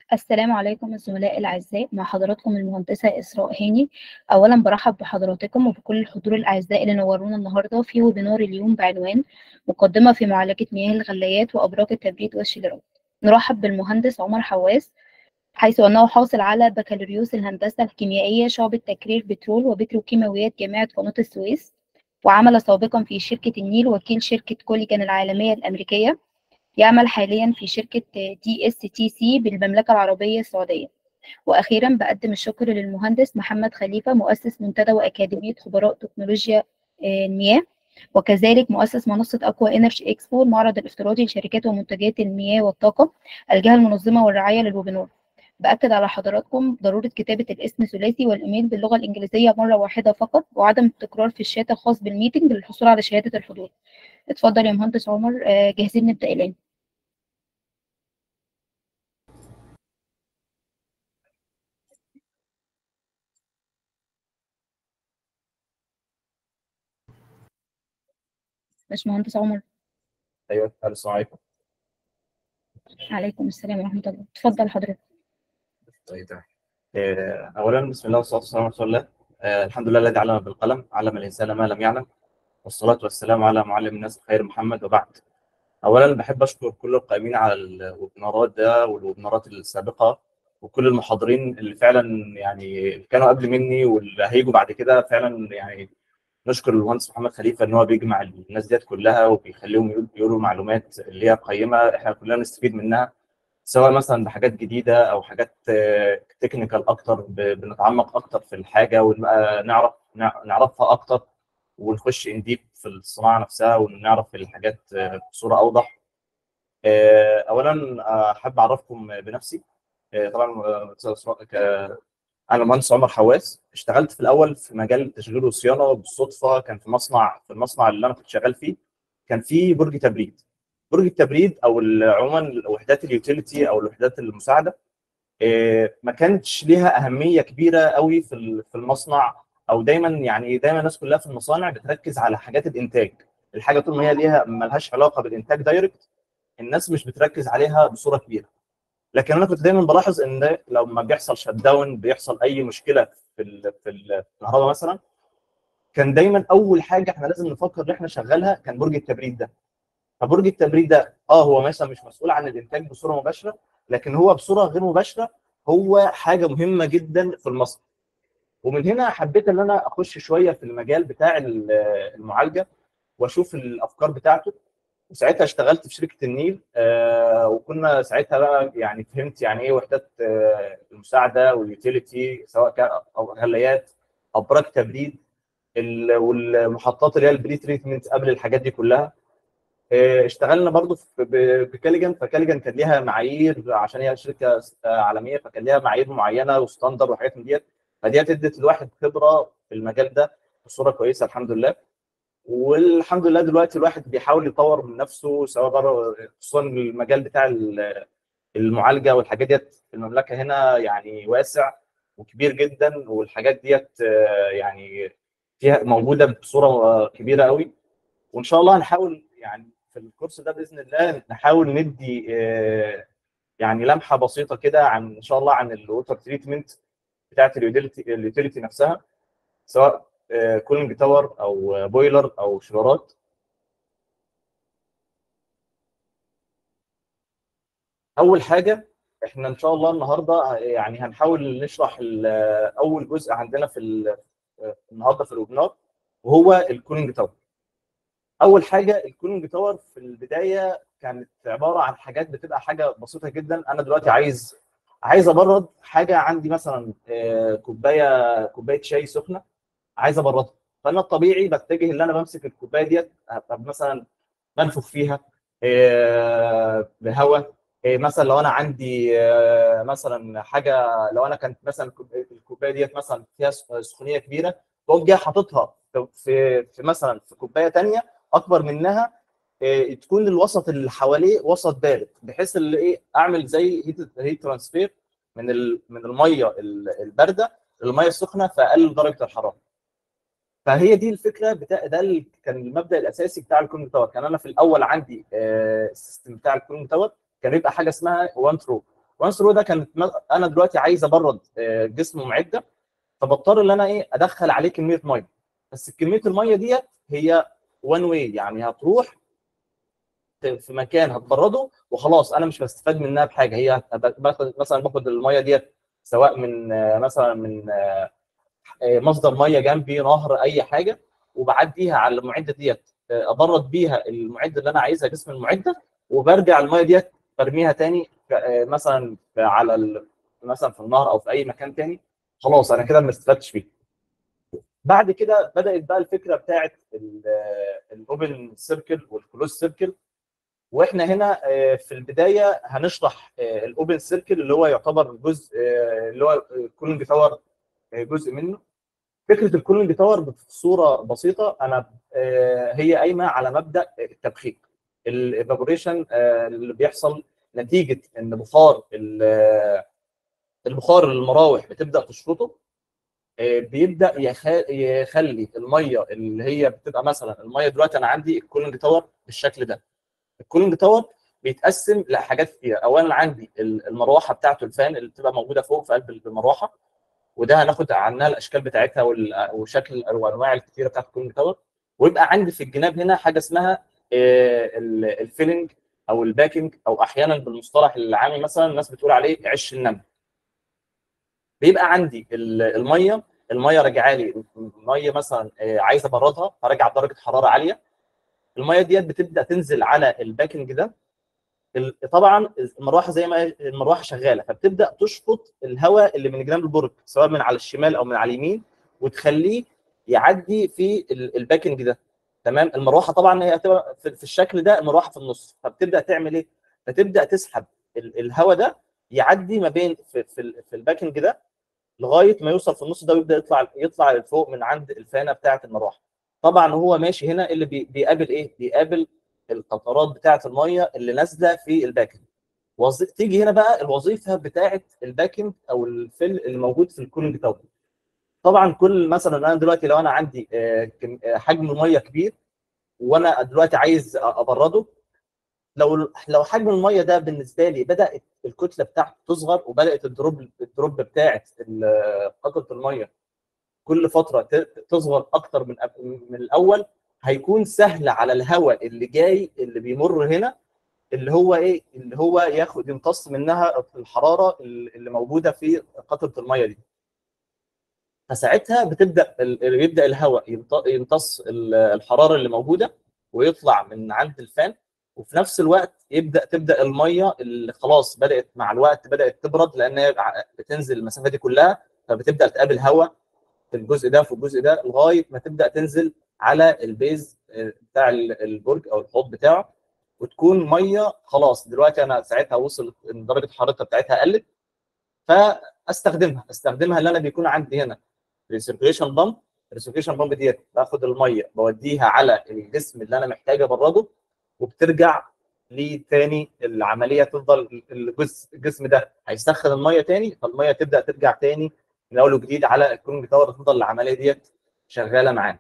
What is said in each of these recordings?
السلام عليكم الزملاء الأعزاء مع حضراتكم المهندسة إسراء هاني أولا برحب بحضراتكم وبكل الحضور الأعزاء اللي نورونا النهاردة في ويبينار اليوم بعنوان مقدمة في معالجة مياه الغلايات وأبراج التبريد والشيلرات نرحب بالمهندس عمر حواس حيث أنه حاصل على بكالوريوس الهندسة الكيميائية شعبة تكرير بترول وبتروكيماويات جامعة قناة السويس وعمل سابقا في شركة النيل وكيل شركة كوليجان العالمية الأمريكية يعمل حاليا في شركة دي اس تي سي بالمملكة العربية السعودية وأخيرا بقدم الشكر للمهندس محمد خليفة مؤسس منتدى وأكاديمية خبراء تكنولوجيا المياه وكذلك مؤسس منصة أقوى إنرجي إكسبو المعرض الافتراضي لشركات ومنتجات المياه والطاقة الجهة المنظمة والرعاية للويبينار بأكد على حضراتكم ضرورة كتابة الاسم ثلاثي والإيميل باللغة الإنجليزية مرة واحدة فقط وعدم التكرار في الشات الخاص بالميتنج للحصول على شهادة الحضور اتفضل يا مهندس عمر جاهزين نبدأ الآن باشمهندس عمر ايوه السلام عليكم عليكم السلام ورحمة الله اتفضل حضرتك طيب تمام آه، اولا بسم الله والصلاه والسلام على رسول الله آه، الحمد لله الذي علم بالقلم علم الانسان ما لم يعلم والصلاه والسلام على معلم الناس الخير محمد وبعد اولا بحب اشكر كل القائمين على الويبنارات ده والويبنارات السابقه وكل المحاضرين اللي فعلا يعني كانوا قبل مني واللي هيجوا بعد كده فعلا يعني نشكر المهندس محمد خليفه ان هو بيجمع الناس ديت كلها وبيخليهم يقولوا معلومات اللي هي قيمه احنا كلنا نستفيد منها سواء مثلا بحاجات جديده او حاجات تكنيكال اكتر بنتعمق اكتر في الحاجه ونعرف نعرفها اكتر ونخش انديب في الصناعه نفسها ونعرف الحاجات بصوره اوضح اولا احب اعرفكم بنفسي طبعا انا المهندس عمر حواس اشتغلت في الاول في مجال التشغيل والصيانه بالصدفه كان في مصنع في المصنع اللي انا كنت شغال فيه كان في برج تبريد برج التبريد او عموما وحدات اليوتيليتي او الوحدات المساعده ما كانتش ليها اهميه كبيره قوي في في المصنع او دايما يعني دايما الناس كلها في المصانع بتركز على حاجات الانتاج الحاجه طول ما هي ليها ملهاش علاقه بالانتاج دايركت الناس مش بتركز عليها بصوره كبيره لكن انا كنت دايما بلاحظ ان لما بيحصل شت داون بيحصل اي مشكله في ال في الكهرباء مثلا كان دايما اول حاجه احنا لازم نفكر ان احنا نشغلها كان برج التبريد ده فبرج التبريد ده اه هو مثلا مش مسؤول عن الانتاج بصوره مباشره لكن هو بصوره غير مباشره هو حاجه مهمه جدا في المصنع ومن هنا حبيت ان انا اخش شويه في المجال بتاع المعالجه واشوف الافكار بتاعته وساعتها اشتغلت في شركه النيل آه وكنا ساعتها بقى يعني فهمت يعني ايه وحدات آه المساعده واليوتيليتي سواء كان او غلايات ابراج تبريد والمحطات اللي هي البري تريتمنت قبل الحاجات دي كلها آه اشتغلنا برضو بكاليجان فكاليجان كان ليها معايير عشان هي شركه عالميه فكان ليها معايير معينه وستاندر وحاجات من ديت فديت ادت الواحد خبره في المجال ده بصوره كويسه الحمد لله والحمد لله دلوقتي الواحد بيحاول يطور من نفسه سواء بره خصوصا المجال بتاع المعالجه والحاجات ديت في المملكه هنا يعني واسع وكبير جدا والحاجات ديت يعني فيها موجوده بصوره كبيره قوي وان شاء الله هنحاول يعني في الكورس ده باذن الله نحاول ندي يعني لمحه بسيطه كده عن ان شاء الله عن الووتر تريتمنت بتاعت اليوتيليتي نفسها سواء كولينج تاور او بويلر او شرارات اول حاجه احنا ان شاء الله النهارده يعني هنحاول نشرح اول جزء عندنا في النهارده في الويبنار وهو الكولينج تاور اول حاجه الكولينج تاور في البدايه كانت عباره عن حاجات بتبقى حاجه بسيطه جدا انا دلوقتي عايز عايز ابرد حاجه عندي مثلا كوبايه كوبايه شاي سخنه عايز ابردها فانا الطبيعي بتجه ان انا بمسك الكوبايه ديت مثلا بنفخ فيها بهواء مثلا لو انا عندي مثلا حاجه لو انا كانت مثلا الكوبايه ديت مثلا فيها سخونيه كبيره بقوم جاي حاططها في في مثلا في كوبايه ثانيه اكبر منها تكون الوسط اللي حواليه وسط بارد بحيث اللي ايه اعمل زي هيت هيت ترانسفير من من الميه البارده للميه السخنه فاقلل درجه الحراره فهي دي الفكره بتاع ده اللي كان المبدا الاساسي بتاع الكولينج تاور كان انا في الاول عندي السيستم بتاع الكولينج تاور كان يبقى حاجه اسمها وان ثرو وانس الرو ده كانت انا دلوقتي عايز ابرد جسم معده فبضطر ان انا ايه ادخل عليه كميه ميه بس كميه الميه ديت هي وان واي يعني هتروح في مكان هتبرده وخلاص انا مش بستفاد منها بحاجه هي باخد مثلا باخد الميه ديت سواء من مثلا من مصدر ميه جنبي نهر اي حاجه وبعديها على المعده ديت ابرد بيها المعده اللي انا عايزها جسم المعده وبرجع الميه ديت برميها تاني مثلا على مثلا في النهر او في اي مكان تاني خلاص انا كده ما استفدتش بيه بعد كده بدات بقى الفكره بتاعت الاوبن سيركل والكلوز سيركل واحنا هنا في البدايه هنشرح الاوبن سيركل اللي هو يعتبر جزء اللي هو كولينج تاور جزء منه فكره الكولينج تاور بصوره بسيطه انا هي قايمه على مبدا التبخير الايفابوريشن اللي بيحصل نتيجه ان بخار البخار المراوح بتبدا تشفطه بيبدا يخلي الميه اللي هي بتبقى مثلا الميه دلوقتي انا عندي الكولينج تاور بالشكل ده الكولينج تاور بيتقسم لحاجات كتير اولا عندي المروحه بتاعته الفان اللي بتبقى موجوده فوق في قلب المروحه وده هناخد عنها الاشكال بتاعتها وشكل وانواع الكتيره بتاعت الكولينج تاور ويبقى عندي في الجناب هنا حاجه اسمها الفيلنج او الباكينج او احيانا بالمصطلح العامي مثلا الناس بتقول عليه عش النمل بيبقى عندي الميه الميه راجعه لي ميه مثلا عايز ابردها فراجع بدرجه حراره عاليه الميه ديت بتبدا تنزل على الباكنج ده طبعا المروحه زي ما المروحه شغاله فبتبدا تشفط الهواء اللي من جنب البرج سواء من على الشمال او من على اليمين وتخليه يعدي في الباكنج ده تمام المروحه طبعا هي هتبقى في الشكل ده المروحه في النص فبتبدا تعمل ايه؟ فتبدا تسحب الهواء ده يعدي ما بين في, في, في الباكنج ده لغايه ما يوصل في النص ده ويبدا يطلع يطلع لفوق من عند الفانه بتاعه المروحه طبعا هو ماشي هنا اللي بي بيقابل ايه؟ بيقابل القطرات بتاعه الميه اللي نازله في الباكنج وظ... تيجي هنا بقى الوظيفه بتاعه الباكنج او الفل اللي موجود في الكولينج تاور طبعا كل مثلا انا دلوقتي لو انا عندي حجم ميه كبير وانا دلوقتي عايز ابرده لو لو حجم الميه ده بالنسبه لي بدات الكتله بتاعته تصغر وبدات الدروب الدروب بتاعت قطره الميه كل فتره تصغر اكتر من من الاول هيكون سهل على الهواء اللي جاي اللي بيمر هنا اللي هو ايه اللي هو ياخد يمتص منها الحراره اللي موجوده في قطره الميه دي فساعتها بتبدا يبدا الهواء يمتص الحراره اللي موجوده ويطلع من عند الفان وفي نفس الوقت يبدا تبدا الميه اللي خلاص بدات مع الوقت بدات تبرد لان هي بتنزل المسافه دي كلها فبتبدا تقابل هواء في الجزء ده وفي الجزء ده لغايه ما تبدا تنزل على البيز بتاع البرج او الحوض بتاعه وتكون ميه خلاص دلوقتي انا ساعتها وصل درجه الحراره بتاعتها قلت فاستخدمها استخدمها اللي انا بيكون عندي هنا ريسيركيشن بامب الريسيركيشن بامب ديت باخد الميه بوديها على الجسم اللي انا محتاج ابرده وبترجع لي تاني العمليه تفضل الجزء الجسم ده هيسخن الميه تاني فالميه تبدا ترجع تاني من اول وجديد على الكولينج تاور تفضل العمليه ديت شغاله معانا.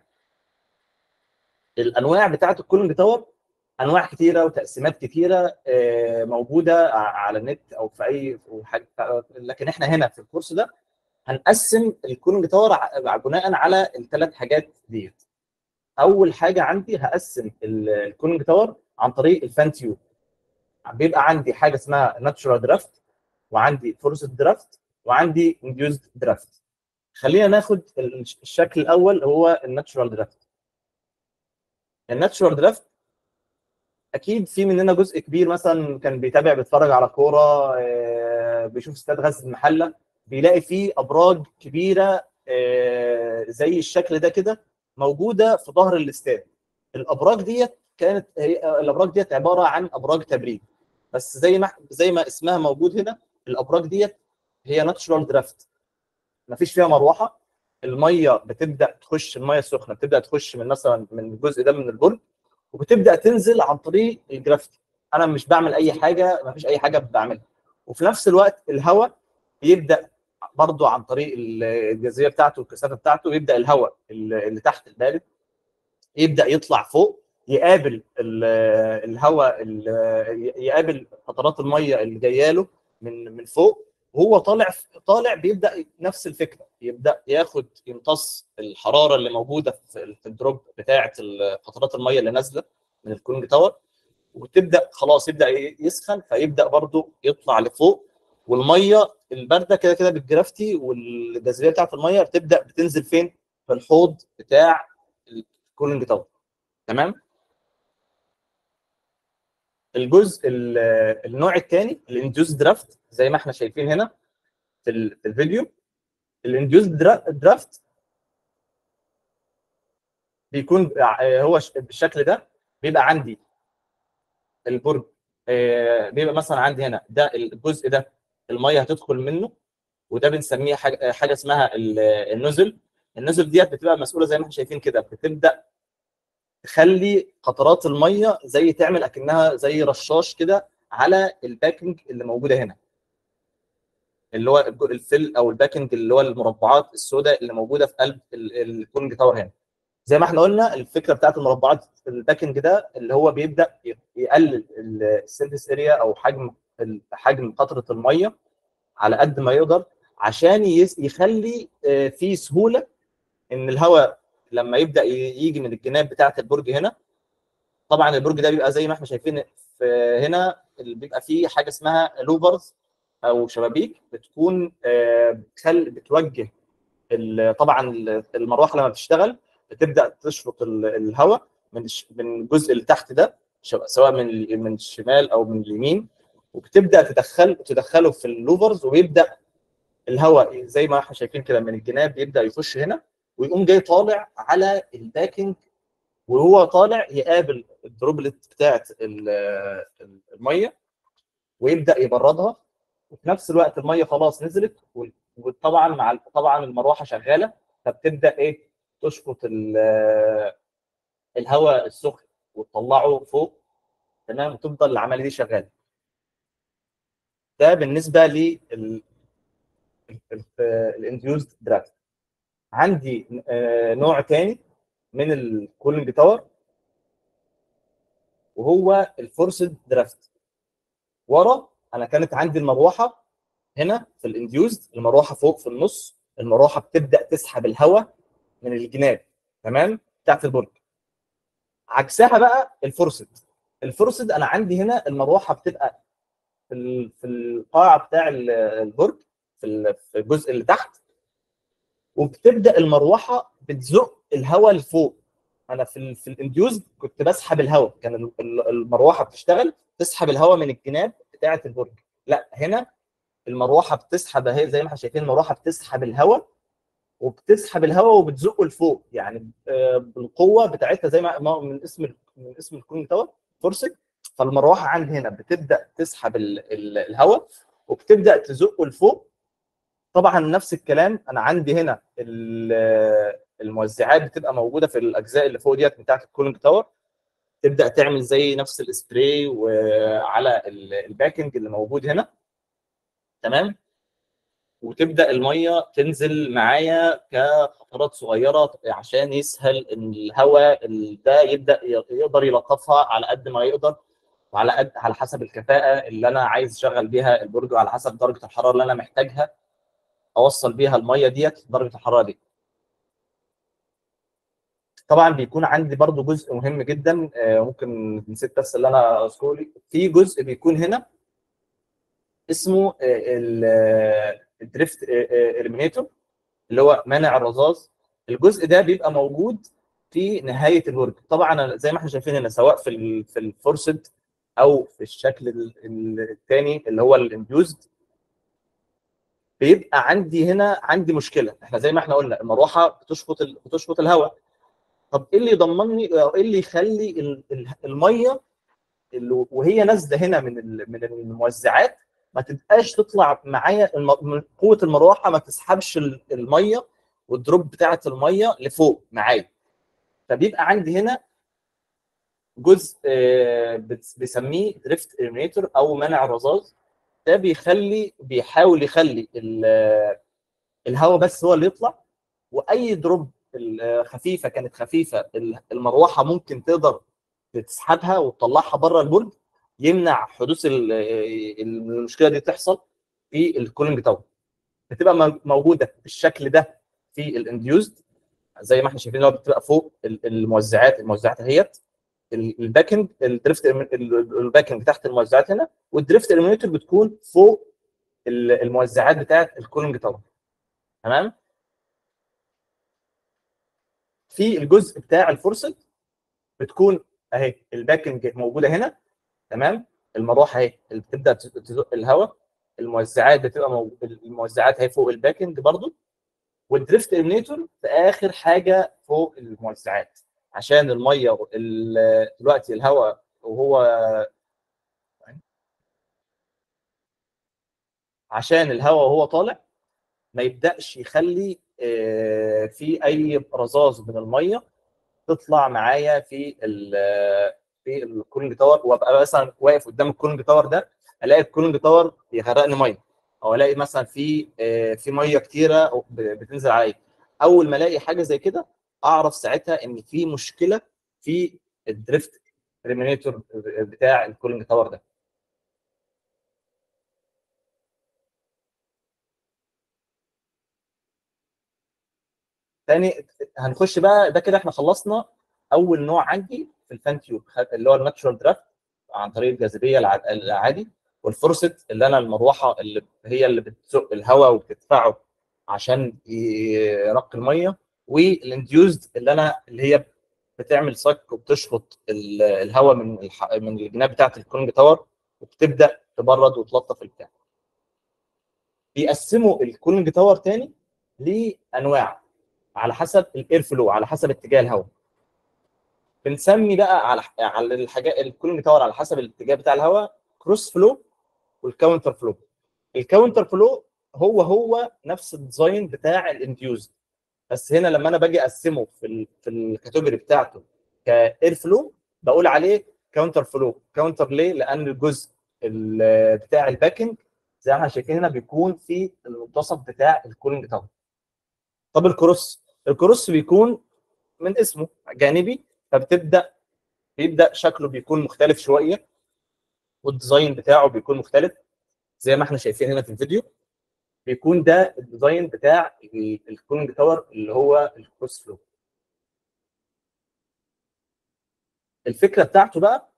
الانواع بتاعه الكولينج تاور انواع كتيره وتقسيمات كتيره موجوده على النت او في اي لكن احنا هنا في الكورس ده هنقسم الكولينج تاور بناء على الثلاث حاجات ديت. اول حاجه عندي هقسم الكولينج تاور عن طريق الفان تيوب بيبقى عندي حاجه اسمها ناتشورال درافت وعندي فورسد درافت وعندي انديوزد درافت خلينا ناخد الشكل الاول هو الناتشورال درافت الناتشورال درافت اكيد في مننا جزء كبير مثلا كان بيتابع بيتفرج على كوره بيشوف استاد غزل المحله بيلاقي فيه ابراج كبيره زي الشكل ده كده موجوده في ظهر الاستاد الابراج ديت كانت هي الابراج ديت عباره عن ابراج تبريد بس زي ما زي ما اسمها موجود هنا الابراج ديت هي ناتشورال درافت ما فيش فيها مروحه الميه بتبدا تخش الميه السخنه بتبدا تخش من مثلا من الجزء ده من البرج وبتبدا تنزل عن طريق الجرافتي انا مش بعمل اي حاجه ما فيش اي حاجه بعملها وفي نفس الوقت الهواء بيبدا برضه عن طريق الجاذبيه بتاعته والكثافه بتاعته يبدا الهواء اللي تحت البارد يبدا يطلع فوق يقابل الهواء يقابل قطرات الميه اللي جايه له من من فوق وهو طالع طالع بيبدا نفس الفكره يبدا ياخد يمتص الحراره اللي موجوده في في الدروب بتاعه قطرات الميه اللي نازله من الكولينج تاور وتبدا خلاص يبدا يسخن فيبدا برضو يطلع لفوق والميه البارده كده كده بالجرافتي والجاذبيه بتاعه الميه بتبدا بتنزل فين؟ في الحوض بتاع الكولينج تاور تمام؟ الجزء النوع الثاني الانديوس درافت زي ما احنا شايفين هنا في الفيديو الانديوس درافت بيكون هو بالشكل ده بيبقى عندي البرج بيبقى مثلا عندي هنا ده الجزء ده الميه هتدخل منه وده بنسميه حاجه حاجه اسمها النزل النزل ديت بتبقى مسؤوله زي ما احنا شايفين كده بتبدا تخلي قطرات الميه زي تعمل اكنها زي رشاش كده على الباكنج اللي موجوده هنا اللي هو الفل او الباكنج اللي هو المربعات السوداء اللي موجوده في قلب الكولنج تاور هنا زي ما احنا قلنا الفكره بتاعت المربعات الباكنج ده اللي هو بيبدا يقلل السيرفيس اريا او حجم حجم قطره الميه على قد ما يقدر عشان يخلي في سهوله ان الهواء لما يبدا يجي من الجناب بتاعه البرج هنا طبعا البرج ده بيبقى زي ما احنا شايفين في هنا بيبقى فيه حاجه اسمها لوفرز او شبابيك بتكون بتخل بتوجه طبعا المروحه لما بتشتغل بتبدا تشفط الهواء من من الجزء اللي تحت ده سواء من من الشمال او من اليمين وبتبدا تدخل تدخله في اللوفرز ويبدا الهواء زي ما احنا شايفين كده من الجناب يبدا يخش هنا ويقوم جاي طالع على الباكنج وهو طالع يقابل الدروبلت بتاعت الميه ويبدا يبردها وفي نفس الوقت الميه خلاص نزلت وطبعا مع طبعا المروحه شغاله فبتبدا ايه تشفط الهواء السخن وتطلعه فوق تمام وتفضل العمليه دي شغاله ده بالنسبه لل الانديوزد درافت عندي نوع تاني من الكولينج تاور وهو الفورسد درافت ورا انا كانت عندي المروحه هنا في الانديوزد المروحه فوق في النص المروحه بتبدا تسحب الهواء من الجناب تمام بتاعت البرج عكسها بقى الفورسد الفورسد انا عندي هنا المروحه بتبقى في في القاع بتاع البرج في الجزء اللي تحت وبتبدا المروحه بتزق الهواء لفوق انا في ال في الانديوز كنت بسحب الهواء كان المروحه بتشتغل تسحب الهواء من الجناب بتاعه البرج لا هنا المروحه بتسحب اهي زي ما احنا شايفين المروحه بتسحب الهواء وبتسحب الهواء وبتزقه لفوق يعني بالقوه بتاعتها زي ما من اسم من اسم الكولينج تاور فورسد فالمروحه عندي هنا بتبدا تسحب الهواء وبتبدا تزقه لفوق طبعا نفس الكلام انا عندي هنا الموزعات بتبقى موجوده في الاجزاء اللي فوق ديت بتاعت الكولينج تاور تبدا تعمل زي نفس السبراي وعلى الباكنج اللي موجود هنا تمام وتبدا الميه تنزل معايا كقطرات صغيره عشان يسهل ان الهواء ده يبدا يقدر يلطفها على قد ما يقدر وعلى قد على حسب الكفاءه اللي انا عايز اشغل بيها البرج وعلى حسب درجه الحراره اللي انا محتاجها اوصل بيها الميه ديت درجه الحراره دي طبعا بيكون عندي برضو جزء مهم جدا ممكن نسيت بس اللي انا اذكره لي في جزء بيكون هنا اسمه الدريفت اليمينيتور اللي هو مانع الرذاذ الجزء ده بيبقى موجود في نهايه البرج طبعا زي ما احنا شايفين هنا سواء في ال في الفورسد او في الشكل الثاني اللي هو الانديوزد بيبقى عندي هنا عندي مشكله احنا زي ما احنا قلنا المروحه بتشفط بتشفط الهواء طب ايه اللي يضمني او ايه اللي يخلي الميه اللي وهي نازله هنا من من الموزعات ما تبقاش تطلع معايا من قوه المروحه ما تسحبش الميه والدروب بتاعه الميه لفوق معايا فبيبقى عندي هنا جزء بسميه دريفت اليمينيتور او منع الرذاذ ده بيخلي بيحاول يخلي الهواء بس هو اللي يطلع واي دروب خفيفه كانت خفيفه المروحه ممكن تقدر تسحبها وتطلعها بره البرج يمنع حدوث المشكله دي تحصل في الكولينج تاور بتبقى مو- موجوده بالشكل ده في الانديوزد زي ما احنا شايفين اللي هو بتبقى فوق ال- الموزعات الموزعات اهيت ال- الباكنج الدريفت ال- ال- الباكنج تحت الموزعات هنا والدريفت اليمينيتور بتكون فوق ال- الموزعات بتاعه الكولينج تاور تمام في الجزء بتاع الفورسد بتكون اهي الباكنج موجوده هنا تمام المروحه اهي اللي بتبدا تز- تزق الهواء الموزعات بتبقى مو... الموزعات اهي فوق الباكنج برضو والدريفت اليمينيتور في اخر حاجه فوق الموزعات عشان الميه ال- دلوقتي الهواء وهو عشان الهواء وهو طالع ما يبداش يخلي آه، في اي رذاذ من الميه تطلع معايا في ال في الكولينج تاور وابقى مثلا واقف قدام الكولينج تاور ده الاقي الكولينج تاور يغرقني ميه او الاقي مثلا في آه، في ميه كتيره ب- بتنزل عليا اول ما الاقي حاجه زي كده اعرف ساعتها ان في مشكله في الدريفت ريمينيتور بتاع الكولينج تاور ده تاني هنخش بقى ده كده احنا خلصنا اول نوع عندي في الفان تيوب خد- اللي هو الناتشورال درافت عن طريق الجاذبيه الع- العادي والفورست اللي انا المروحه اللي هي اللي بتزق الهواء وبتدفعه عشان ينقي الميه والانديوزد اللي انا اللي هي بتعمل صك وبتشفط ال- الهواء من الح... من الجناب بتاعه الكولينج تاور وبتبدا تبرد وتلطف البتاع بيقسموا الكولينج تاور تاني لانواع على حسب الاير فلو على حسب اتجاه الهواء بنسمي بقى على على الحاجات الكولينج تاور على حسب الاتجاه بتاع الهواء كروس فلو والكاونتر فلو الكاونتر فلو هو هو نفس الديزاين بتاع الانديوز بس هنا لما انا باجي اقسمه في ال في الكاتيجوري بتاعته كاير فلو بقول عليه كاونتر فلو كاونتر ليه لان الجزء ال- بتاع الباكنج زي ما احنا شايفين هنا بيكون في المنتصف بتاع الكولينج تاور طب الكروس الكروس بيكون من اسمه جانبي فبتبدا بيبدا شكله بيكون مختلف شويه والديزاين بتاعه بيكون مختلف زي ما احنا شايفين هنا في الفيديو بيكون ده الديزاين بتاع ال- الكولينج تاور اللي هو الكروس فلو الفكره بتاعته بقى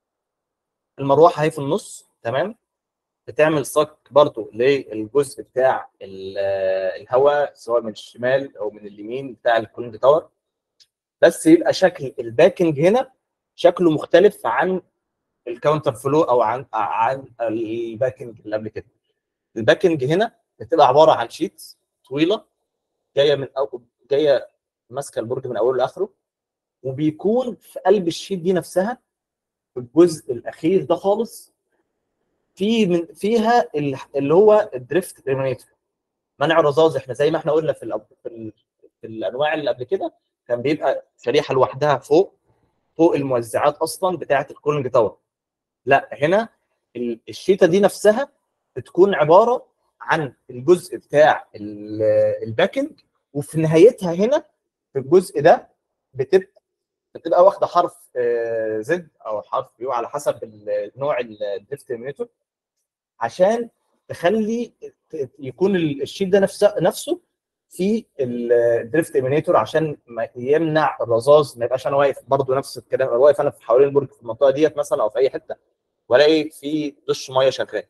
المروحه اهي في النص تمام بتعمل صك برضو للجزء بتاع ال- الهواء سواء من الشمال او من اليمين بتاع الكولينج تاور بس يبقى شكل الباكنج هنا شكله مختلف عن الكاونتر فلو او عن عن الباكنج اللي قبل كده الباكنج هنا بتبقى عباره عن شيت طويله جايه من أو جايه ماسكه البرج من اوله لاخره وبيكون في قلب الشيت دي نفسها في الجزء الاخير ده خالص في من فيها ال- اللي هو الدريفت ريمينيتور منع الرذاذ احنا زي ما احنا قلنا في الأب- في, ال- في الانواع اللي قبل كده كان بيبقى شريحه لوحدها فوق فوق الموزعات اصلا بتاعه الكولينج تاور لا هنا ال- الشيته دي نفسها بتكون عباره عن الجزء بتاع ال- الباكنج وفي نهايتها هنا في الجزء ده بتبقى بتبقى واخده حرف زد او حرف يو على حسب ال- نوع الدريفت ريمينيتور عشان تخلي ت- يكون ال- الشيت ده نفسه نفسه في الدريفت ايمينيتور عشان ما يمنع الرذاذ ما يبقاش انا واقف برضه نفس الكلام واقف انا في حوالين البرج في المنطقه ديت مثلا او في اي حته والاقي في دش ميه شغال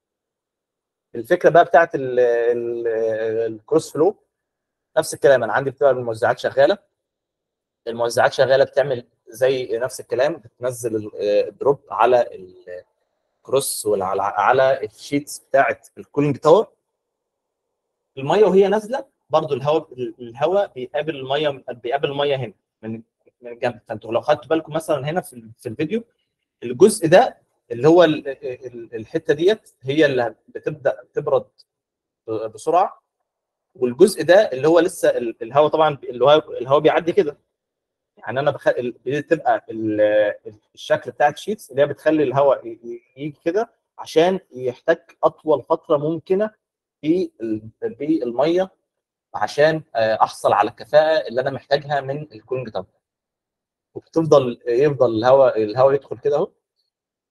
الفكره بقى بتاعت ال- ال- الكروس فلو نفس الكلام انا عندي بتبقى الموزعات شغاله الموزعات شغاله بتعمل زي نفس الكلام بتنزل ال- الدروب على الكروس وعلى على الشيتس بتاعت الكولينج تاور الميه وهي نازله برضو الهواء الهواء بيقابل الميه بيقابل الميه هنا من من الجنب فانتوا لو خدتوا بالكم مثلا هنا في في الفيديو الجزء ده اللي هو ال- ال- الحته ديت هي اللي بتبدا تبرد بسرعه والجزء ده اللي هو لسه ال- الهواء طبعا اللي هو الهواء بيعدي كده يعني انا بخ... ال- بتبقى ال- الشكل بتاع الشيتس اللي هي بتخلي الهواء ي- ي- يجي كده عشان يحتك اطول فتره ممكنه في ال- في الميه عشان آه، احصل على الكفاءه اللي انا محتاجها من الكولينج تاور وبتفضل يفضل الهواء الهواء يدخل كده اهو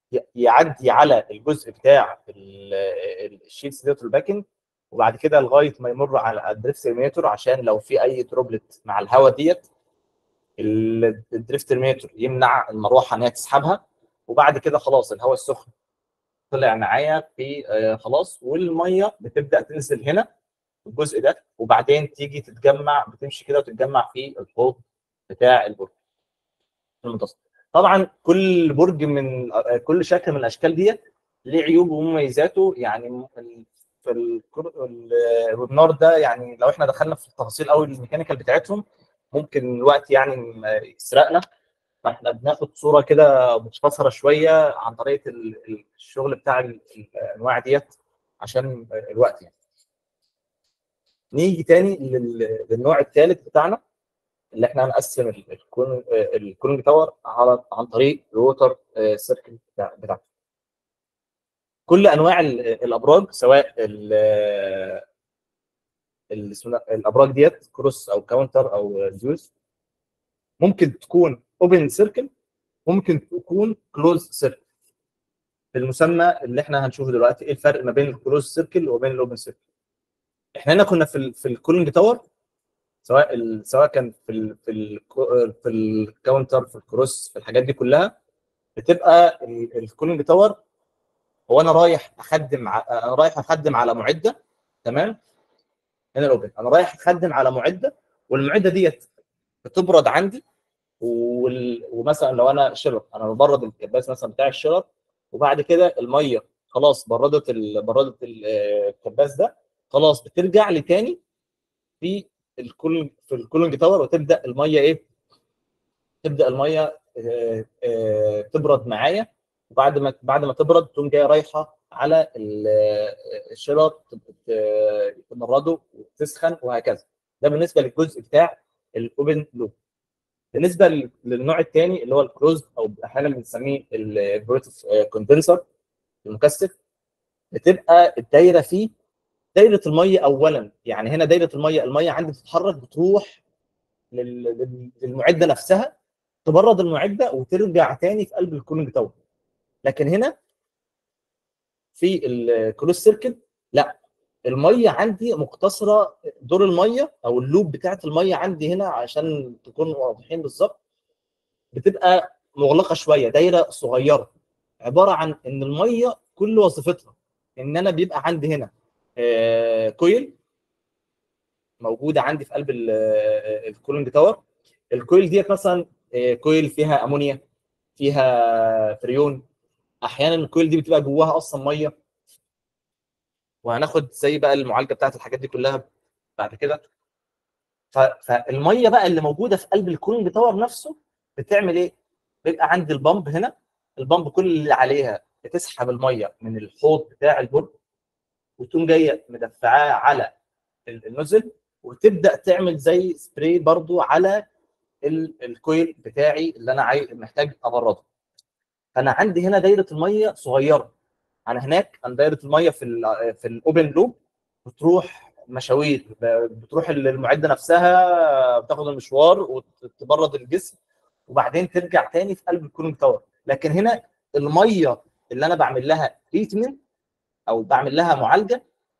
ي- يعدي على الجزء بتاع ال- الشيت سيليتور باكنج وبعد كده لغايه ما يمر على الدريفت ترمينيتور عشان لو في اي دروبلت مع الهواء ديت ال- الدريفت ترمينيتور يمنع المروحه ان هي تسحبها وبعد كده خلاص الهواء السخن طلع معايا في آه، خلاص والميه بتبدا تنزل هنا في الجزء ده وبعدين تيجي تتجمع بتمشي كده وتتجمع في الحوض بتاع البرج المنتصف طبعا كل برج من آه، كل شكل من الاشكال ديت ليه عيوبه ومميزاته يعني م- ال- في الكر- ال- الويبنار ده يعني لو احنا دخلنا في التفاصيل قوي الميكانيكال بتاعتهم ممكن الوقت يعني م- يسرقنا فاحنا بناخد صوره كده مختصره شويه عن طريقه ال- ال- الشغل بتاع ال- الانواع ديت عشان الوقت يعني. نيجي تاني لل- للنوع الثالث بتاعنا اللي احنا هنقسم ال- الكون الكولينج تاور على عن طريق الووتر سيركل بتاع بتاعته. كل انواع ال- الابراج سواء ال ال- اسمه ده- الابراج ديت كروس او كاونتر او زوز ممكن تكون اوبن سيركل ممكن تكون كلوز سيركل المسمى اللي احنا هنشوفه دلوقتي ايه الفرق ما بين الكلوز سيركل وبين الاوبن سيركل احنا هنا كنا في ال في الكولينج تاور سواء ال سواء كان في ال في ال في الكاونتر في الكروس في الحاجات دي كلها بتبقى ال- الكولينج تاور هو انا رايح اخدم ع- انا رايح اخدم على معده تمام هنا الاوبن انا رايح اخدم على معده والمعده ديت بتبرد عندي وال... ومثلا لو انا شرر انا ببرد الكباس مثلا بتاع الشرر وبعد كده الميه خلاص بردت ال... بردت ال- آه، الكباس ده خلاص بترجع لي تاني في الكولينج في الكولينج تاور وتبدا الميه ايه؟ تبدا الميه آه، آه، تبرد معايا وبعد ما بعد ما تبرد تقوم جايه رايحه على ال- آه، الشرر تب- ت- تبرده وتسخن وهكذا ده بالنسبه للجزء بتاع الاوبن لوب بالنسبه لل- للنوع الثاني اللي هو الكلوز او احيانا بنسميه البروتيف كوندنسر المكثف بتبقى الدايره فيه دايره الميه اولا يعني هنا دايره الميه الميه عندي بتتحرك بتروح لل- لل- للمعده نفسها تبرد المعده وترجع تاني في قلب الكولينج تاور لكن هنا في الكلوز سيركل لا الميه عندي مقتصره دور الميه او اللوب بتاعت الميه عندي هنا عشان تكون واضحين بالظبط بتبقى مغلقه شويه دايره صغيره عباره عن ان الميه كل وظيفتها ان انا بيبقى عندي هنا آه، كويل موجوده عندي في قلب ال- آه، الكولينج تاور الكويل ديت مثلا آه، كويل فيها امونيا فيها فريون احيانا الكويل دي بتبقى جواها اصلا ميه وهناخد زي بقى المعالجه بتاعت الحاجات دي كلها بعد كده ف- فالميه بقى اللي موجوده في قلب الكولينج تاور نفسه بتعمل ايه؟ بيبقى عندي البامب هنا البامب كل اللي عليها بتسحب الميه من الحوض بتاع البرج وتقوم جايه مدفعاه على ال- النزل وتبدا تعمل زي سبراي برضو على ال- الكويل بتاعي اللي انا عايز محتاج ابرده فانا عندي هنا دايره الميه صغيره انا هناك انا دايره الميه في ال في الاوبن لوب بتروح مشاوير ب- بتروح المعده نفسها بتاخد المشوار وتبرد الجسم وبعدين ترجع تاني في قلب الكولينج تاور لكن هنا الميه اللي انا بعمل لها تريتمنت او بعمل لها معالجه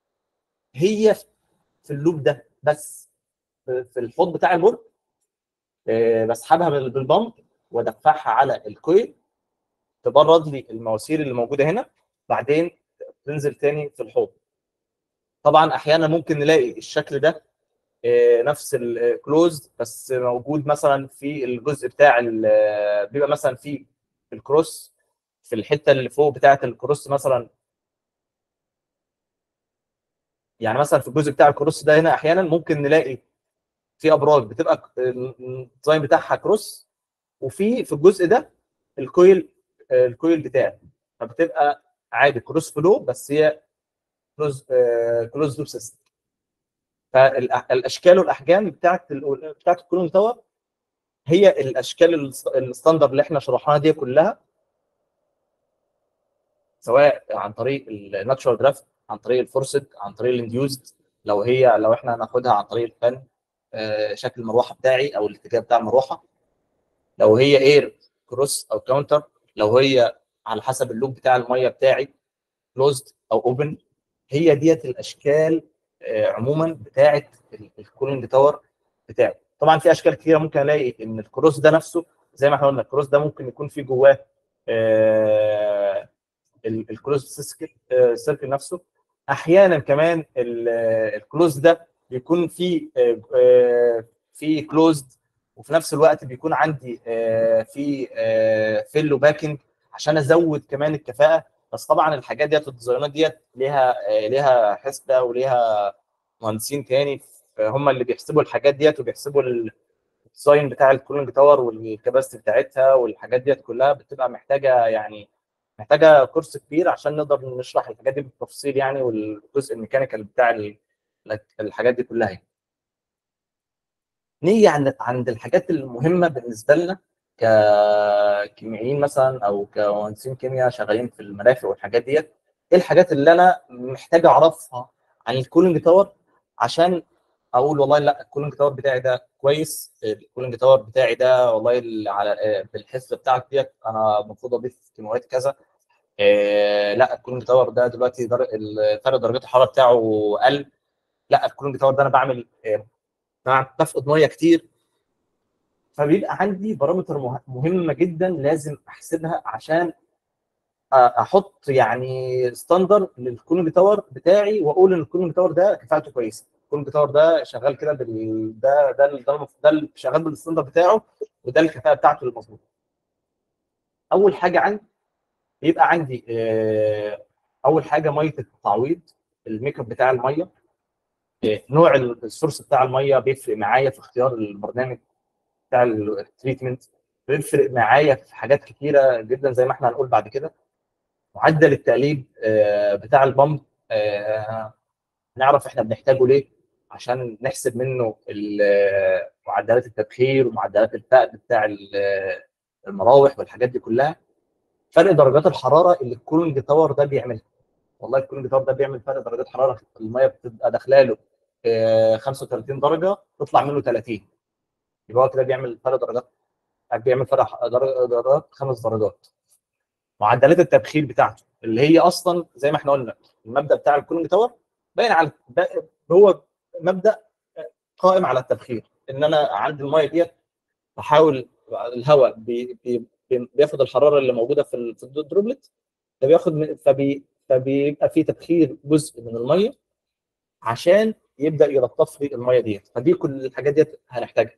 هي في اللوب ده بس في في الحوض بتاع البرج آه، بسحبها بال- بالبامب وادفعها على الكويل تبرد لي المواسير اللي موجوده هنا بعدين تنزل تاني في الحوض طبعا احيانا ممكن نلاقي الشكل ده آه، نفس الكلوز بس موجود مثلا في الجزء بتاع ال- بيبقى مثلا في الكروس في الحته اللي فوق بتاعه الكروس مثلا يعني مثلا في الجزء بتاع الكروس ده هنا احيانا ممكن نلاقي في ابراج بتبقى الديزاين بتاعها كروس وفي في الجزء ده الكويل الكويل بتاعي فبتبقى عادي كروس فلو بس هي كلوز كلوز لوب سيستم فالاشكال والاحجام بتاعت ال- بتاعت الكولون تاور هي الاشكال الس- الستاندرد اللي احنا شرحناها دي كلها سواء عن طريق الناتشورال درافت عن طريق الفورسد عن طريق الانديوزد لو هي لو احنا هناخدها عن طريق الفن آه، شكل المروحه بتاعي او الاتجاه بتاع المروحه لو هي اير كروس او كاونتر لو هي على حسب اللوب بتاع الميه بتاعي كلوزد او اوبن هي ديت الاشكال آه، عموما بتاعه الكولينج تاور بتاعي طبعا في اشكال كتيره ممكن الاقي ان الكروس ده نفسه زي ما احنا قلنا الكروس ده ممكن يكون فيه جواه آه، ال- الكلوز سيركل آه، سيركل نفسه احيانا كمان ال- آه، الكلوز ده بيكون فيه آه، آه، فيه كلوزد وفي نفس الوقت بيكون عندي آه، في فيل وباكنج عشان ازود كمان الكفاءه بس طبعا الحاجات ديت الديزاينات ديت ليها آه، ليها حسبه وليها مهندسين تاني هم اللي بيحسبوا الحاجات ديت وبيحسبوا ال- الديزاين بتاع الكولينج تاور والكباستي بتاعتها والحاجات ديت كلها بتبقى محتاجه يعني محتاجه كورس كبير عشان نقدر نشرح الحاجات دي بالتفصيل يعني والجزء الميكانيكال بتاع ال- الحاجات دي كلها يعني. نيجي عند عند الحاجات المهمه بالنسبه لنا ككيميائيين مثلا او كمهندسين كيمياء شغالين في المرافق والحاجات ديت ايه الحاجات اللي انا محتاج اعرفها عن الكولينج تاور عشان اقول والله لا الكولينج تاور بتاعي ده كويس الكولينج تاور بتاعي ده والله ال- على بالحسبه بتاعك ديت انا المفروض اضيف كيماويات كذا إيه لا الكولينج تاور ده دلوقتي در... ال- فرق درجات الحراره بتاعه قل لا الكولينج تاور ده انا بعمل إيه بعمل- بفقد ميه كتير فبيبقى عندي بارامتر مه- مهمه جدا لازم احسبها عشان أ- احط يعني ستاندر للكولينج تاور بتاعي واقول ان الكولينج تاور ده كفاءته كويسه الكولينج تاور ده شغال كده بال ده ده ال- ده المف- ده اللي شغال بالستاندر بتاعه وده الكفاءه بتاعته المظبوطه اول حاجه عندي بيبقى عندي آه، اول حاجه ميه التعويض الميك اب بتاع الميه آه، نوع ال- السورس بتاع الميه بيفرق معايا في اختيار البرنامج بتاع التريتمنت بيفرق معايا في حاجات كتيره جدا زي ما احنا هنقول بعد كده معدل التقليب آه، بتاع البمب آه، نعرف احنا بنحتاجه ليه عشان نحسب منه ال- معدلات التبخير ومعدلات الفقد بتاع ال- المراوح والحاجات دي كلها فرق درجات الحراره اللي الكولينج تاور ده بيعملها والله الكولينج تاور ده بيعمل فرق درجات حراره الميه بتبقى داخله له آه، 35 درجه تطلع منه 30 يبقى هو كده بيعمل فرق درجات بيعمل فرق درجة- درجات خمس درجات معدلات التبخير بتاعته اللي هي اصلا زي ما احنا قلنا المبدا بتاع الكولينج تاور باين على ب- هو مبدا قائم على التبخير ان انا عندي الميه ديت بحاول الهواء بي بي بي- بياخد الحراره اللي موجوده في ال- في الدروبلت فبياخد من فبي فبيبقى في تبخير جزء من الميه عشان يبدا يلطف لي الميه ديت فدي كل الحاجات ديت هنحتاجها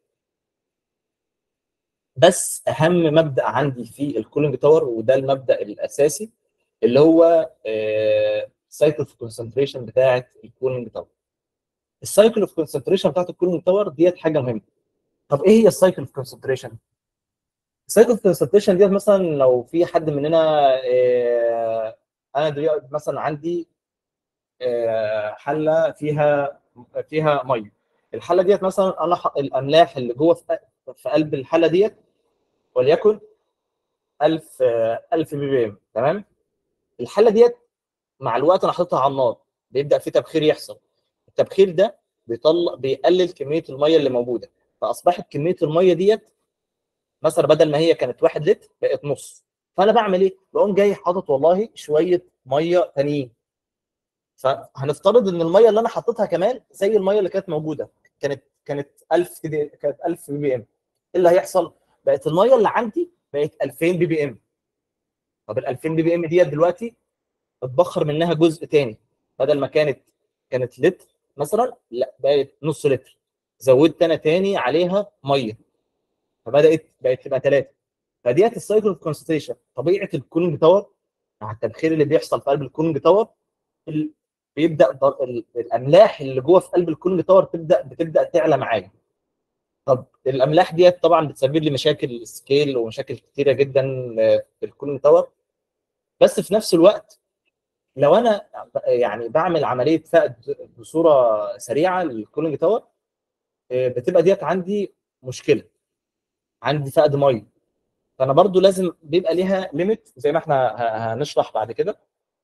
بس اهم مبدا عندي في الكولينج تاور وده المبدا الاساسي اللي هو سايكل اوف كونسنتريشن بتاعه الكولينج تاور السايكل اوف كونسنتريشن بتاعه الكولينج تاور ديت حاجه مهمه طب ايه هي السايكل اوف كونسنتريشن السايكل اوف كونسنتريشن ديت مثلا لو في حد مننا آه، انا دلوقتي مثلا عندي آه، حله فيها فيها ميه الحله ديت مثلا انا ح- الاملاح اللي جوه في في قلب الحله ديت وليكن 1000 آه، 1000 بي بي ام تمام الحله ديت مع الوقت انا حاططها على النار بيبدا في تبخير يحصل التبخير ده بيطلع بيقلل كميه الميه اللي موجوده فاصبحت كميه الميه ديت مثلا بدل ما هي كانت 1 لتر بقت نص فانا بعمل ايه؟ بقوم جاي حاطط والله شويه ميه تانيين فهنفترض ان الميه اللي انا حاططها كمان زي الميه اللي كانت موجوده كانت كانت 1000 كده- كانت 1000 بي بي ام ايه اللي هيحصل؟ بقت الميه اللي عندي بقت 2000 بي بي ام طب ال 2000 بي بي ام ديت دلوقتي اتبخر منها جزء تاني بدل ما كانت كانت لتر مثلا لا بقت نص لتر زودت انا تاني عليها ميه فبدات بقت تبقى ثلاثه فديت السايكل اوف كونسنتريشن طبيعه الكولينج تاور مع التبخير اللي بيحصل في قلب الكولينج تاور ال- بيبدا در- ال- الاملاح اللي جوه في قلب الكولينج تاور تبدا بتبدا تعلى معايا طب الاملاح ديت طبعا بتسبب لي مشاكل سكيل ومشاكل كتيره جدا آه، في الكولينج تاور بس في نفس الوقت لو انا يعني بعمل عمليه فقد بصوره سريعه للكولينج تاور آه، بتبقى ديت عندي مشكله عندي فقد ميه فانا برضو لازم بيبقى ليها ليميت زي ما احنا ه- هنشرح بعد كده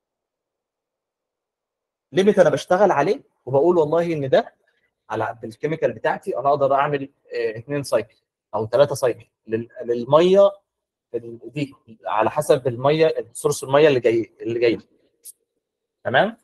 ليميت انا بشتغل عليه وبقول والله ان ده على بالكيميكال بتاعتي انا اقدر اعمل آه، اثنين سايكل او ثلاثه سايكل لل- للميه ال- دي على حسب الميه سورس الميه اللي جاي اللي جاي تمام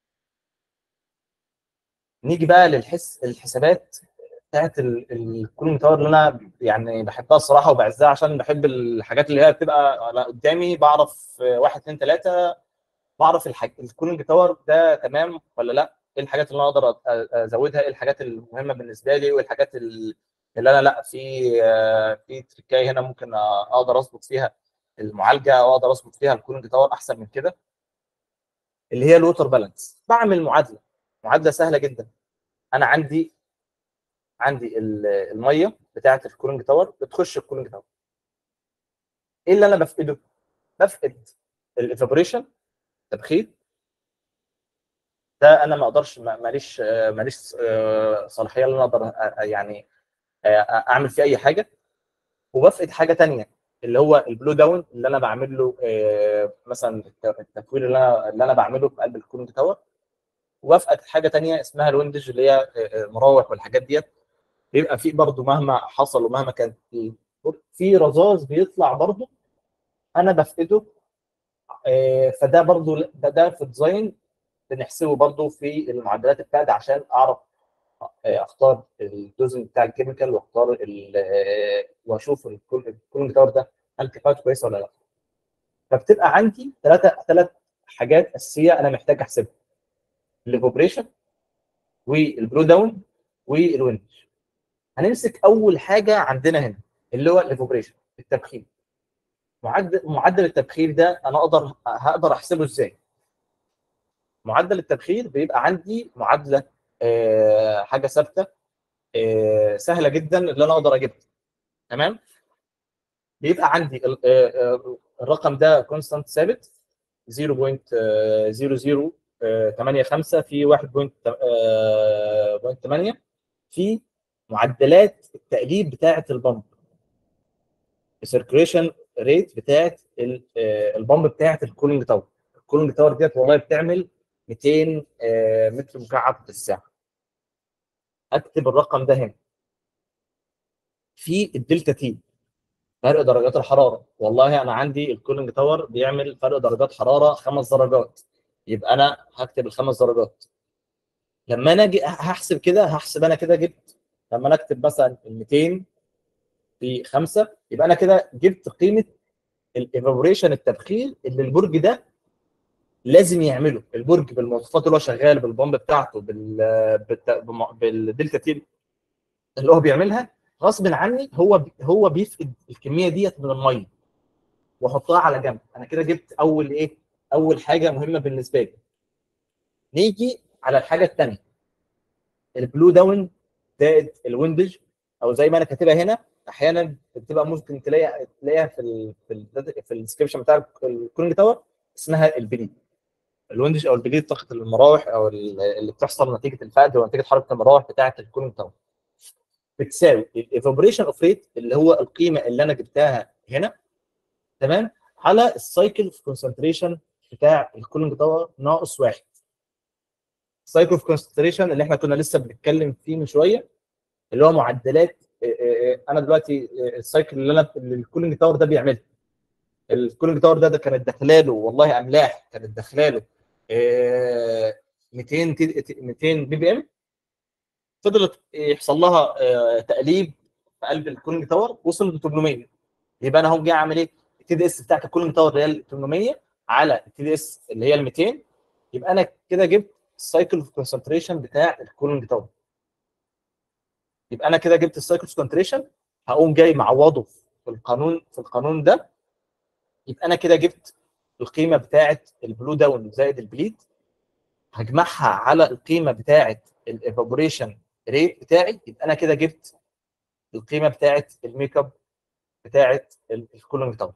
نيجي بقى للحس الحسابات بتاعت ال- الكولينج تاور اللي انا يعني بحبها الصراحه وبعزها عشان بحب الحاجات اللي هي بتبقى على قدامي بعرف آه، واحد اتنين تلاته بعرف الحاج... الكولينج تاور ده تمام ولا لا ايه الحاجات اللي انا اقدر أ- ازودها ايه الحاجات المهمه بالنسبه لي وايه الحاجات ال- اللي انا لا في آه، في تريكايه هنا ممكن اقدر اظبط فيها المعالجه او اقدر اظبط فيها الكولينج تاور احسن من كده اللي هي الووتر بالانس بعمل معادله معادله سهله جدا انا عندي عندي ال- الميه بتاعه الكولينج تاور بتخش الكولينج تاور ايه اللي انا بفقده؟ بفقد الايفابوريشن تبخير ده انا ما اقدرش ما- ماليش آه، ماليش آه، صلاحيه ان انا اقدر أ- يعني آه، اعمل فيه اي حاجه وبفقد حاجه تانية اللي هو البلو داون اللي انا بعمل له آه، مثلا الت- التكوير اللي انا اللي انا بعمله في قلب الكولينج تاور وبفقد حاجه تانية اسمها الويندج اللي هي آه، آه، المراوح والحاجات ديت بيبقى في برضه مهما حصل ومهما كان في في رذاذ بيطلع برضه انا بفقده آه، فده برضه ده, ده في الديزاين بنحسبه برضه في المعدلات بتاعتي عشان اعرف آه، اختار الدوزن بتاع الكيميكال واختار ال- آه، واشوف الكولينج تاور ده هل كفاءته كويسه ولا لا فبتبقى عندي ثلاثه ثلاث حاجات اساسيه انا محتاج احسبها الفوبريشن والبرو داون والويندج هنمسك اول حاجه عندنا هنا اللي هو الفوبريشن التبخير معدل معدل التبخير ده انا اقدر هقدر احسبه ازاي معدل التبخير بيبقى عندي معادله آه، حاجه ثابته آه، سهله جدا اللي انا اقدر اجيبها تمام بيبقى عندي ال- آه، آه، الرقم ده كونستانت ثابت 0.0085 في 1.8 في معدلات التقليب بتاعه البمب السيركيوليشن ريت بتاعه ال- آه، البمب بتاعه الكولينج تاور الكولينج تاور ديت والله بتعمل 200 آه، متر مكعب في الساعه اكتب الرقم ده هنا في الدلتا تي فرق درجات الحراره والله انا عندي الكولينج تاور بيعمل فرق درجات حراره خمس درجات يبقى انا هكتب الخمس درجات لما انا اجي هحسب كده هحسب انا كده جبت لما انا اكتب مثلا ال 200 في 5 يبقى انا كده جبت قيمه الايفابوريشن التبخير اللي البرج ده لازم يعمله البرج بالمواصفات اللي هو شغال بالبomb بتاعته بال بالت- بم- بالدلتا تي اللي هو بيعملها غصب عني هو بي- هو بيفقد الكميه ديت من الميه واحطها على جنب انا كده جبت اول ايه اول حاجه مهمه بالنسبه لي نيجي على الحاجه الثانيه البلو داون زائد الويندج او زي ما انا كاتبها هنا احيانا بتبقى ممكن تلاقيها تلاقيها في ال في ال في الديسكربشن بتاع الكولينج تاور اسمها البليد الويندج او البليد طاقه المراوح او ال- اللي بتحصل نتيجه الفقد ونتيجه حركه المراوح بتاعه الكولينج تاور بتساوي الايفابوريشن اوف ريت اللي هو القيمه اللي انا جبتها هنا تمام على السايكل اوف كونسنتريشن بتاع الكولينج تاور ناقص واحد السايكل اوف كونسنتريشن اللي احنا كنا لسه بنتكلم فيه من شويه اللي هو معدلات آه، آه، آه، انا دلوقتي آه، السايكل اللي انا اللي الكولينج تاور ده بيعملها الكولينج تاور ده ده كانت داخله له والله املاح كانت داخله له آه، 200 تي- 200 بي بي ام فضلت يحصل لها آه، تقليب في قلب الكولينج تاور وصل ل 800 يبقى انا هقوم جاي اعمل ايه؟ التي دي اس بتاعت الكولينج تاور اللي هي ال 800 على التي دي اس اللي هي ال 200 يبقى انا كده جبت السايكل اوف كونسنتريشن بتاع الكولينج تاور يبقى انا كده جبت السايكل اوف كونسنتريشن هقوم جاي معوضه في القانون في القانون ده يبقى انا كده جبت القيمه بتاعت البلو داون زائد البليد هجمعها على القيمه بتاعت الايفابوريشن ريت بتاعي يبقى انا كده جبت القيمه بتاعت الميك اب بتاعت الكولونج تاور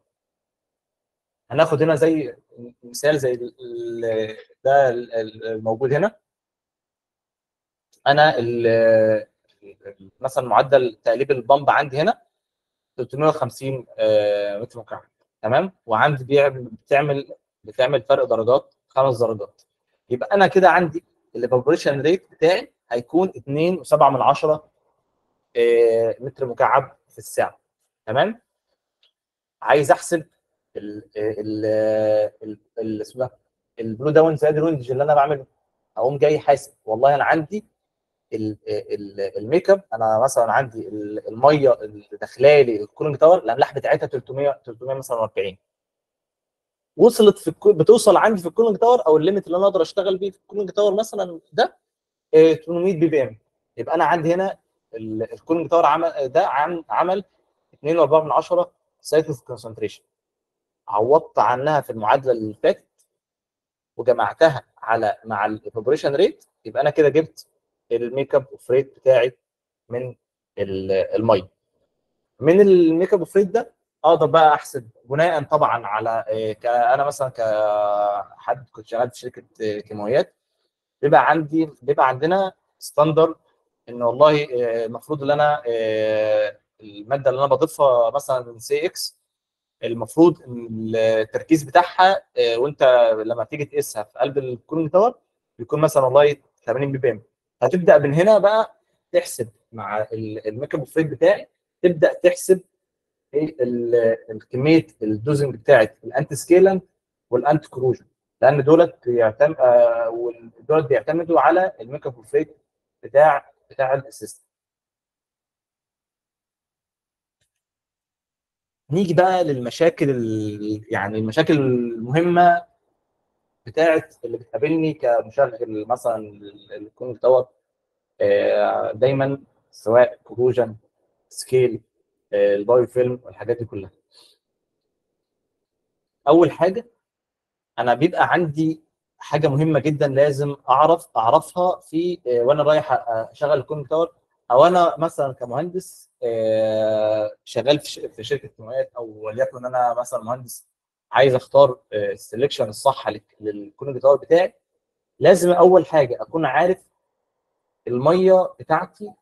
هناخد هنا زي مثال زي ال- ال- ده ال- ال- الموجود هنا انا ال- مثلا معدل تقليب البامب عندي هنا 350 آه، متر مكعب تمام وعندي بيعمل بتعمل بتعمل فرق درجات خمس درجات يبقى انا كده عندي الايفابوريشن ريت بتاعي هيكون 2.7 من 10 آه، متر مكعب في الساعه تمام عايز احسب ال ال ال ال اسمه ده البلو داون زائد الويندج اللي انا بعمله اقوم جاي حاسب والله انا عندي ال- ال- الميك اب انا مثلا عندي ال- الميه اللي داخله لي الكولينج تاور الاملاح بتاعتها 300 300 مثلا 40 وصلت في الكو... بتوصل عندي في الكولينج تاور او الليميت اللي انا اقدر اشتغل بيه في الكولينج تاور مثلا ده آه، 800 بي بي ام يبقى انا عندي هنا ال- الكولينج تاور عمل ده عم- عمل 2.4 من 10 سايكل اوف كونسنتريشن عوضت عنها في المعادله اللي فاتت وجمعتها على مع الايفابوريشن ريت يبقى انا كده جبت الميك اب اوف ريت بتاعي من ال- الميه من الميك اب اوف ريت ده اقدر بقى احسب بناء طبعا على آه، ك- انا مثلا كحد كنت شغال في شركه آه، كيماويات بيبقى عندي بيبقى عندنا ستاندرد ان والله آه، المفروض ان انا آه، الماده اللي انا بضيفها مثلا سي اكس المفروض ان التركيز بتاعها آه، وانت لما تيجي تقيسها في قلب الكولينج تاور بيكون مثلا والله 80 بي بي ام هتبدا من هنا بقى تحسب مع ال- الميك اب اوف ريت بتاعي تبدا تحسب ايه ال- ال- كميه الدوزنج بتاعت الانتي سكيلنت والانتي كروجن لان دولت بيعتم آه، وال- دولت بيعتمدوا على الميك اب اوف ريت بتاع بتاع السيستم نيجي بقى للمشاكل ال- يعني المشاكل المهمه بتاعت اللي بتقابلني كمشغل مثلا الكونج تاور آه، دايما سواء كروجن سكيل آه، البايو فيلم والحاجات دي كلها اول حاجه انا بيبقى عندي حاجه مهمه جدا لازم اعرف اعرفها في آه، وانا رايح اشغل الكونج تاور او انا مثلا كمهندس آه، شغال في ش- في شركه كيماويات او وليكن انا مثلا مهندس عايز اختار السلكشن الصح للكونج تاور بتاعي لازم اول حاجه اكون عارف الميه بتاعتي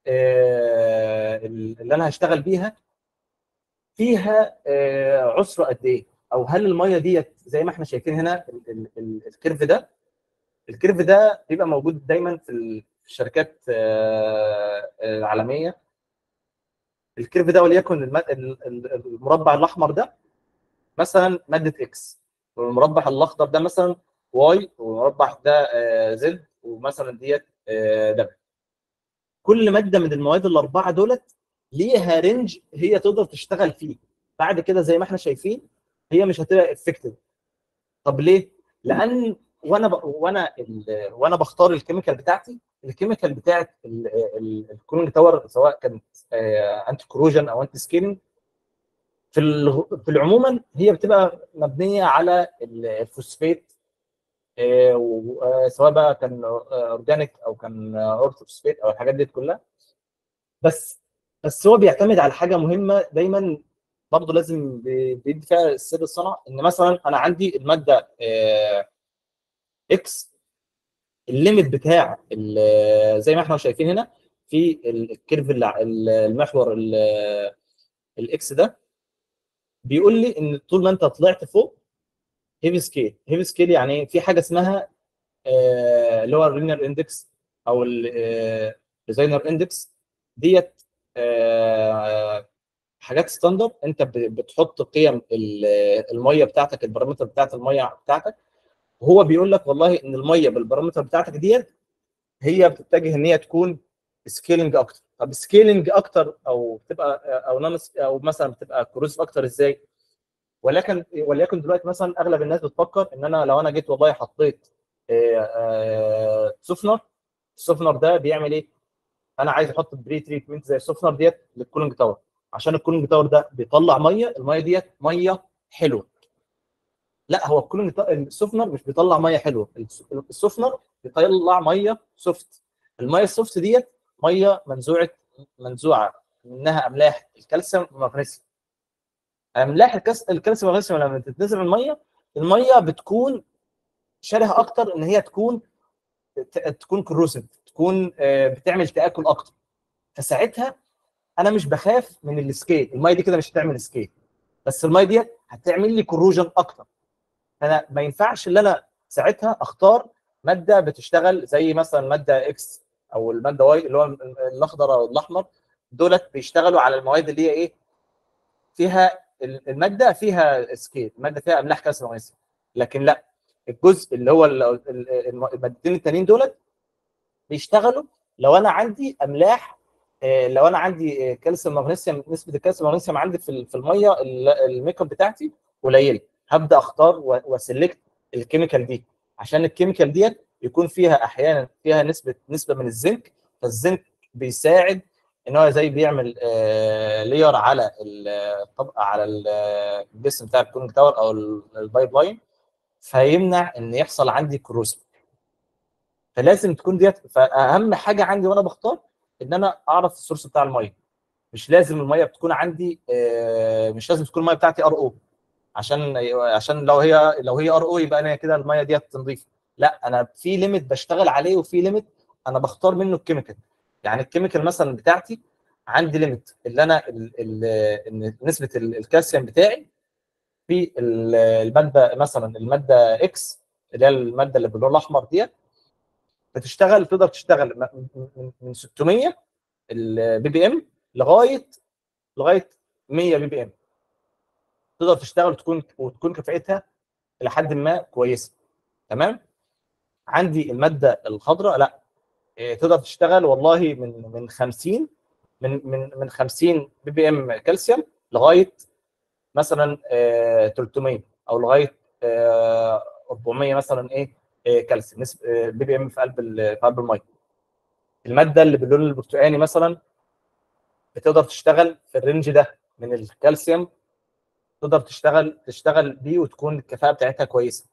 آه، اللي انا هشتغل بيها فيها آه، عسر قد ايه او هل الميه ديت زي ما احنا شايفين هنا ال- ال- ال- الكيرف ده الكيرف ده بيبقى موجود دايما في ال- في الشركات آه، العالميه الكيرف ده وليكن الم- ال- ال- المربع الاحمر ده مثلا ماده اكس والمربع الاخضر ده مثلا واي والمربع ده زد ومثلا ديت دبل كل ماده من المواد الاربعه دولت ليها رينج هي تقدر تشتغل فيه بعد كده زي ما احنا شايفين هي مش هتبقى افكتيف طب ليه؟ لان وانا ب... وانا ال... وانا بختار الكيميكال بتاعتي الكيميكال بتاعت الكولينج تاور سواء كانت انتي كروجن او انتي سكيلنج في الغ... في العموما هي بتبقى مبنيه على ال- الفوسفات آه، و- آه، سواء بقى كان اورجانيك او كان اورثوفوسفات او الحاجات دي كلها بس بس هو بيعتمد على حاجه مهمه دايما برضه لازم بي- بيدي فيها سر الصنعه ان مثلا انا عندي الماده آه، اكس الليميت بتاع ال- زي ما احنا شايفين هنا في ال- الكيرف اللي- ال- المحور ال- الاكس ده بيقول لي ان طول ما انت طلعت فوق هيفي سكيل هيفي سكيل يعني في حاجه اسمها آه، اللي هو الرينر اندكس او الديزاينر اندكس ديت آه، حاجات ستاندرد انت ب- بتحط قيم ال- الميه بتاعتك البارامتر بتاعت الميه بتاعتك وهو بيقول لك والله ان الميه بالبارامتر بتاعتك ديت هي بتتجه ان هي تكون سكيلنج اكتر طب سكيلنج اكتر او بتبقى او نون او مثلا بتبقى كروسيف اكتر ازاي ولكن وليكن دلوقتي مثلا اغلب الناس بتفكر ان انا لو انا جيت والله حطيت آه، آه، سفنر السفنر ده بيعمل ايه؟ انا عايز احط بري تريتمنت زي السفنر ديت للكولينج تاور عشان الكولينج تاور ده بيطلع ميه الميه ديت ميه حلوه لا هو الكولينج تا- السفنر مش بيطلع ميه حلوه الس- السفنر بيطلع ميه سوفت الميه السوفت ديت ميه منزوعه منزوعه منها املاح الكالسيوم والمغنيسيوم املاح الكس- الكالسيوم والمغنيسيوم لما تتنزل من الميه الميه بتكون شبه اكتر ان هي تكون ت- تكون كروسيف تكون آه، بتعمل تاكل اكتر فساعتها انا مش بخاف من السكيل الميه دي كده مش هتعمل سكيل بس الميه دي هتعمل لي كروجن اكتر فانا ما ينفعش ان انا ساعتها اختار ماده بتشتغل زي مثلا ماده اكس او الماده واي اللي هو الاخضر او الاحمر دولت بيشتغلوا على المواد اللي هي ايه فيها ال- الماده فيها سكيل الماده فيها املاح كالسيوم ومغنيسيوم لكن لا الجزء اللي هو ال- ال- الم- المادتين التانيين دولت بيشتغلوا لو انا عندي املاح آه، لو انا عندي آه، كالسيوم مغنيسيوم نسبه الكالسيوم مغنيسيوم عندي في ال- في الميه ال- الميك اب بتاعتي قليله هبدا اختار و- واسلكت الكيميكال دي عشان الكيميكال ديت يكون فيها احيانا فيها نسبه نسبه من الزنك فالزنك بيساعد ان هو زي بيعمل آه لير على الطبقه على ال- الجسم بتاع الكولينج تاور او ال- البايب لاين فيمنع ان يحصل عندي كروسيف فلازم تكون ديت فاهم حاجه عندي وانا بختار ان انا اعرف السورس بتاع الميه مش لازم الميه بتكون عندي آه، مش لازم تكون الميه بتاعتي ار او عشان عشان لو هي لو هي ار او يبقى انا كده الميه ديت نظيفه لا انا في ليميت بشتغل عليه وفي ليميت انا بختار منه الكيميكال يعني الكيميكال مثلا بتاعتي عندي ليميت اللي انا ال- ال- إن نسبه ال- الكالسيوم بتاعي في ال- الماده مثلا الماده اكس اللي هي الماده اللي باللون الاحمر ديت بتشتغل تقدر تشتغل م- من- من 600 البي بي ام لغايه لغايه 100 بي بي ام تقدر تشتغل وتكون وتكون كفاءتها الى حد ما كويسه تمام عندي الماده الخضراء لا إيه، تقدر تشتغل والله من من 50 من من من 50 بي بي ام كالسيوم لغايه مثلا آه، 300 او لغايه آه، 400 مثلا ايه آه، كالسيوم نسبه بي بي ام في قلب ال- في قلب الميه الماده اللي باللون البرتقاني مثلا بتقدر تشتغل في الرينج ده من الكالسيوم تقدر تشتغل تشتغل بيه وتكون الكفاءه بتاعتها كويسه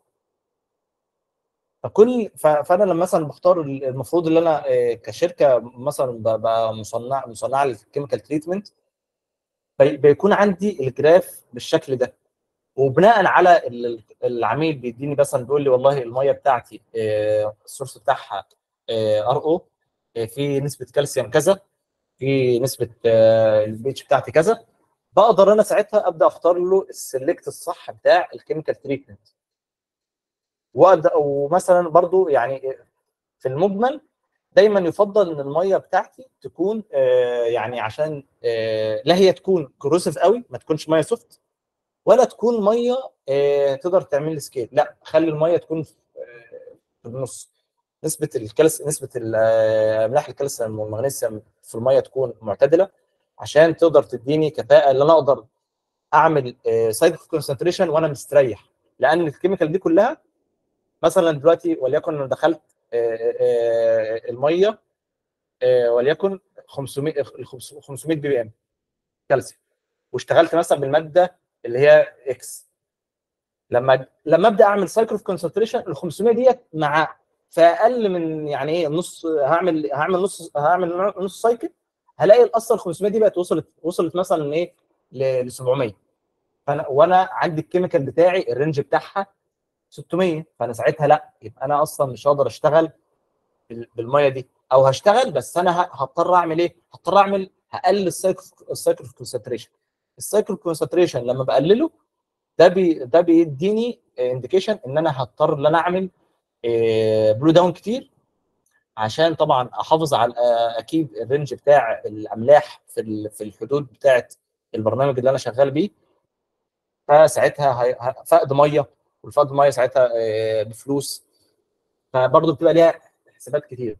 فكل ف- فانا لما مثلا بختار ال- المفروض ان انا آه، كشركه مثلا ببقى مصنع مصنعه للكيميكال تريتمنت بيكون عندي الجراف بالشكل ده وبناء على ال- العميل بيديني مثلا بيقول لي والله الميه بتاعتي آه، السورس بتاعها ار او في نسبه كالسيوم كذا في نسبه البي اتش بتاعتي كذا بقدر انا ساعتها ابدا اختار له السلكت الصح بتاع الكيميكال تريتمنت وابدا ومثلا برضو يعني في المجمل دايما يفضل ان الميه بتاعتي تكون آه، يعني عشان آه، لا هي تكون كروسيف قوي ما تكونش ميه سوفت ولا تكون ميه آه، تقدر تعمل لي سكيل لا خلي الميه تكون في آه، في النص نسبه الكالس نسبه ال- آه، املاح الكالسيوم والمغنيسيوم في الميه تكون معتدله عشان تقدر تديني كفاءه اللي انا اقدر اعمل سايد كونسنتريشن وانا مستريح لان الكيميكال دي كلها مثلا دلوقتي وليكن انا دخلت آه، آه، الميه آه، وليكن 500 ال 500 بي بي ام كالسيوم واشتغلت مثلا بالماده اللي هي اكس لما لما ابدا اعمل سايكل اوف كونسنتريشن ال 500 ديت مع في اقل من يعني ايه نص هعمل هعمل نص هعمل نص سايكل هلاقي الاصل 500 دي بقت وصلت وصلت مثلا ايه ل 700 فانا وانا عندي الكيميكال بتاعي الرينج بتاعها 600 فانا ساعتها لا يبقى انا اصلا مش هقدر اشتغل بال- بالميه دي او هشتغل بس انا ه- هضطر اعمل ايه؟ هضطر اعمل هقلل السايكل السايكل كونسنتريشن السايكل كونسنتريشن لما بقلله ده بي ده بيديني انديكيشن ان انا هضطر ان انا اعمل برو داون كتير عشان طبعا احافظ على آه، اكيد الرينج بتاع الاملاح في ال- في الحدود بتاعه البرنامج اللي انا شغال بيه فساعتها هي- ه- فقد ميه والفقد ميه ساعتها آه، بفلوس فبرضه بتبقى ليها حسابات كتير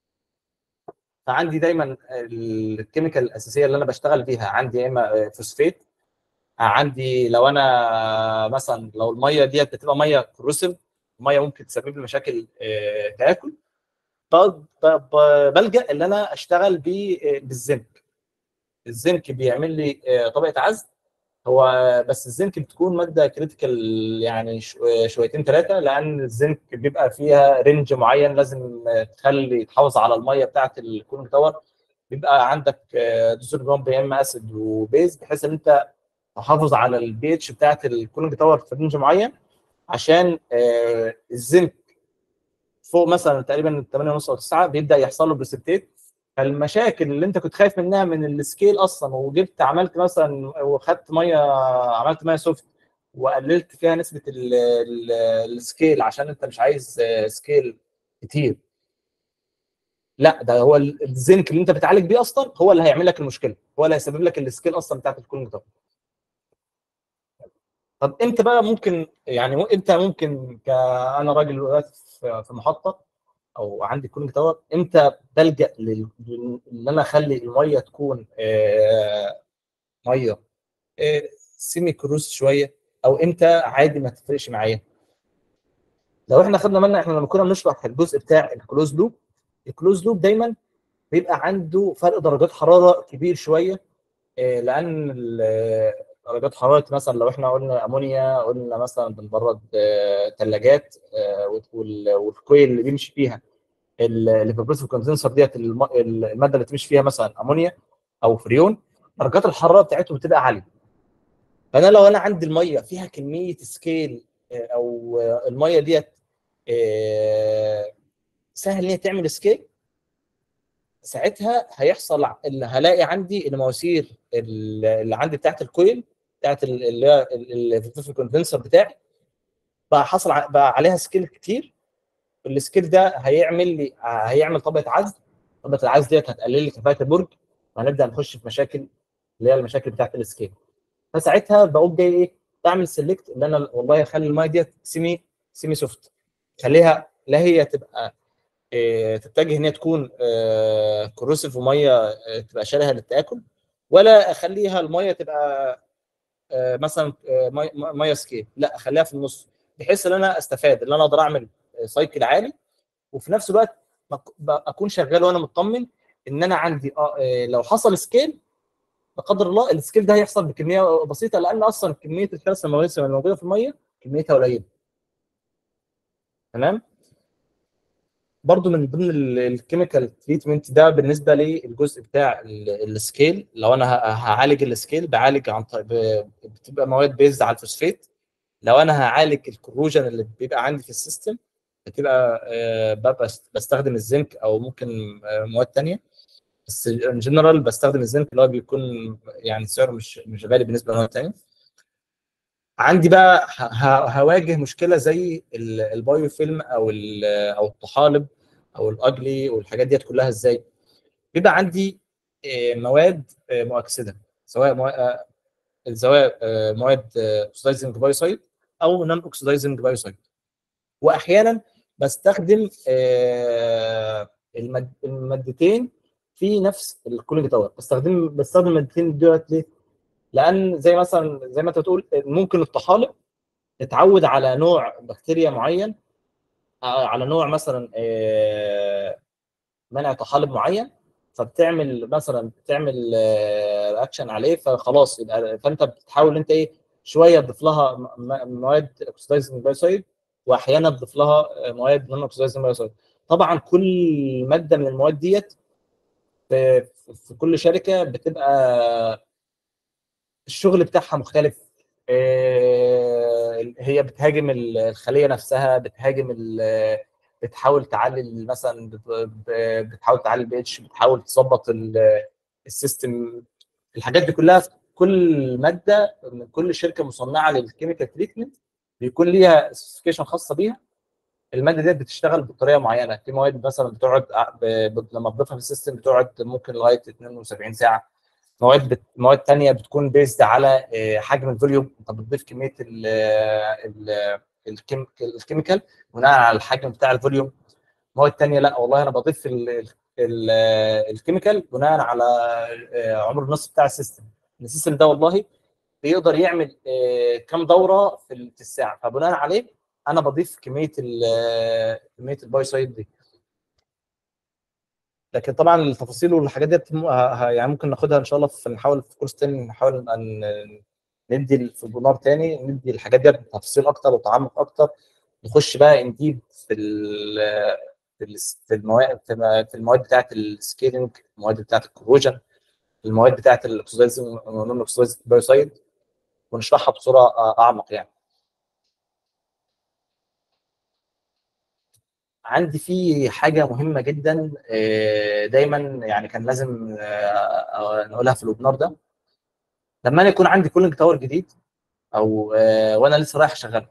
فعندي دايما الكيميكال الاساسيه اللي انا بشتغل بيها عندي يا اما فوسفيت عندي لو انا مثلا لو الميه ديت بتبقى ميه كروسيف ميه ممكن تسبب لي مشاكل آه، تاكل ب- ب- ب- بلجا ان انا اشتغل بيه آه، بالزنك الزنك بيعمل لي آه، طبقه عزل هو بس الزنك بتكون ماده كريتيكال يعني ش- آه، شويتين ثلاثه لان الزنك بيبقى فيها رينج معين لازم آه، تخلي تحافظ على الميه بتاعه الكولينج تاور بيبقى عندك دوزر جرام يا اما اسيد وبيز بحيث ان انت تحافظ على البي اتش بتاعه الكولينج تاور في رينج معين عشان آه، الزنك فوق مثلا تقريبا 8 ونص او 9 بيبدا يحصل له بريسبتيت فالمشاكل اللي انت كنت خايف منها من السكيل اصلا وجبت عملت مثلا وخدت ميه عملت ميه سوفت وقللت فيها نسبه ال- ال- السكيل عشان انت مش عايز آه، سكيل كتير لا ده هو ال- الزنك اللي انت بتعالج بيه اصلا هو اللي هيعمل لك المشكله هو اللي هيسبب لك السكيل اصلا بتاعت الكولينج تاور طب امتى بقى ممكن يعني مو- امتى ممكن ك انا راجل دلوقتي في في محطه او عندي كولينج تاور امتى بلجا لل- لل- ان انا اخلي الميه تكون آه، ميه آه، سيمي كروز شويه او امتى عادي ما تفرقش معايا لو احنا خدنا بالنا احنا لما كنا بنشرح الجزء بتاع الكلوز لوب الكلوز لوب دايما بيبقى عنده فرق درجات حراره كبير شويه آه، لان ال- درجات حراره مثلا لو احنا قلنا امونيا قلنا مثلا بنبرد ثلاجات والكويل اللي بيمشي فيها الليفربروسيف كوندنسر ديت الم- الماده اللي تمشي فيها مثلا امونيا او فريون درجات الحراره بتاعتهم بتبقى عاليه فانا لو انا عندي الميه فيها كميه سكيل آه، او آه، الميه ديت آه، سهل ان هي تعمل سكيل ساعتها هيحصل ع- اللي هلاقي عندي المواسير ال- اللي عندي بتاعت الكويل بتاعت ال- اللي هي الكوندنسر بتاعي بقى حصل ع- بقى عليها سكيل كتير السكيل ده هيعمل لي هيعمل طبقه عزل طبقه العزل ديت هتقلل لي كفاءه البرج وهنبدا نخش في مشاكل اللي هي المشاكل بتاعت السكيل فساعتها بقوم جاي ايه بعمل سيلكت ان انا والله اخلي المايه ديت سيمي سيمي سوفت خليها لا هي تبقى إيه تتجه ان هي تكون آه كروسيف وميه آه تبقى شالها للتاكل ولا اخليها الميه تبقى آه مثلا آه ميه مية سكيل لا اخليها في النص بحيث ان انا استفاد ان انا اقدر اعمل سايكل عالي وفي نفس الوقت بك- ب- اكون شغال وانا مطمن ان انا عندي اه آه، لو حصل سكيل لا قدر الله السكيل ده هيحصل بكميه بسيطه لان اصلا كميه الكالسيوم والمغنيسيوم الموجوده في الميه كميتها قليله تمام برضو من ضمن الكيميكال تريتمنت ده بالنسبه للجزء بتاع ال- السكيل لو انا ه- هعالج السكيل بعالج عن طريق ب- بتبقى مواد بيزد على الفوسفات لو انا هعالج الكروجن اللي بيبقى عندي في السيستم بتبقى آه، ببقى بست- بستخدم الزنك او ممكن آه، مواد تانية بس ان جنرال بستخدم الزنك اللي هو بيكون يعني سعره مش مش غالي بالنسبه لمواد تانية عندي بقى ه- ه- هواجه مشكله زي ال- البايو فيلم او ال- او الطحالب او الاجلي والحاجات ديت كلها ازاي بيبقى عندي آه، مواد آه، مؤكسده سواء موا- آه، سواء آه، مواد اوكسدايزنج بايوسايد او نون اوكسدايزنج بايوسايد واحيانا بستخدم آه، الماد- المادتين في نفس الكولينج تاور بستخدم بستخدم المادتين دولت ليه؟ لان زي مثلا زي ما انت بتقول ممكن الطحالب تتعود على نوع بكتيريا معين آه، على نوع مثلا آه، منع طحالب معين فبتعمل مثلا بتعمل رياكشن عليه فخلاص يبقى فانت بتحاول انت ايه شويه تضيف لها م- م- مواد اوكسيدايزنج بايوسايد واحيانا تضيف لها مواد نون اوكسيدايزنج بايوسايد طبعا كل ماده من المواد ديت في, في كل شركه بتبقى الشغل بتاعها مختلف آه، هي بتهاجم الخليه نفسها بتهاجم ال- بتحاول تعلي مثلا بت- ب- بتحاول تعلي البي اتش بتحاول تظبط ال- السيستم الحاجات دي كلها في كل ماده من كل شركه مصنعه للكيميكال تريتمنت بيكون ليها سبيسيفيكيشن خاصه بيها الماده دي بتشتغل بطريقه معينه في مواد مثلا بتقعد ب... ب... لما تضيفها في السيستم بتقعد ممكن لغايه 72 ساعه مواد بت... مواد ثانيه بتكون بيزد على آه، حجم الفوليوم انت بتضيف كميه ال... ال... الكيم... الكيميكال بناء على الحجم بتاع الفوليوم مواد ثانيه لا والله انا بضيف ال... ال... الكيميكال بناء على آه، عمر النص بتاع السيستم السيستم ده والله بيقدر يعمل آه، كام دوره في ال- في الساعه فبناء عليه انا بضيف كميه ال- كميه البايوسايد دي لكن طبعا التفاصيل والحاجات دي بتم- ه- ه- يعني ممكن ناخدها ان شاء الله في نحاول في كورس تاني نحاول ان ندي في البونار تاني ندي الحاجات دي بتفاصيل اكتر وتعمق اكتر نخش بقى انديب في ال في ال- في المواد في م- في المواد بتاعه السكيلينج المواد بتاعه الكروجن المواد بتاعه الاكسدايزنج نون اكسدايزنج بايوسايد ونشرحها بصوره اعمق يعني عندي في حاجة مهمة جدا آه، دايما يعني كان لازم آه، نقولها في الويبنار ده لما انا يكون عندي كولينج تاور جديد او آه، وانا لسه رايح اشغله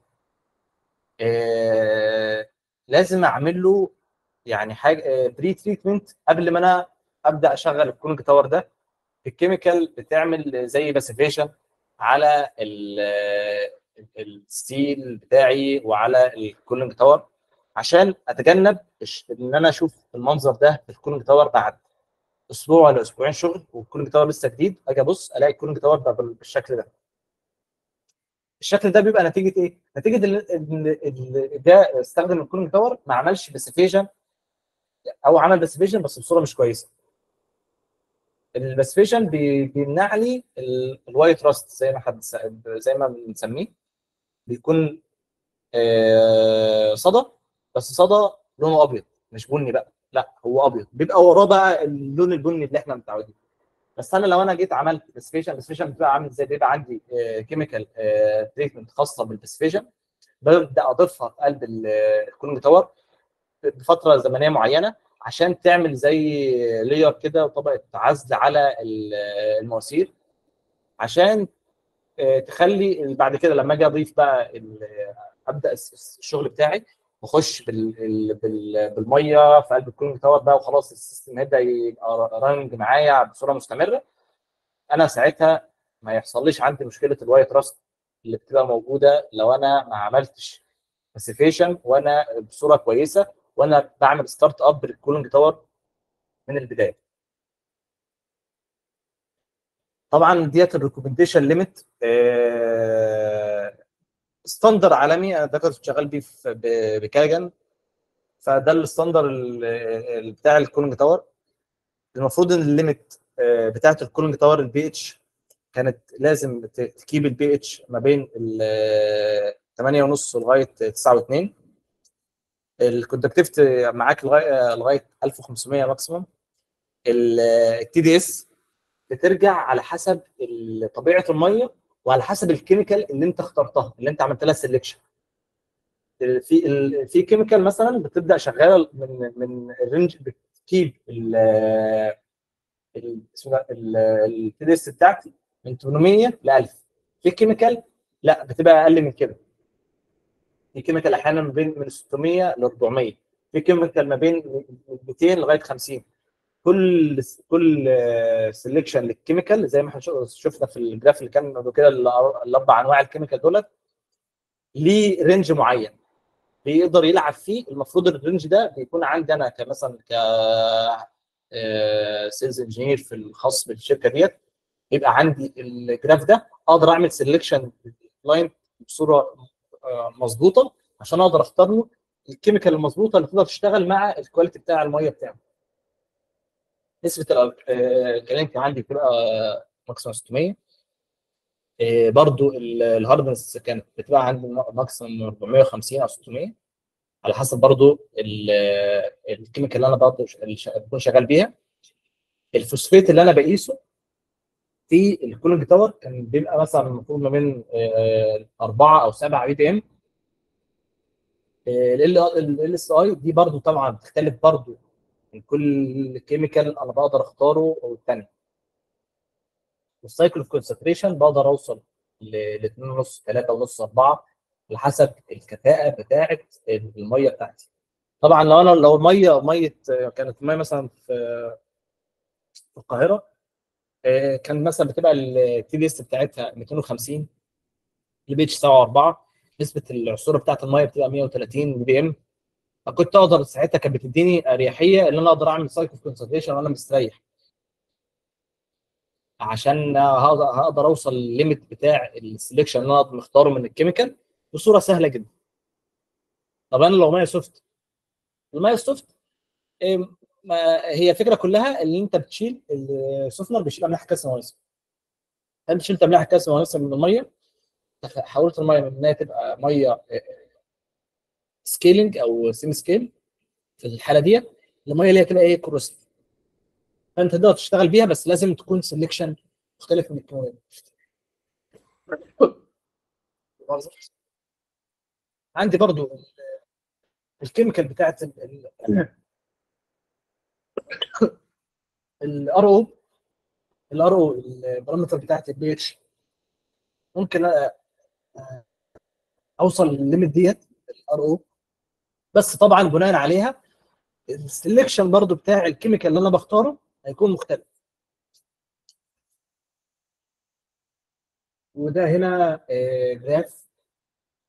آه، لازم اعمل له يعني حاجه بري تريتمنت قبل ما انا ابدا اشغل الكولينج تاور ده الكيميكال بتعمل زي باسيفيشن على ال الستيل بتاعي وعلى الكولينج تاور عشان اتجنب الش- ان انا اشوف المنظر ده في الكولينج تاور بعد اسبوع ولا اسبوعين شغل والكولينج تاور لسه جديد اجي ابص الاقي الكولينج تاور بقى بال- بالشكل ده الشكل ده بيبقى نتيجه ايه؟ نتيجه ان ان إن ده استخدم الكولينج تاور ما عملش باسيفيجن او عمل باسيفيجن بس بصوره مش كويسه الباسيفيجن بي- بيمنع لي ال- الوايت راست زي ما حد س- زي ما بنسميه بيكون آه، صدى بس صدى لونه ابيض مش بني بقى لا هو ابيض بيبقى وراه بقى اللون البني اللي احنا متعودين بس انا لو انا جيت عملت باسفيشن الباسفيشن بتبقى عامل ازاي بيبقى عندي كيميكال تريتمنت خاصه بالباسفيشن ببدا اضيفها في قلب ال- الكولينج تاور بفتره زمنيه معينه عشان تعمل زي لير كده وطبقه عزل على ال- المواسير عشان آه، تخلي بعد كده لما اجي اضيف بقى ال- ابدا الس- الشغل بتاعي واخش بال- ال- بال- بالميه في قلب الكولينج تاور بقى وخلاص السيستم هيبدا يبقى رانج معايا بصوره مستمره انا ساعتها ما يحصليش عندي مشكله الوايت راست اللي بتبقى موجوده لو انا ما عملتش باسيفيشن وانا بصوره كويسه وانا بعمل ستارت اب للكولينج تاور من البدايه طبعا ديت الريكومنديشن ليميت ستاندر عالمي انا ده كنت شغال بيه في- ب- بكاجن فده الستاندر ال- ال- بتاع الكولينج تاور المفروض ان الليميت آه، بتاعت الكولينج تاور البي اتش كانت لازم ت- تكيب البي اتش ما بين ال 8.5 لغايه 9.2 الكونتاكتيفيتي معاك لغايه لغايه 1500 ماكسيموم التي دي اس بترجع على حسب ال- طبيعه الميه وعلى حسب الكيميكال اللي انت اخترتها اللي انت عملت لها سelection في ال- في كيميكال مثلا بتبدا شغاله من من الرينج بتكيب ال ال- اسمه ده التي دي اس بتاعتي من 800 ل 1000 في كيميكال لا بتبقى اقل من كده في كيميكال احيانا ما بين من 600 ل 400 في كيميكال ما بين من 200 لغايه 50 كل كل سelection للكيميكال زي ما احنا شو- شفنا في الجراف اللي كان قبل كده ال- الاربع انواع الكيميكال دولت ليه رينج معين بيقدر يلعب فيه المفروض الرينج ده بيكون عندي انا كمثلا ك سيلز انجينير في الخاص بالشركه ديت يبقى عندي الجراف ده اقدر اعمل سelection لاين بصوره آه، مظبوطه عشان اقدر اختار له الكيميكال المظبوطه اللي تقدر تشتغل مع الكواليتي بتاع الميه بتاعه نسبه الكلام عندي بتبقى ماكسيموم 600 آه، برضو ال- الهاردنس كانت بتبقى عندي ماكسيموم 450 او 600 على حسب برضو ال- الكيميكال اللي انا برضو ش- اللي ش- بكون شغال بيها الفوسفيت اللي انا بقيسه في الكولينج تاور كان بيبقى مثلا المفروض ما بين آه، 4 او 7 بي بي ام ال اس اي دي برضو طبعا بتختلف برضو من كل كيميكال انا بقدر اختاره والثاني والسايكل اوف كونسنتريشن بقدر اوصل ل 2.5 3.5 4 على حسب الكفاءه بتاعه الميه بتاعتي طبعا لو انا لو الميه ميه آه، كانت الميه مثلا في في القاهره آه، كان مثلا بتبقى التي دي اس بتاعتها 250 البي اتش 7.4 نسبه العصوره بتاعت الميه بتبقى 130 بي ام فكنت اقدر ساعتها كانت بتديني اريحيه ان انا اقدر اعمل سايكل كونسنتريشن وانا مستريح عشان هقدر هقدر اوصل الليميت بتاع السلكشن اللي انا أقدر مختاره من الكيميكال بصوره سهله جدا طب انا لو ميه سوفت الميه السوفت إيه، ما هي الفكره كلها ان انت بتشيل السفنر بيشيل املاح كاس مواسم انت شلت املاح كاس مواسم من الميه حولت الميه من انها تبقى ميه سكيلنج او سيمي سكيل في الحاله ديت الميه اللي هي تبقى ايه كروسيف فانت تقدر تشتغل بيها بس لازم تكون سelection مختلف من الكيماويات عندي برضو الكيميكال بتاعت الار او الار او البارامتر بتاعت البي اتش ممكن أ- اوصل للليميت ديت الار او بس طبعا بناء عليها السلكشن برضو بتاع الكيميكال اللي انا بختاره هيكون مختلف وده هنا آه، جراف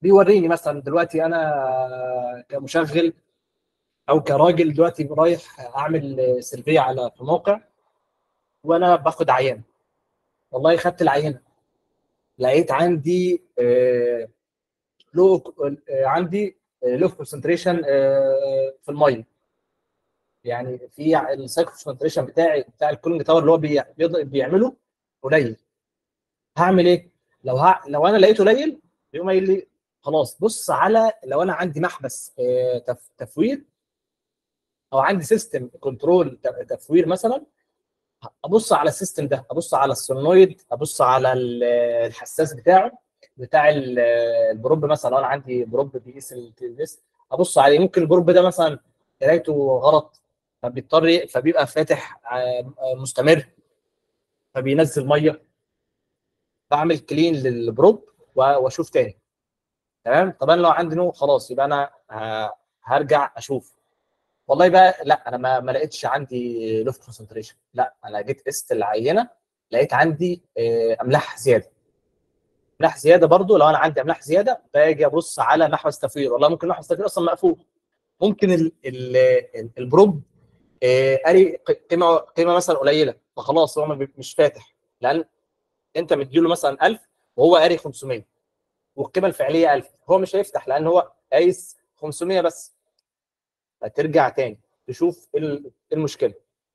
بيوريني مثلا دلوقتي انا كمشغل او كراجل دلوقتي رايح اعمل سيرفي على في موقع وانا باخد عينه والله خدت العينه لقيت عندي آه، لو آه، عندي لو كونسنتريشن في الميه يعني في السايكل كونسنتريشن بتاعي بتاع الكولينج تاور اللي هو بي- بيقدر- بيعمله قليل هعمل ايه؟ لو ها لو انا لقيته قليل يقوم قايل لي خلاص بص على لو انا عندي محبس آه، تف- تفوير او عندي سيستم كنترول تفوير مثلا ابص على السيستم ده ابص على السونويد ابص على ال- الحساس بتاعه بتاع ال- البروب مثلا لو انا عندي بروب بيقيس التلفزيون ابص عليه ممكن البروب ده مثلا قرايته غلط فبيضطر ي- فبيبقى فاتح آه، آه، مستمر فبينزل ميه بعمل كلين للبروب و- واشوف تاني تمام طب انا لو عندي نو خلاص يبقى انا ه- هرجع اشوف والله بقى لا انا ما, ما لقيتش عندي لوف كونسنتريشن لا انا جيت قست العينه لقيت عندي آه، املاح زياده املاح زياده برضو لو انا عندي املاح زياده باجي ابص على محبس تفوير والله ممكن محبس تفوير اصلا مقفول ممكن ال ال ال- البروب آه، قاري ق- قيمه قيمه مثلا قليله فخلاص هو ما بي- مش فاتح لان انت مديله مثلا 1000 وهو قاري 500 والقيمه الفعليه 1000 هو مش هيفتح لان هو قايس 500 بس هترجع تاني تشوف ايه ال- إيه المشكله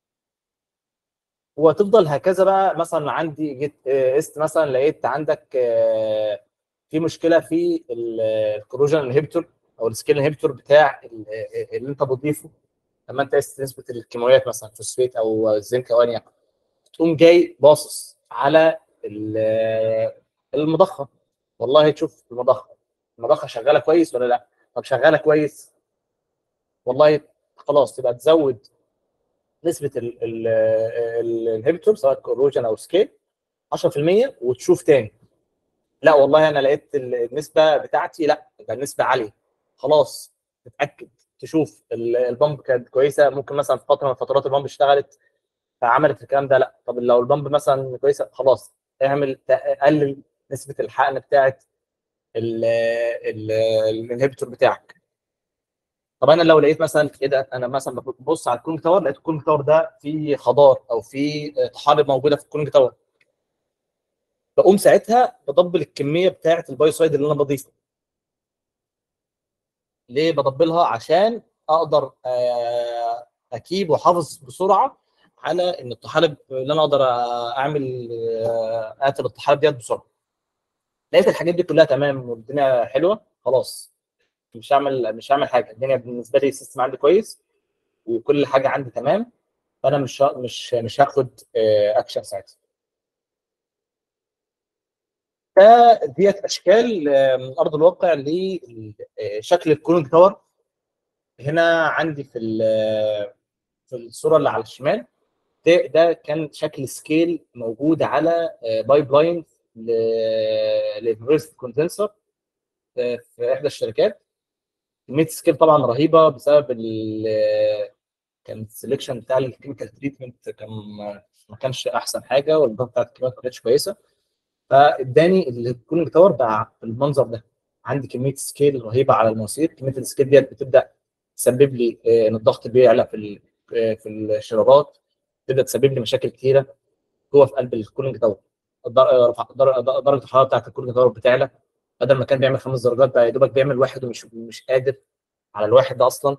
وتفضل هكذا بقى مثلا عندي جيت آه، قست مثلا لقيت عندك آه، في مشكله في ال- الكروجن انهبيتور او السكيل انهبيتور بتاع ال- آه، اللي انت بتضيفه لما انت قست نسبه الكيماويات مثلا فوسفيت او زنك او انيا تقوم جاي باصص على ال- آه، المضخه والله تشوف المضخه المضخه شغاله كويس ولا لا طب شغاله كويس والله خلاص تبقى تزود نسبه الانهبيتور سواء كوروجن او سكيل 10% وتشوف تاني لا والله انا لقيت النسبه بتاعتي لا ده النسبه عاليه خلاص تتاكد تشوف ال- البامب كانت كويسه ممكن مثلا في فتره من فترات البامب اشتغلت فعملت الكلام ده لا طب لو البامب مثلا كويسه خلاص اعمل قلل نسبه الحقن بتاعت الانهبيتور بتاعك طب انا لو لقيت مثلا ايه ده انا مثلا ببص على الكولينج تاور لقيت الكولينج تاور ده فيه خضار او فيه طحالب موجوده في الكولينج تاور بقوم ساعتها بدبل الكميه بتاعه البايوسايد اللي انا بضيفه ليه بدبلها عشان اقدر آه، اكيب واحافظ بسرعه على ان الطحالب اللي انا اقدر اعمل آه، اقتل الطحالب ديت بسرعه لقيت الحاجات دي كلها تمام والدنيا حلوه خلاص مش هعمل مش هعمل حاجه الدنيا بالنسبه لي السيستم عندي كويس وكل حاجه عندي تمام فانا مش ه- مش مش هاخد آه، اكشن ساعتها ده ديت اشكال آه، من ارض الواقع لشكل الكولينج تاور هنا عندي في ال- في الصوره اللي على الشمال ده ده كان شكل سكيل موجود على بايب لاين للريفرس كوندنسر في احدى الشركات كميه سكيل طبعا رهيبه بسبب ال- كان السلكشن بتاع الكيميكال تريتمنت كان ما كانش احسن حاجه والنظام بتاعت الكيميكال ما كانتش كويسه فاداني الكولينج تاور بقى بالمنظر ده عندي كميه سكيل رهيبه على المواسير كميه السكيل ديت بتبدا تسبب لي آه، ان الضغط بيعلى في ال- آه، في الشرارات تبدا تسبب لي مشاكل كتيره جوه في قلب الكولينج تاور الدر- آه، رفع- در- در- درجه الحراره بتاعت الكولينج تاور بتعلى بدل ما كان بيعمل خمس درجات بقى يا دوبك بيعمل واحد ومش مش قادر على الواحد ده اصلا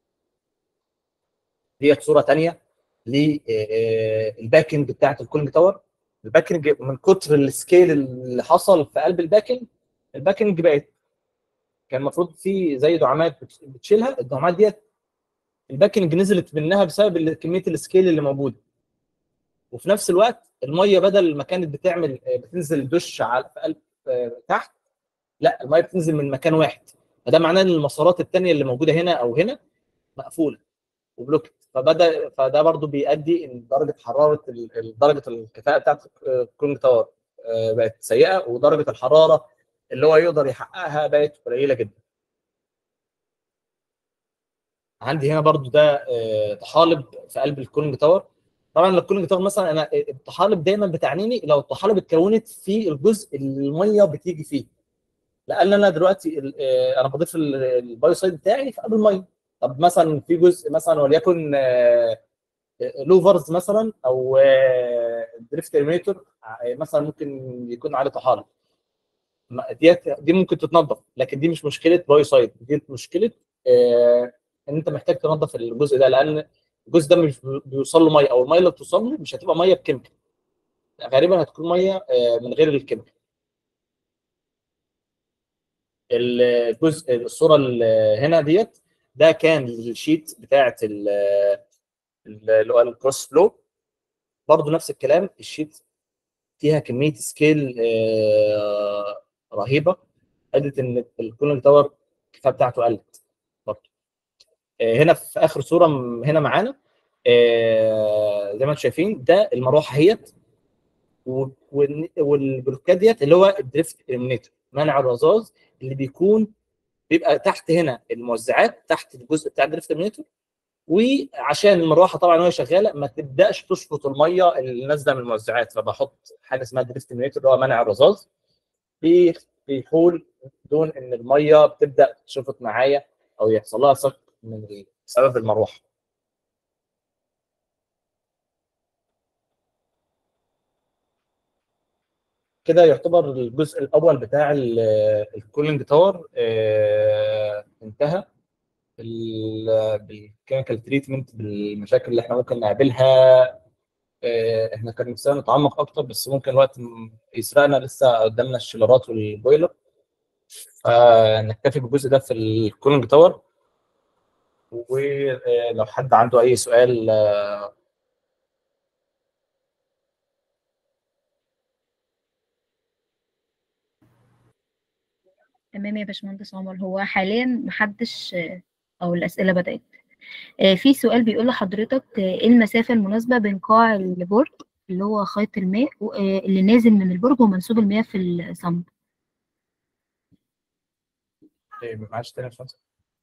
ديت صوره ثانيه للباكنج بتاعت الكولينج تاور الباكنج من كتر السكيل اللي حصل في قلب الباكنج الباكنج بقت كان المفروض في زي دعامات بت- بتشيلها الدعامات ديت الباكنج نزلت منها بسبب ال- كميه السكيل اللي موجوده وفي نفس الوقت الميه بدل ما كانت بتعمل بتنزل دش على في قلب آه، تحت لا الميه بتنزل من مكان واحد فده معناه ان المسارات الثانيه اللي موجوده هنا او هنا مقفوله وبلوكت فبدا فده برضو بيؤدي ان درجه حراره ال- ال- درجه الكفاءه بتاعت الكولينج تاور آه، بقت سيئه ودرجه الحراره اللي هو يقدر يحققها بقت قليله جدا عندي هنا برضو ده آه، طحالب في قلب الكولينج تاور طبعا الكولينج تاور مثلا انا الطحالب دايما بتعنيني لو الطحالب اتكونت في الجزء اللي الميه بتيجي فيه لان انا دلوقتي ال- آه، انا بضيف ال- البايو سايد بتاعي في قلب الميه طب مثلا في جزء مثلا وليكن آه، لوفرز مثلا او دريفت ترمينيتور مثلا ممكن يكون عليه طحالب ما- ديت دي ممكن تتنظف لكن دي مش مشكله بايو سايد دي مشكله آه، ان انت محتاج تنظف الجزء ده لان الجزء ده مش بي- بيوصل له ميه او الميه اللي بتوصل له مش هتبقى ميه بكيميكال غالبا هتكون ميه آه، من غير الكيميكال الجزء الصوره اللي هنا ديت ده كان الشيت بتاعه ال- ال- اللي هو الكروس فلو برضه نفس الكلام الشيت فيها كميه سكيل آه، رهيبه ادت ان الكولينج تاور الكفاءه بتاعته قلت برضه آه، هنا في اخر صوره م- هنا معانا آه، زي ما انتم شايفين ده المروحه اهيت و- والن- والبلوكات ديت اللي هو الدريفت اليمينيتور منع الرذاذ اللي بيكون بيبقى تحت هنا الموزعات تحت الجزء بتاع الدريفت اليمينيتور وعشان المروحه طبعا وهي شغاله ما تبداش تشفط الميه اللي نازله من الموزعات فبحط حاجه اسمها دريفت اليمينيتور اللي هو منع الرذاذ بي- بيحول دون ان الميه بتبدا تشفط معايا او يحصل لها سك من سبب المروحه كده يعتبر الجزء الاول بتاع الكولينج تاور انتهى بالكيميكال تريتمنت بالمشاكل اللي احنا ممكن نقابلها آه، احنا كان نفسنا نتعمق اكتر بس ممكن الوقت م- يسرقنا لسه قدامنا الشيلرات والبويلر فنكتفي بالجزء ده في الكولينج تاور ولو حد عنده اي سؤال آه، تمام يا باشمهندس عمر هو حاليا محدش آه، او الاسئله بدات آه، في سؤال بيقول لحضرتك آه، ايه المسافه المناسبه بين قاع البرج اللي هو خيط الماء و- آه، اللي نازل من البرج ومنسوب المياه في الصمت إيه، معلش تاني يا باشمهندس.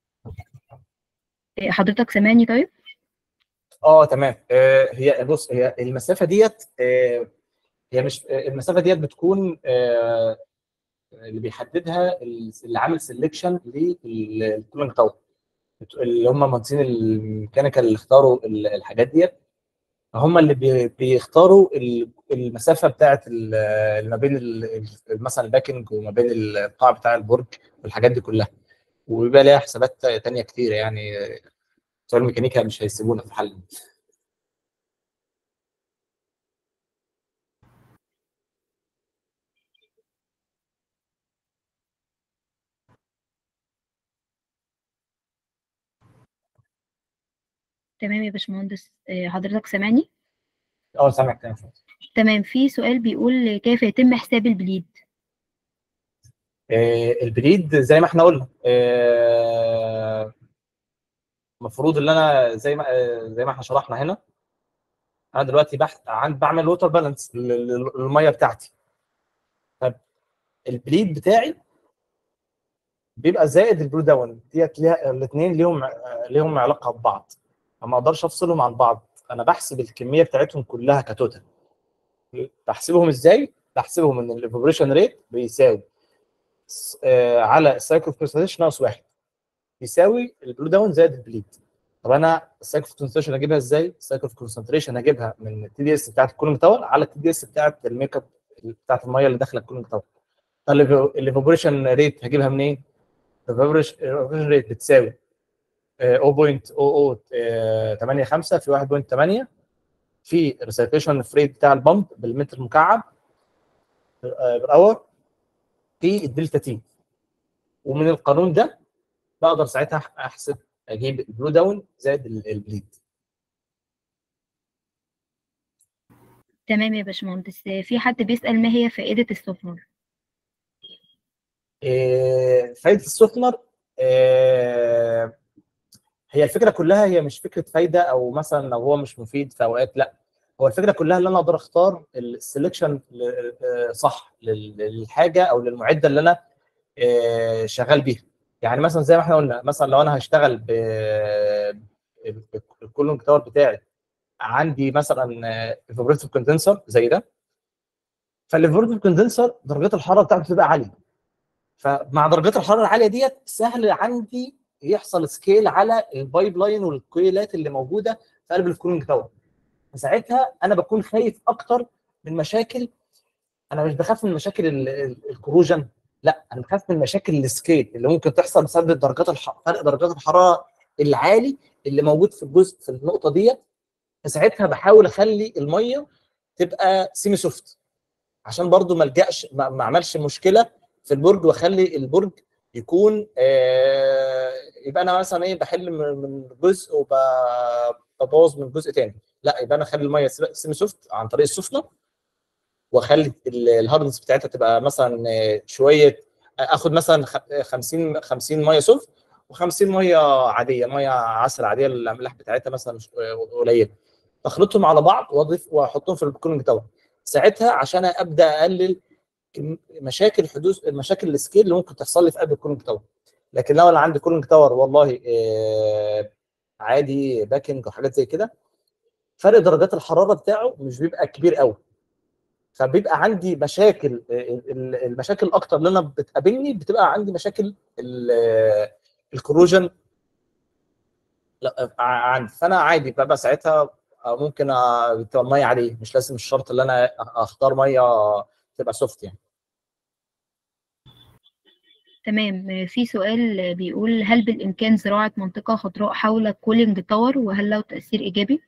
آه، حضرتك سامعني طيب اه تمام آه، هي بص هي المسافه ديت آه، هي مش آه، المسافه ديت بتكون آه، اللي بيحددها اللي عامل سelection للكولينج تاور اللي هم مهندسين الميكانيكال اللي اختاروا ال- الحاجات ديت هم اللي بي- بيختاروا ال- المسافه بتاعت ال- اللي ما بين ال- ال- مثلا الباكنج وما بين القاع بتاع البرج والحاجات دي كلها وبيبقى ليها حسابات تانية كتير يعني بتوع الميكانيكا مش هيسيبونا في الحل تمام يا باشمهندس آه، حضرتك سامعني اه سامعك تاني تمام في سؤال بيقول كيف يتم حساب البليد آه، البريد زي ما احنا قلنا آه، المفروض ان انا زي ما آه، زي ما احنا شرحنا هنا انا دلوقتي بحث عن بعمل ووتر بالانس للميه بتاعتي طب البليد بتاعي بيبقى زائد البلو داون ديت ليها الاثنين ليهم آه، ليهم علاقه ببعض فما اقدرش افصلهم عن بعض انا بحسب الكميه بتاعتهم كلها كتوتال بحسبهم ازاي؟ بحسبهم ان الايفابوريشن ريت بيساوي س- آه، على السايكل كونسنتريشن ناقص واحد يساوي البلو داون زائد البليد طب انا السايكل كونسنتريشن اجيبها ازاي؟ السايكل كونسنتريشن اجيبها من التي دي اس بتاعت الكولينج تاور على التي دي اس بتاعت الميك اب بتاعت الميه اللي داخله الكولينج تاور الايفابوريشن ريت هجيبها منين؟ الايفابوريشن ريت بتساوي آه، 0.0085 في 1.8 في الريسيركيشن فريت بتاع البمب بالمتر مكعب بر اور في الدلتا تي ومن القانون ده بقدر ساعتها احسب اجيب البلو داون زائد ال- البليد تمام يا باشمهندس آه، في حد بيسأل ما هي فائدة السفنر إيه، فايده السخنر إيه، هي الفكره كلها هي مش فكره فايده او مثلا لو هو مش مفيد في اوقات لا هو الفكره كلها ان انا اقدر اختار السلكشن صح لل- للحاجه او للمعده اللي انا آه، شغال بيها يعني مثلا زي ما احنا قلنا مثلا لو انا هشتغل ب الكولونج تاور بتاعي عندي مثلا ايفابوريتيف كوندنسر زي ده فالايفابوريتيف كوندنسر درجات الحراره بتاعته بتبقى عاليه فمع درجات الحراره العاليه ديت سهل عندي يحصل سكيل على البايب لاين والكويلات اللي موجوده في قلب الكولينج تاور فساعتها انا بكون خايف اكتر من مشاكل انا مش بخاف من مشاكل ال- ال- الكروجن لا انا بخاف من مشاكل السكيل اللي ممكن تحصل بسبب درجات الح... فرق درجات الحراره العالي اللي موجود في الجزء في النقطه ديت فساعتها بحاول اخلي الميه تبقى سيمي سوفت عشان برضو ما الجاش ما ما اعملش مشكله في البرج واخلي البرج يكون آه يبقى انا مثلا ايه بحل من من جزء وببوظ من جزء تاني لا يبقى انا اخلي الميه سيمي سوفت عن طريق السفنه واخلي ال- الهاردنس بتاعتها تبقى مثلا آه، شويه اخد مثلا خ- 50 50 ميه سوفت و50 ميه عاديه ميه عسل عاديه الاملاح بتاعتها مثلا مش قليله اخلطهم على بعض واضيف واحطهم في الكولينج تاور ساعتها عشان ابدا اقلل كم- مشاكل حدوث المشاكل السكيل اللي ممكن تحصل لي في قلب الكولينج تاور لكن لو انا عندي كولينج تاور والله آه، عادي باكنج وحاجات زي كده فرق درجات الحراره بتاعه مش بيبقى كبير قوي فبيبقى عندي مشاكل ال- ال- المشاكل الاكتر اللي انا بتقابلني بتبقى عندي مشاكل ال- الكروجن لا ع- عندي فانا عادي ببقى ساعتها ممكن أ- تبقى الميه عاديه مش لازم الشرط اللي انا اختار ميه تبقى سوفت يعني تمام في سؤال بيقول هل بالإمكان زراعة منطقة خضراء حول الكولينج تاور وهل له تأثير إيجابي؟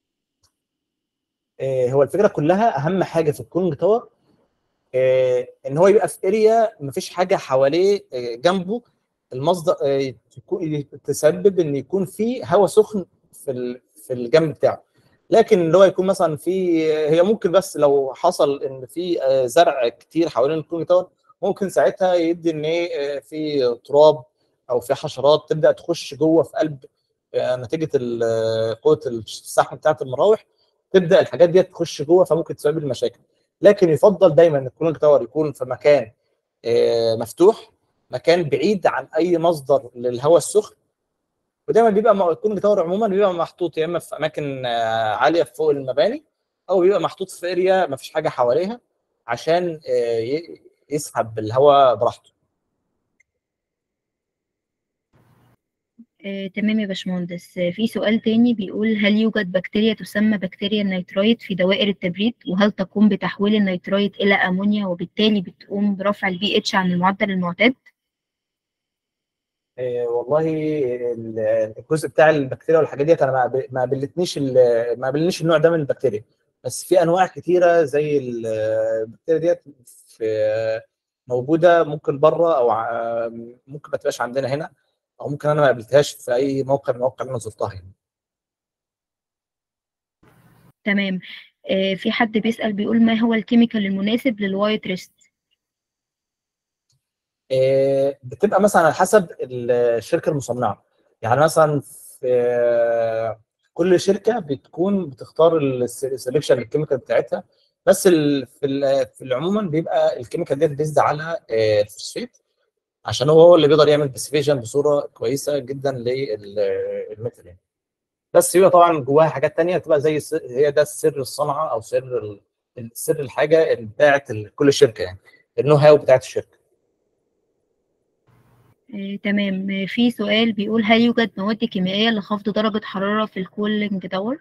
آه، هو الفكره كلها اهم حاجه في الكولينج تاور آه، ان هو يبقى في اريا مفيش حاجه حواليه آه، جنبه المصدر آه، تكون- تسبب ان يكون في هواء سخن في ال- في الجنب بتاعه لكن اللي هو يكون مثلا في هي ممكن بس لو حصل ان في آه، زرع كتير حوالين الكولينج تاور ممكن ساعتها يدي ان ايه آه، في تراب او في حشرات تبدا تخش جوه في قلب آه، نتيجه ال- آه، قوه الشحن بتاعه المراوح تبدا الحاجات دي تخش جوه فممكن تسبب لي مشاكل لكن يفضل دايما ان الكولينج تاور يكون في مكان آه، مفتوح مكان بعيد عن اي مصدر للهواء السخن ودايما بيبقى م- الكولينج تاور عموما بيبقى محطوط يا اما في اماكن آه، عاليه فوق المباني او بيبقى محطوط في اريا ما فيش حاجه حواليها عشان آه، ي- يسحب الهواء براحته آه، تمام يا باشمهندس آه، في سؤال تاني بيقول هل يوجد بكتيريا تسمى بكتيريا النيترايت في دوائر التبريد وهل تقوم بتحويل النيترايت إلى أمونيا وبالتالي بتقوم برفع البي اتش عن المعدل المعتاد؟ آه، والله ال- الجزء بتاع البكتيريا والحاجات ديت انا ما قاب- ما قابلتنيش ال- ما قابلنيش النوع ده من البكتيريا بس في انواع كتيره زي ال- البكتيريا ديت في موجوده ممكن بره او ع- ممكن ما تبقاش عندنا هنا او ممكن انا ما قابلتهاش في اي موقع من المواقع اللي انا زرتها يعني. تمام آه، في حد بيسأل بيقول ما هو الكيميكال المناسب للوايت ريست؟ آه، بتبقى مثلا على حسب الشركه المصنعه يعني مثلا في كل شركه بتكون بتختار السلكشن الكيميكال بتاعتها بس ال- في ال- في العموما بيبقى الكيميكال ديت بيزد على آه، الفوسفيت عشان هو هو اللي بيقدر يعمل باسيفيشن بصوره كويسه جدا للميتال يعني بس هي طبعا جواها حاجات تانية تبقى زي الس- هي ده سر الصنعه او سر ال- سر الحاجه بتاعت ال- كل شركه يعني النو هاو بتاعت الشركه آه، تمام آه، في سؤال بيقول هل يوجد مواد كيميائية لخفض درجة حرارة في الكولينج تاور؟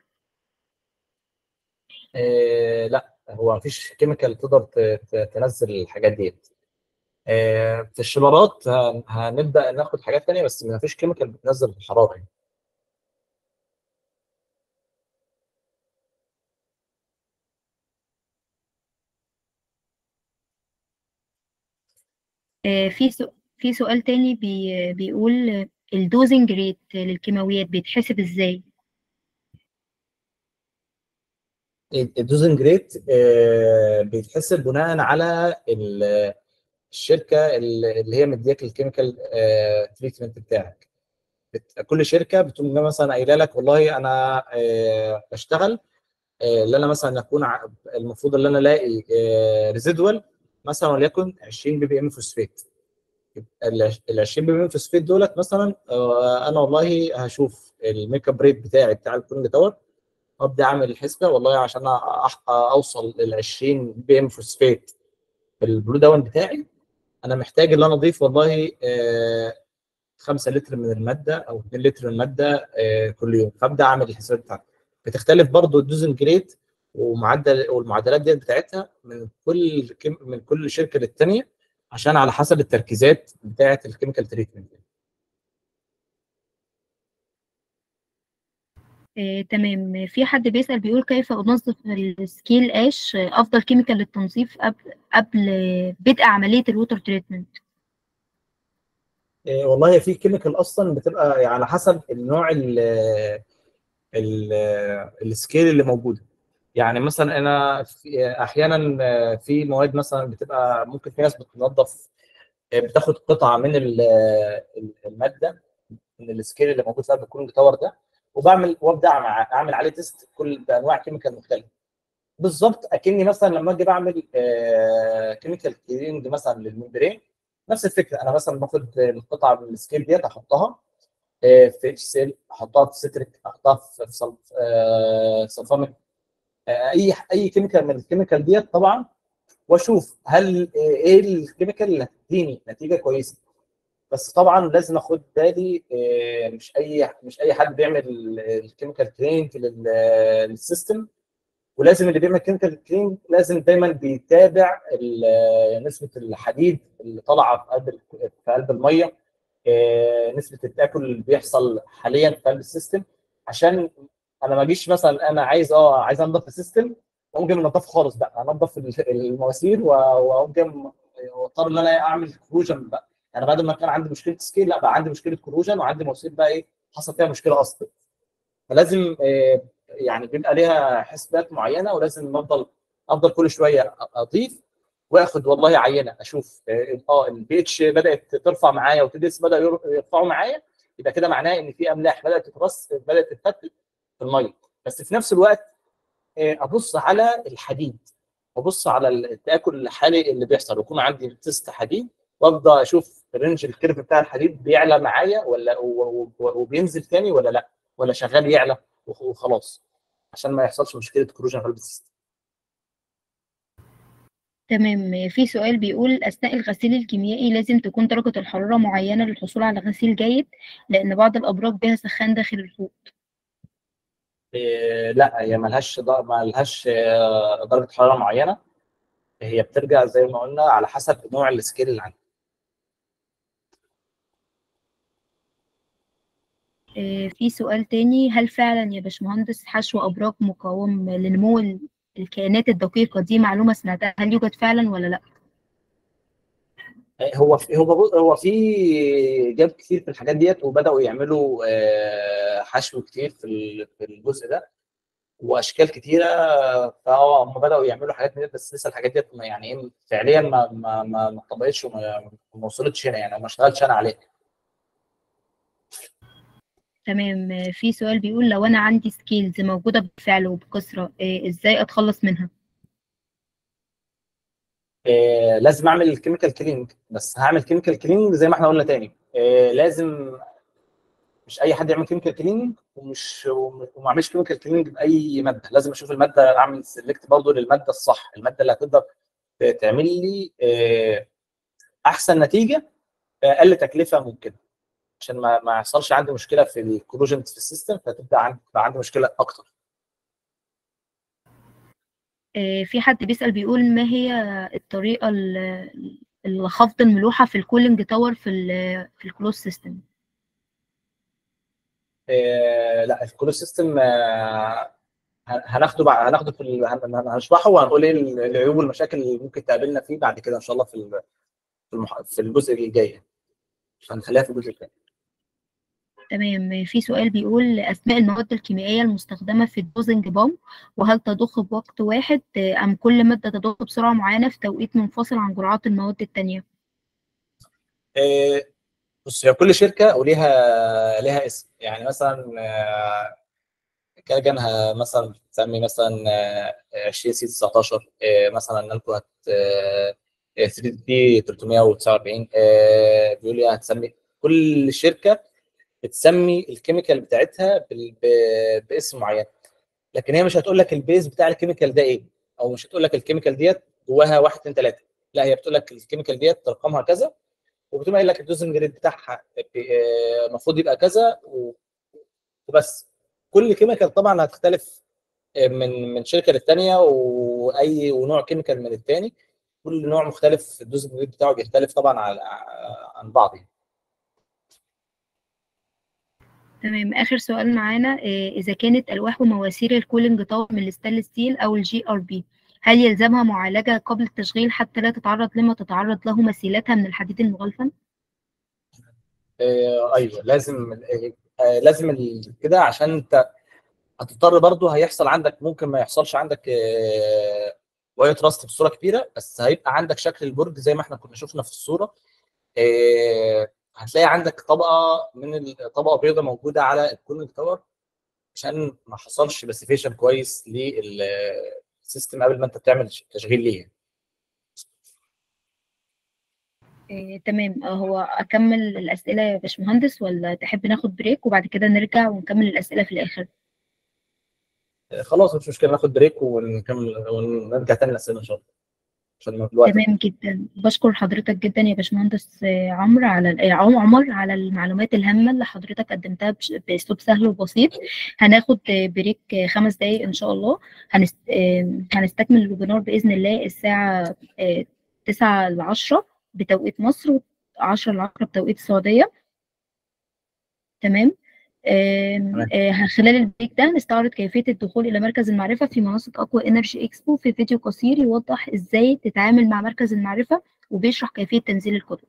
آه لا هو مفيش كيميكال تقدر ت- ت- تنزل الحاجات ديت آه في الشبارات هن- هنبدا ناخد حاجات تانية بس مفيش كيميكال بتنزل الحراره يعني. آه، في سو... في سؤال تاني بي... بيقول آه، الدوزنج ريت للكيماويات بيتحسب ازاي؟ الدوزنج ريت آه بيتحسب بناء على ال- الشركه اللي اللي هي مدياك الكيميكال تريتمنت بتاعك بت- كل شركه بتقوم مثلا قايله لك والله انا آه بشتغل آه، اللي انا مثلا اكون ع- المفروض ان انا الاقي ريزيدوال مثلا وليكن 20 بي بي ام فوسفيت ال 20 بي بي ام فوسفيت دولت مثلا آه، انا والله هشوف الميك اب ريت بتاعي بتاع الكولينج تاور وابدا اعمل الحسبه والله عشان أح- اوصل لل 20 بي ام فوسفيت في البلو داون بتاعي انا محتاج ان انا اضيف والله آه 5 لتر من الماده او 2 لتر من الماده آه كل يوم فابدا اعمل الحساب بتاعتي بتختلف برضو الدوزن جريد ومعدل والمعدلات ديت بتاعتها من كل كم من كل شركه للثانيه عشان على حسب التركيزات بتاعه الكيميكال تريتمنت آه، تمام في حد بيسأل بيقول كيف أنظف السكيل اش آه، أفضل كيميكال للتنظيف قبل قبل بدء عملية الووتر تريتمنت إيه والله هي في كيميكال اصلا بتبقى يعني على حسب النوع ال ال السكيل اللي موجوده يعني مثلا انا في احيانا في مواد مثلا بتبقى ممكن في ناس بتنظف بتاخد قطعه من ال- الماده من السكيل اللي موجود فيها بالكولينج تاور ده وبعمل وابدا أعمل- اعمل عليه تيست كل بانواع كيميكال مختلفه بالظبط اكني مثلا لما اجي بعمل كيميكال كليننج مثلا للممبرين نفس الفكره انا مثلا باخد القطعه من السكيل ديت احطها آه، في اتش سيل احطها في ستريك احطها في في صلف آه، سلفاميك آه، اي اي كيميكال من الكيميكال ديت طبعا واشوف هل آه، ايه الكيميكال اللي هتديني نتيجه كويسه بس طبعا لازم اخد بالي آه، مش اي مش اي حد بيعمل الكيميكال كلين للسيستم ولازم اللي بيعمل كيميكال كلين لازم دايما بيتابع ال- نسبه الحديد اللي طالعه في قلب في قلب الميه آه، نسبه التاكل اللي بيحصل حاليا في قلب السيستم عشان انا ما اجيش مثلا انا عايز اه عايز انضف السيستم واقوم جاي منضفه خالص بقى انضف ال- المواسير و- واقوم جاي م- واضطر ان انا اعمل كروجن بقى يعني بعد ما كان عندي مشكله سكيل لا بقى عندي مشكله كروجن وعندي مواسير بقى ايه حصل فيها مشكله اصلا فلازم آه، يعني بيبقى ليها حسبات معينه ولازم افضل افضل كل شويه اضيف واخد والله عينه اشوف اه آه، البي اتش بدات ترفع معايا والتدريس بدا ير- يرفعوا معايا يبقى كده معناه ان في املاح بدات تترص بدات تتفتت في الميه بس في نفس الوقت آه، ابص على الحديد وابص على التاكل الحالي اللي بيحصل ويكون عندي تيست حديد وابدا اشوف الرينج الكيرف بتاع الحديد بيعلى معايا ولا و- و- وبينزل تاني ولا لا ولا شغال يعلى وخ- وخلاص عشان ما يحصلش مشكله كروجن في قلب السيستم تمام في سؤال بيقول أثناء الغسيل الكيميائي لازم تكون درجة الحرارة معينة للحصول على غسيل جيد لأن بعض الأبراج بها سخان داخل الحوض إيه، لا هي ملهاش در- ملهاش آه، درجه حراره معينه هي بترجع زي ما قلنا على حسب نوع السكيل اللي عندك آه، في سؤال تاني هل فعلا يا باشمهندس حشو أبراج مقاوم لنمو ال- الكائنات الدقيقة دي معلومة سمعتها هل يوجد فعلا ولا لا؟ هو في هو بص- هو في جاب كتير في الحاجات ديت وبداوا يعملوا آه، حشو كتير في ال- في الجزء ده واشكال كتيره فهو هم بداوا يعملوا حاجات من ديت بس لسه الحاجات ديت ما- يعني ايه فعليا ما ما ما ما اتطبقتش وما ما وصلتش هنا يعني ما اشتغلتش انا عليها تمام آه، في سؤال بيقول لو أنا عندي سكيلز موجودة بالفعل وبكثرة آه، إزاي أتخلص منها؟ آه، لازم اعمل الكيميكال كلينج بس هعمل كيميكال كلينج زي ما احنا قلنا تاني آه، لازم مش اي حد يعمل كيميكال كلينج ومش وما اعملش كيميكال كلينج باي ماده لازم اشوف الماده اعمل سيلكت برضو للماده الصح الماده اللي هتقدر تعمل لي آه، احسن نتيجه باقل تكلفه ممكنه عشان ما ما يحصلش عندي مشكله في الكروجنز في السيستم فتبدا عندي تبقى عندي مشكله اكتر آه، في حد بيسأل بيقول ما هي الطريقة ال- لخفض الملوحة في الكولينج تاور في ال في الكلوز سيستم آه، لا الكلوز سيستم آه، هناخده بقى هناخده في ال- هن- هن- هنشرحه وهنقول ايه العيوب والمشاكل اللي ممكن تقابلنا فيه بعد كده ان شاء الله في ال- في المح... في الجزء الجاي هنخليها في الجزء الثاني تمام في سؤال بيقول أسماء المواد الكيميائية المستخدمة في الدوزنج بام وهل تضخ بوقت واحد آه، أم كل مادة تضخ بسرعة معينة في توقيت منفصل عن جرعات المواد التانية آه، بص هي كل شركه وليها ليها اسم يعني مثلا آه، كاجنها مثلا بتسمي مثلا آه، 20 سي 19 آه، مثلا نالكو هت 3 دي 349 آه، بيقول لي هتسمي كل شركه بتسمي الكيميكال بتاعتها بال- ب- باسم معين لكن هي مش هتقول لك البيز بتاع الكيميكال ده ايه او مش هتقول لك الكيميكال ديت جواها 1 2 3 لا هي بتقول لك الكيميكال ديت رقمها كذا وبتقوم قايل لك الدوزنج جريد بتاعها آه، المفروض يبقى كذا و- وبس كل كيميكال طبعا هتختلف آه، من من شركه للثانيه واي ونوع كيميكال من الثاني كل نوع مختلف الدوزنج جريد بتاعه بيختلف طبعا عن عن بعض يعني. تمام آخر سؤال معانا آه، إذا كانت ألواح ومواسير الكولينج تاور من الستانلس ستيل أو الجي ار بي هل يلزمها معالجة قبل التشغيل حتى لا تتعرض لما تتعرض له مثيلاتها من الحديد المغلفن؟ آه، ايوه لازم آه، لازم ال- كده عشان انت هتضطر برضه هيحصل عندك ممكن ما يحصلش عندك وايت راست بصوره كبيره بس هيبقى عندك شكل البرج زي ما احنا كنا شفنا في الصوره آه، هتلاقي عندك طبقه من ال- طبقه بيضاء موجوده على الكولينج تاور عشان ما حصلش باسيفيشن كويس للسيستم قبل ما انت تعمل تشغيل ليه آه، تمام آه، هو أكمل الأسئلة يا باشمهندس ولا تحب ناخد بريك وبعد كده نرجع ونكمل الأسئلة في الآخر؟ آه، خلاص مش مشكله ناخد بريك ونكمل ونرجع تاني للاسئله ان شاء الله عشان الوقت تمام جدا بشكر حضرتك جدا يا باشمهندس آه، عمرو على ال- آه، عم- عمر على المعلومات الهامة اللي حضرتك قدمتها بش- بأسلوب سهل وبسيط هناخد آه، بريك آه، خمس دقايق إن شاء الله هنست... آه، هنستكمل الويبينار بإذن الله الساعة آه، تسعة لعشرة بتوقيت مصر وعشرة لعشرة بتوقيت السعودية تمام آم، تمام. آه، خلال البريك ده هنستعرض كيفية الدخول إلى مركز المعرفة في منصة أقوى إنرجي إكسبو في فيديو قصير يوضح إزاي تتعامل مع مركز المعرفة وبيشرح كيفية تنزيل الكتب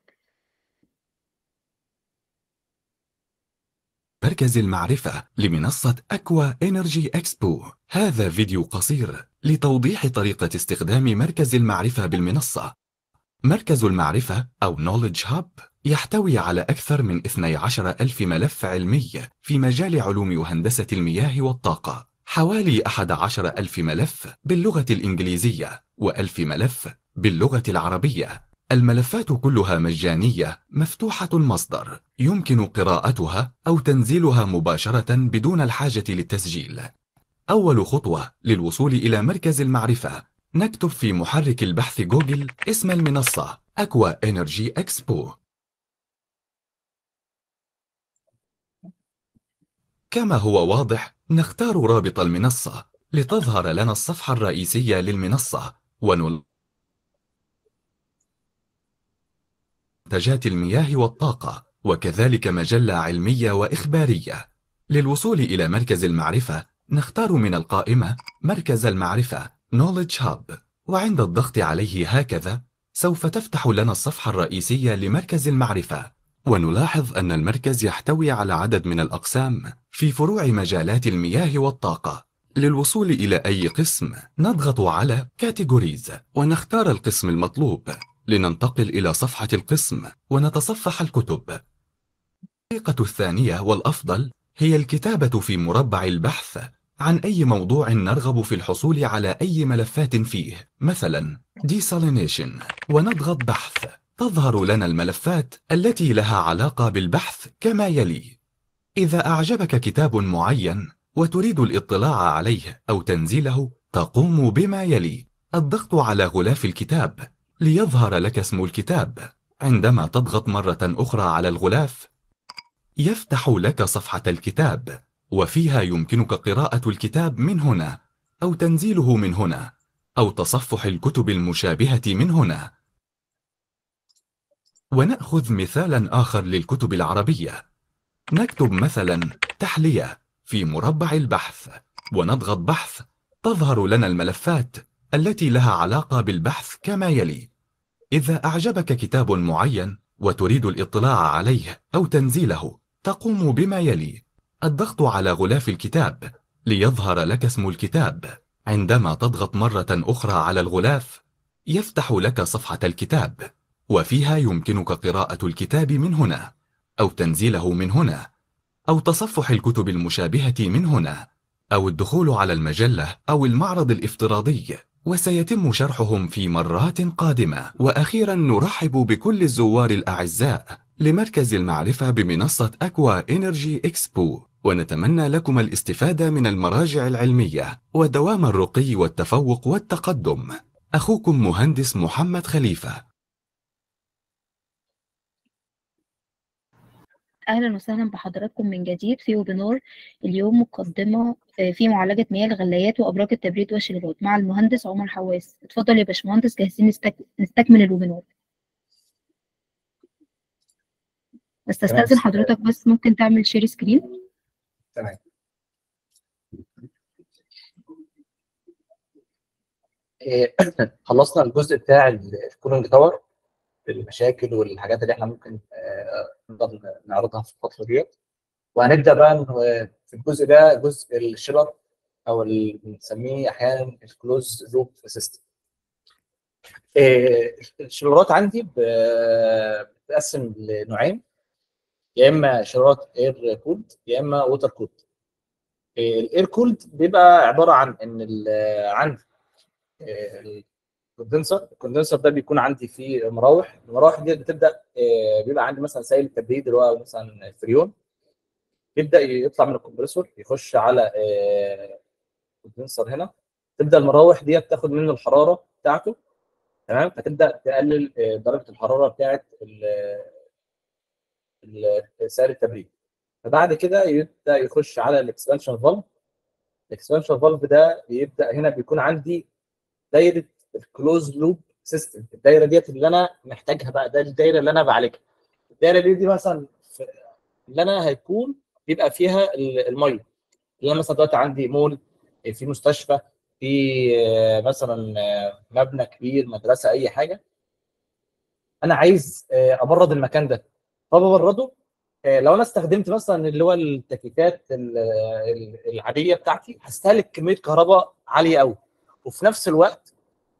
مركز المعرفة لمنصة أكوا إنرجي إكسبو هذا فيديو قصير لتوضيح طريقة استخدام مركز المعرفة بالمنصة مركز المعرفة أو Knowledge Hub يحتوي على أكثر من 12 ألف ملف علمي في مجال علوم وهندسة المياه والطاقة حوالي 11 ألف ملف باللغة الإنجليزية وألف ملف باللغة العربية الملفات كلها مجانية مفتوحة المصدر يمكن قراءتها أو تنزيلها مباشرة بدون الحاجة للتسجيل أول خطوة للوصول إلى مركز المعرفة نكتب في محرك البحث جوجل اسم المنصة أكوا إنرجي إكسبو كما هو واضح نختار رابط المنصة لتظهر لنا الصفحة الرئيسية للمنصة ونل منتجات المياه والطاقة وكذلك مجلة علمية وإخبارية للوصول إلى مركز المعرفة نختار من القائمة مركز المعرفة Knowledge Hub وعند الضغط عليه هكذا سوف تفتح لنا الصفحة الرئيسية لمركز المعرفة ونلاحظ أن المركز يحتوي على عدد من الأقسام في فروع مجالات المياه والطاقة للوصول إلى أي قسم نضغط على Categories ونختار القسم المطلوب لننتقل إلى صفحة القسم ونتصفح الكتب الطريقة الثانية والأفضل هي الكتابة في مربع البحث عن أي موضوع نرغب في الحصول على أي ملفات فيه مثلا Desalination ونضغط بحث تظهر لنا الملفات التي لها علاقة بالبحث كما يلي إذا أعجبك كتاب معين وتريد الاطلاع عليه أو تنزيله تقوم بما يلي الضغط على غلاف الكتاب ليظهر لك اسم الكتاب عندما تضغط مرة أخرى على الغلاف يفتح لك صفحة الكتاب وفيها يمكنك قراءة الكتاب من هنا أو تنزيله من هنا أو تصفح الكتب المشابهة من هنا ونأخذ مثالا آخر للكتب العربية نكتب مثلا تحلية في مربع البحث ونضغط بحث تظهر لنا الملفات التي لها علاقة بالبحث كما يلي إذا أعجبك كتاب معين وتريد الاطلاع عليه أو تنزيله تقوم بما يلي الضغط على غلاف الكتاب ليظهر لك اسم الكتاب عندما تضغط مرة أخرى على الغلاف يفتح لك صفحة الكتاب وفيها يمكنك قراءة الكتاب من هنا أو تنزيله من هنا أو تصفح الكتب المشابهة من هنا أو الدخول على المجلة أو المعرض الافتراضي وسيتم شرحهم في مرات قادمة وأخيرا نرحب بكل الزوار الأعزاء لمركز المعرفة بمنصة أكوا إنرجي إكسبو ونتمنى لكم الاستفادة من المراجع العلمية ودوام الرقي والتفوق والتقدم أخوكم مهندس محمد خليفة أهلا وسهلا بحضراتكم من جديد في ويبينار اليوم مقدمة آه، في معالجة مياه الغلايات وأبراج التبريد والشلالات مع المهندس عمر حواس اتفضل يا باشمهندس جاهزين نستك... نستكمل الويبينار بس تمام. تستأذن حضرتك بس ممكن تعمل شير سكرين تمام إيه، خلصنا الجزء بتاع الكولينج تاور المشاكل والحاجات اللي احنا ممكن آه، نقدر نعرضها في الفتره ديت وهنبدا بقى ن- في الجزء ده جزء الشيلر او اللي بنسميه احيانا الكلوز لوب سيستم الشيلرات عندي ب- بتتقسم لنوعين يا اما شيلرات اير كولد يا اما ووتر كولد الاير كولد بيبقى عباره عن ان ال- عندي الكوندنسر الكوندنسر ده بيكون عندي فيه مراوح المراوح دي بتبدا آه، بيبقى عندي مثلا سائل التبريد اللي هو مثلا فريون يبدا يطلع من الكمبريسور يخش على آه، الكوندنسر هنا تبدا المراوح دي تاخد منه الحراره بتاعته تمام فتبدا تقلل آه، درجه الحراره بتاعه ال- ال- سائل التبريد فبعد كده يبدا يخش على الاكسبانشن فالف الاكسبانشن فالف ده بيبدا هنا بيكون عندي دايره الكلوز لوب سيستم الدايره ديت اللي انا محتاجها بقى ده الدايره اللي انا بعالجها الدايره دي, دي مثلا في- اللي انا هيكون بيبقى فيها ال- الميه اللي انا مثلا دلوقتي عندي مول في مستشفى في آه، مثلا آه، مبنى كبير مدرسه اي حاجه انا عايز آه، ابرد المكان ده فببرده آه، لو انا استخدمت مثلا اللي هو التكييفات ال- ال- العاديه بتاعتي هستهلك كميه كهرباء عاليه قوي وفي نفس الوقت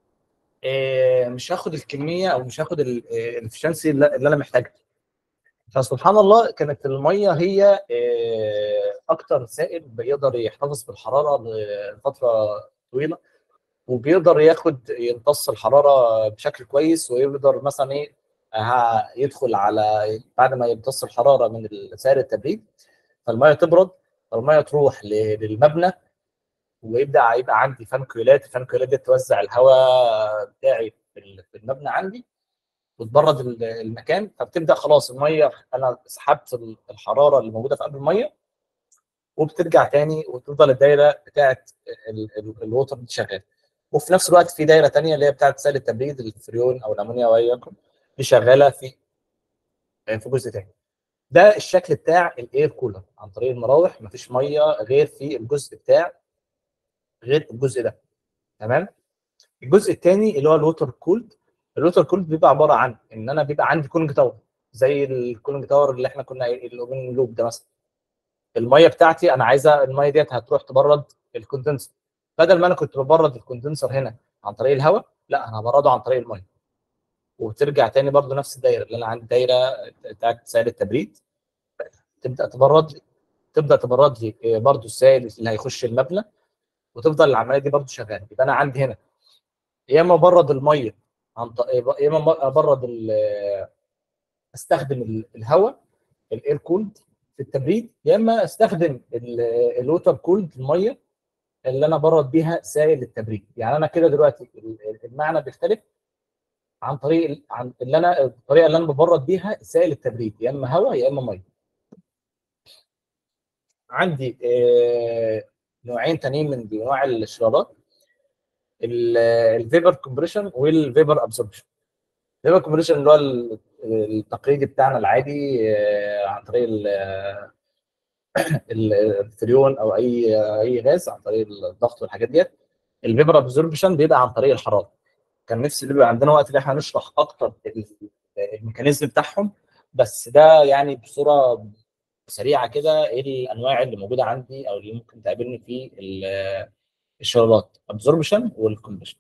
آه، مش هاخد الكميه او مش هاخد الافشنسي اللي اللي انا محتاجها فسبحان الله كانت الميه هي آه، اكتر سائل بيقدر يحتفظ بالحراره لفتره طويله وبيقدر ياخد يمتص الحراره بشكل كويس ويقدر مثلا ايه ها- يدخل على بعد ما يمتص الحراره من سائل التبريد فالميه تبرد فالميه تروح ل- للمبنى ويبدا يبقى عندي فانكيولات الفانكيولات دي توزع الهواء بتاعي في ال- في المبنى عندي وتبرد ال- المكان فبتبدا خلاص الميه انا سحبت ال- الحراره اللي موجوده في قلب الميه وبترجع تاني وتفضل الدايره بتاعت ال- ال- الووتر دي شغاله وفي نفس الوقت في دايره تانيه اللي هي بتاعت سائل التبريد الفريون او الامونيا او اي يكن دي شغاله في في جزء تاني ده الشكل بتاع الاير كولر عن طريق المراوح مفيش ميه غير في الجزء بتاع غير الجزء ده تمام الجزء الثاني اللي هو الووتر كولد الووتر كولد بيبقى عباره عن ان انا بيبقى عندي كولينج تاور زي الكولينج تاور اللي احنا كنا الاوبن لوب ده مثلا الميه بتاعتي انا عايزه الميه ديت هتروح تبرد الكوندنسر بدل ما انا كنت ببرد الكوندنسر هنا عن طريق الهواء لا انا هبرده عن طريق الميه وترجع تاني برضو نفس الدايره اللي انا عندي دايره بتاعت سائل التبريد تبدا تبرد لي تبدا تبرد لي برضو السائل اللي هيخش المبنى وتفضل العمليه دي برضو شغاله يبقى انا عندي هنا يا اما ابرد الميه عن ط- يا اما ابرد ال- استخدم ال- الهواء الاير كولد في التبريد يا اما استخدم ال- الووتر كولد الميه اللي انا برد بيها سائل التبريد يعني انا كده دلوقتي ال- المعنى بيختلف عن طريق ال- عن اللي انا الطريقه اللي انا ببرد بيها سائل التبريد يا اما هواء يا اما ميه عندي آه، نوعين تانيين من انواع الشرارات الفيبر كومبريشن والفيبر ابسوربشن الفيبر كومبريشن اللي هو ال- التقليدي بتاعنا العادي آه، عن طريق ال- ال- الفريون او اي اي غاز عن طريق الضغط والحاجات ديت الفيبر ابسوربشن بيبقى عن طريق الحراره كان نفسي اللي بيبقى عندنا وقت ان احنا نشرح اكتر ال- الميكانيزم بتاعهم بس ده يعني بصوره سريعه كده ايه الانواع اللي موجوده عندي او اللي ممكن تقابلني في ال- الشرارات ابزوربشن والكومبشن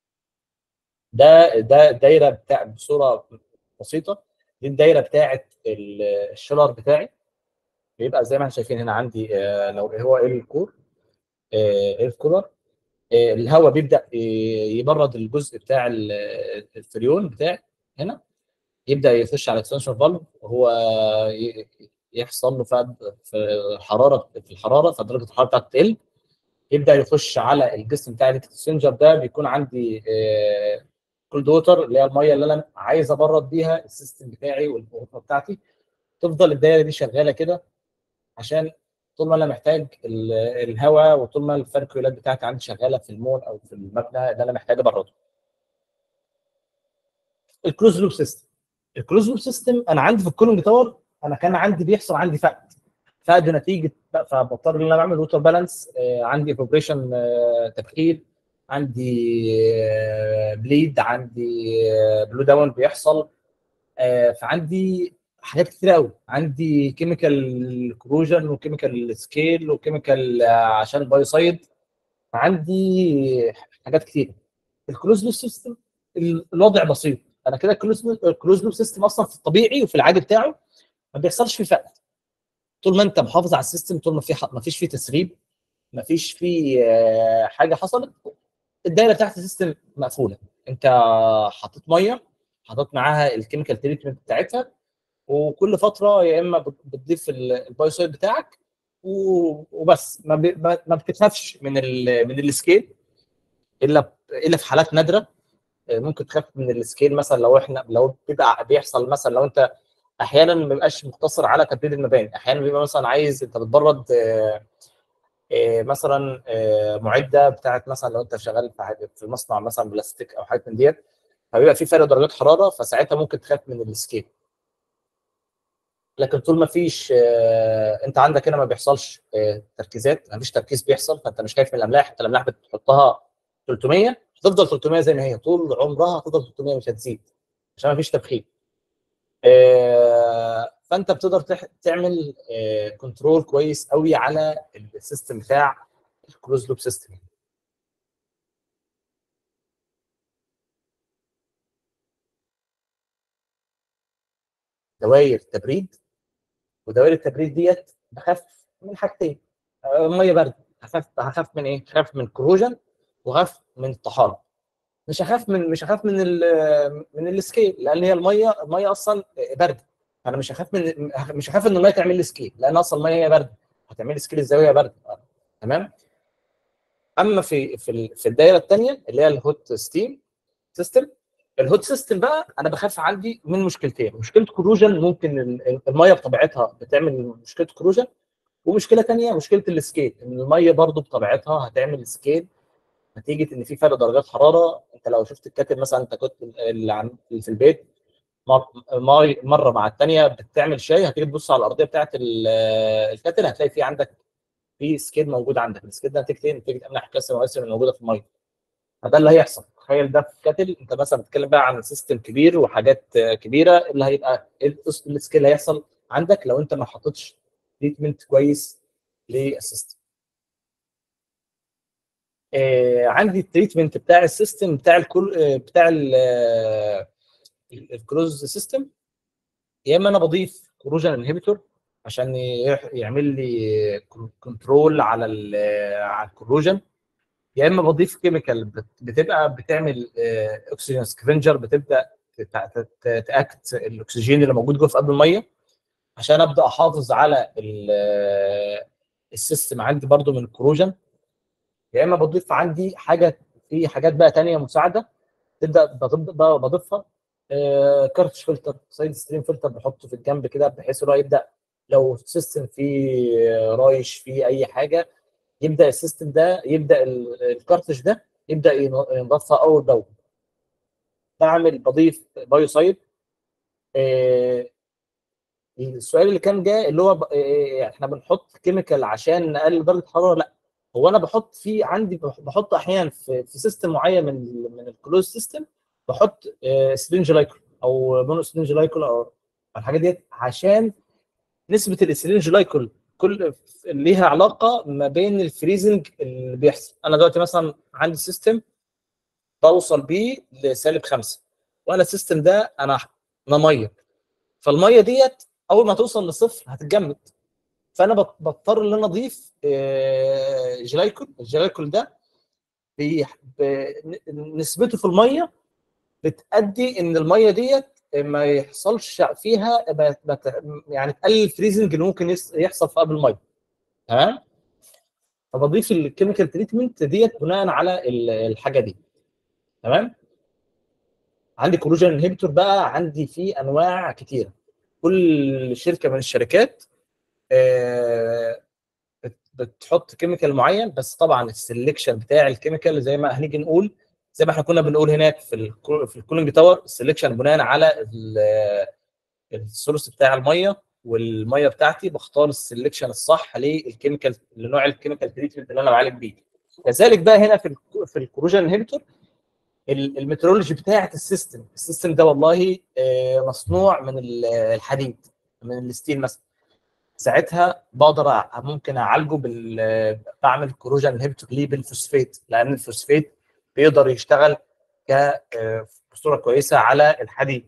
ده ده دايره بتاع بصوره بسيطه دي الدايره بتاعه ال- الشلر بتاعي بيبقى زي ما احنا شايفين هنا عندي آه، لو هو اير كور اير كولر الهواء بيبدا ي- يبرد الجزء بتاع ال- الفريون بتاعي هنا يبدا يخش على الاكستنشن فالف وهو ي- يحصل له فد في حراره في الحراره فدرجه الحراره بتاعته تقل يبدا يخش على الجسم بتاع الاكسشينجر ده بيكون عندي كولد ووتر اللي هي الميه اللي انا عايز ابرد بيها السيستم بتاعي والغرفه بتاعتي تفضل الدايره دي شغاله كده عشان طول ما انا محتاج ال- الهواء وطول ما الفركيولات بتاعتي عندي شغاله في المول او في المبنى اللي انا محتاج ابرده. الكلوز لوب سيستم الكلوز لوب سيستم انا عندي في الكولينج تاور انا كان عندي بيحصل عندي فقد فقد نتيجه فبضطر ان انا بعمل ووتر بالانس عندي ايفابريشن تبخير عندي آه، بليد عندي بلو داون بيحصل آه، فعندي حاجات كتير قوي عندي كيميكال كروجن وكيميكال سكيل وكيميكال عشان البايوسايد عندي حاجات كتير الكلوز لوب سيستم الوضع بسيط انا كده الكلوز لوب سيستم اصلا في الطبيعي وفي العادي بتاعه ما بيحصلش فيه فقد طول ما انت محافظ على السيستم طول ما في ما فيش فيه تسريب ما فيش فيه آه، حاجه حصلت الدايره بتاعت السيستم مقفوله انت حطيت ميه حطيت معاها الكيميكال تريتمنت بتاعتها وكل فتره يا اما بت- بتضيف ال- البايوسايد بتاعك و- وبس ما, ب... ما ما بتخافش من ال... من السكيل الا الا في حالات نادره آه، ممكن تخاف من السكيل مثلا لو احنا لو بيبقى بيحصل مثلا لو انت احيانا ما بيبقاش مقتصر على تبريد المباني احيانا بيبقى مثلا عايز انت بتبرد آه، آه، مثلا آه، معده بتاعت مثلا لو انت شغال في حاجة- في مصنع مثلا بلاستيك او حاجه من ديت فبيبقى في فرق درجات حراره فساعتها ممكن تخاف من السكيل لكن طول ما فيش آه، انت عندك هنا ما بيحصلش آه، تركيزات ما فيش تركيز بيحصل فانت مش خايف من الاملاح انت الاملاح بتحطها 300 هتفضل 300 زي ما هي طول عمرها هتفضل 300 مش هتزيد عشان ما فيش تبخير آه، فانت بتقدر تح- تعمل كنترول كويس قوي على السيستم بتاع الكلوز لوب سيستم دوائر تبريد ودوائر التبريد ديت بخاف من حاجتين آه، ميه بارده هخاف هخاف من ايه؟ هخاف من كروجن وهخاف من الطحالب مش هخاف من مش هخاف من ال من السكيل لان هي الميه الميه اصلا بارده انا مش هخاف من مش هخاف ان الميه تعمل لي سكيل لان اصلا الميه هي بارده هتعمل لي سكيل الزاويه بارده تمام اما في في ال- في الدايره الثانيه اللي هي الهوت ستيم سيستم الهوت سيستم بقى انا بخاف عندي من مشكلتين مشكله كروجن ممكن ال- الميه بطبيعتها بتعمل مشكله كروجن ومشكله ثانيه مشكله السكيل ان الميه برضو بطبيعتها هتعمل سكيل نتيجه ان في فرق درجات حراره انت لو شفت الكاتل مثلا انت كنت اللي عن- اللي في البيت مر- مر- مره مع الثانيه بتعمل شاي هتيجي تبص على الارضيه بتاعت ال- الكاتل هتلاقي في عندك في سكيل موجود عندك السكيل ده نتيجه ايه؟ نتيجه املاح الكالسيوم والاسيوم الموجوده في الميه فده اللي هيحصل تخيل ده في كاتل انت مثلا بتتكلم بقى عن سيستم كبير وحاجات آه، كبيره اللي هيبقى ايه السكيل اللي هيحصل عندك لو انت ما حطيتش تريتمنت كويس للسيستم آه، عندي التريتمنت بتاع السيستم بتاع الكل آه، بتاع الكلوز سيستم يا اما انا بضيف كروجن انهبيتور عشان يح- يعمل لي كنترول على ال على الكروجن يا اما بضيف كيميكال بتبقى بتعمل اكسجين سكفنجر بتبدا تت- تت- تاكت الاكسجين اللي موجود جوه في قلب الميه عشان ابدا احافظ على ال- السيستم عندي برضو من الكروجن يا اما بضيف عندي حاجه في حاجات بقى تانية مساعده تبدا بضيف- بقى بضيفها آه، كارتش فلتر سايد ستريم فلتر بحطه في الجنب كده بحيث ان هو يبدا لو السيستم فيه رايش فيه اي حاجه يبدا السيستم ده يبدا ال- الكارتش ده يبدا ين- ينضفها اول باول بعمل بضيف بايوسايد آه، السؤال اللي كان جاي اللي هو ب- آه، احنا بنحط كيميكال عشان نقلل درجه الحراره لا هو انا بحط في عندي بح- بحط احيانا في, في سيستم معين من ال من الكلوز سيستم بحط سلينج لايكول او مونو سلينج لايكول او الحاجات ديت عشان نسبه السلينج لايكول كل ليها علاقه ما بين الفريزنج اللي بيحصل انا دلوقتي مثلا عندي سيستم بوصل بيه لسالب خمسه وانا السيستم ده انا انا ميه فالميه ديت اول ما توصل لصفر هتتجمد فانا بط- بضطر ان انا اضيف آه، جلايكول الجلايكول ده بي- ب- نسبته في الميه بتأدي ان الميه ديت ما يحصلش فيها ما- ما ت- يعني تقلل الفريزنج اللي ممكن يس- يحصل في قبل الميه تمام فبضيف الكيميكال تريتمنت ديت بناء على ال- الحاجه دي تمام عندي كوروجين انهبيتور بقى عندي فيه انواع كتيره كل شركه من الشركات آه، بت- بتحط كيميكال معين بس طبعا السلكشن بتاع الكيميكال زي ما هنيجي نقول زي ما احنا كنا بنقول هناك في الكو- في الكولينج تاور السلكشن بناء على ال- السورس بتاع الميه والميه بتاعتي بختار السلكشن الصح للكيميكال لنوع الكيميكال تريتمنت اللي انا بعالج بيه كذلك بقى هنا في ال في الكوروجين انهبيتور ال- المترولوجي بتاعه السيستم السيستم ده والله آه، مصنوع من ال- الحديد من الستيل مثلا ساعتها بقدر أع- ممكن اعالجه بال بعمل كوروجين انهبيتور ليه بالفوسفات لان الفوسفات بيقدر يشتغل ك آه، بصوره كويسه على الحديد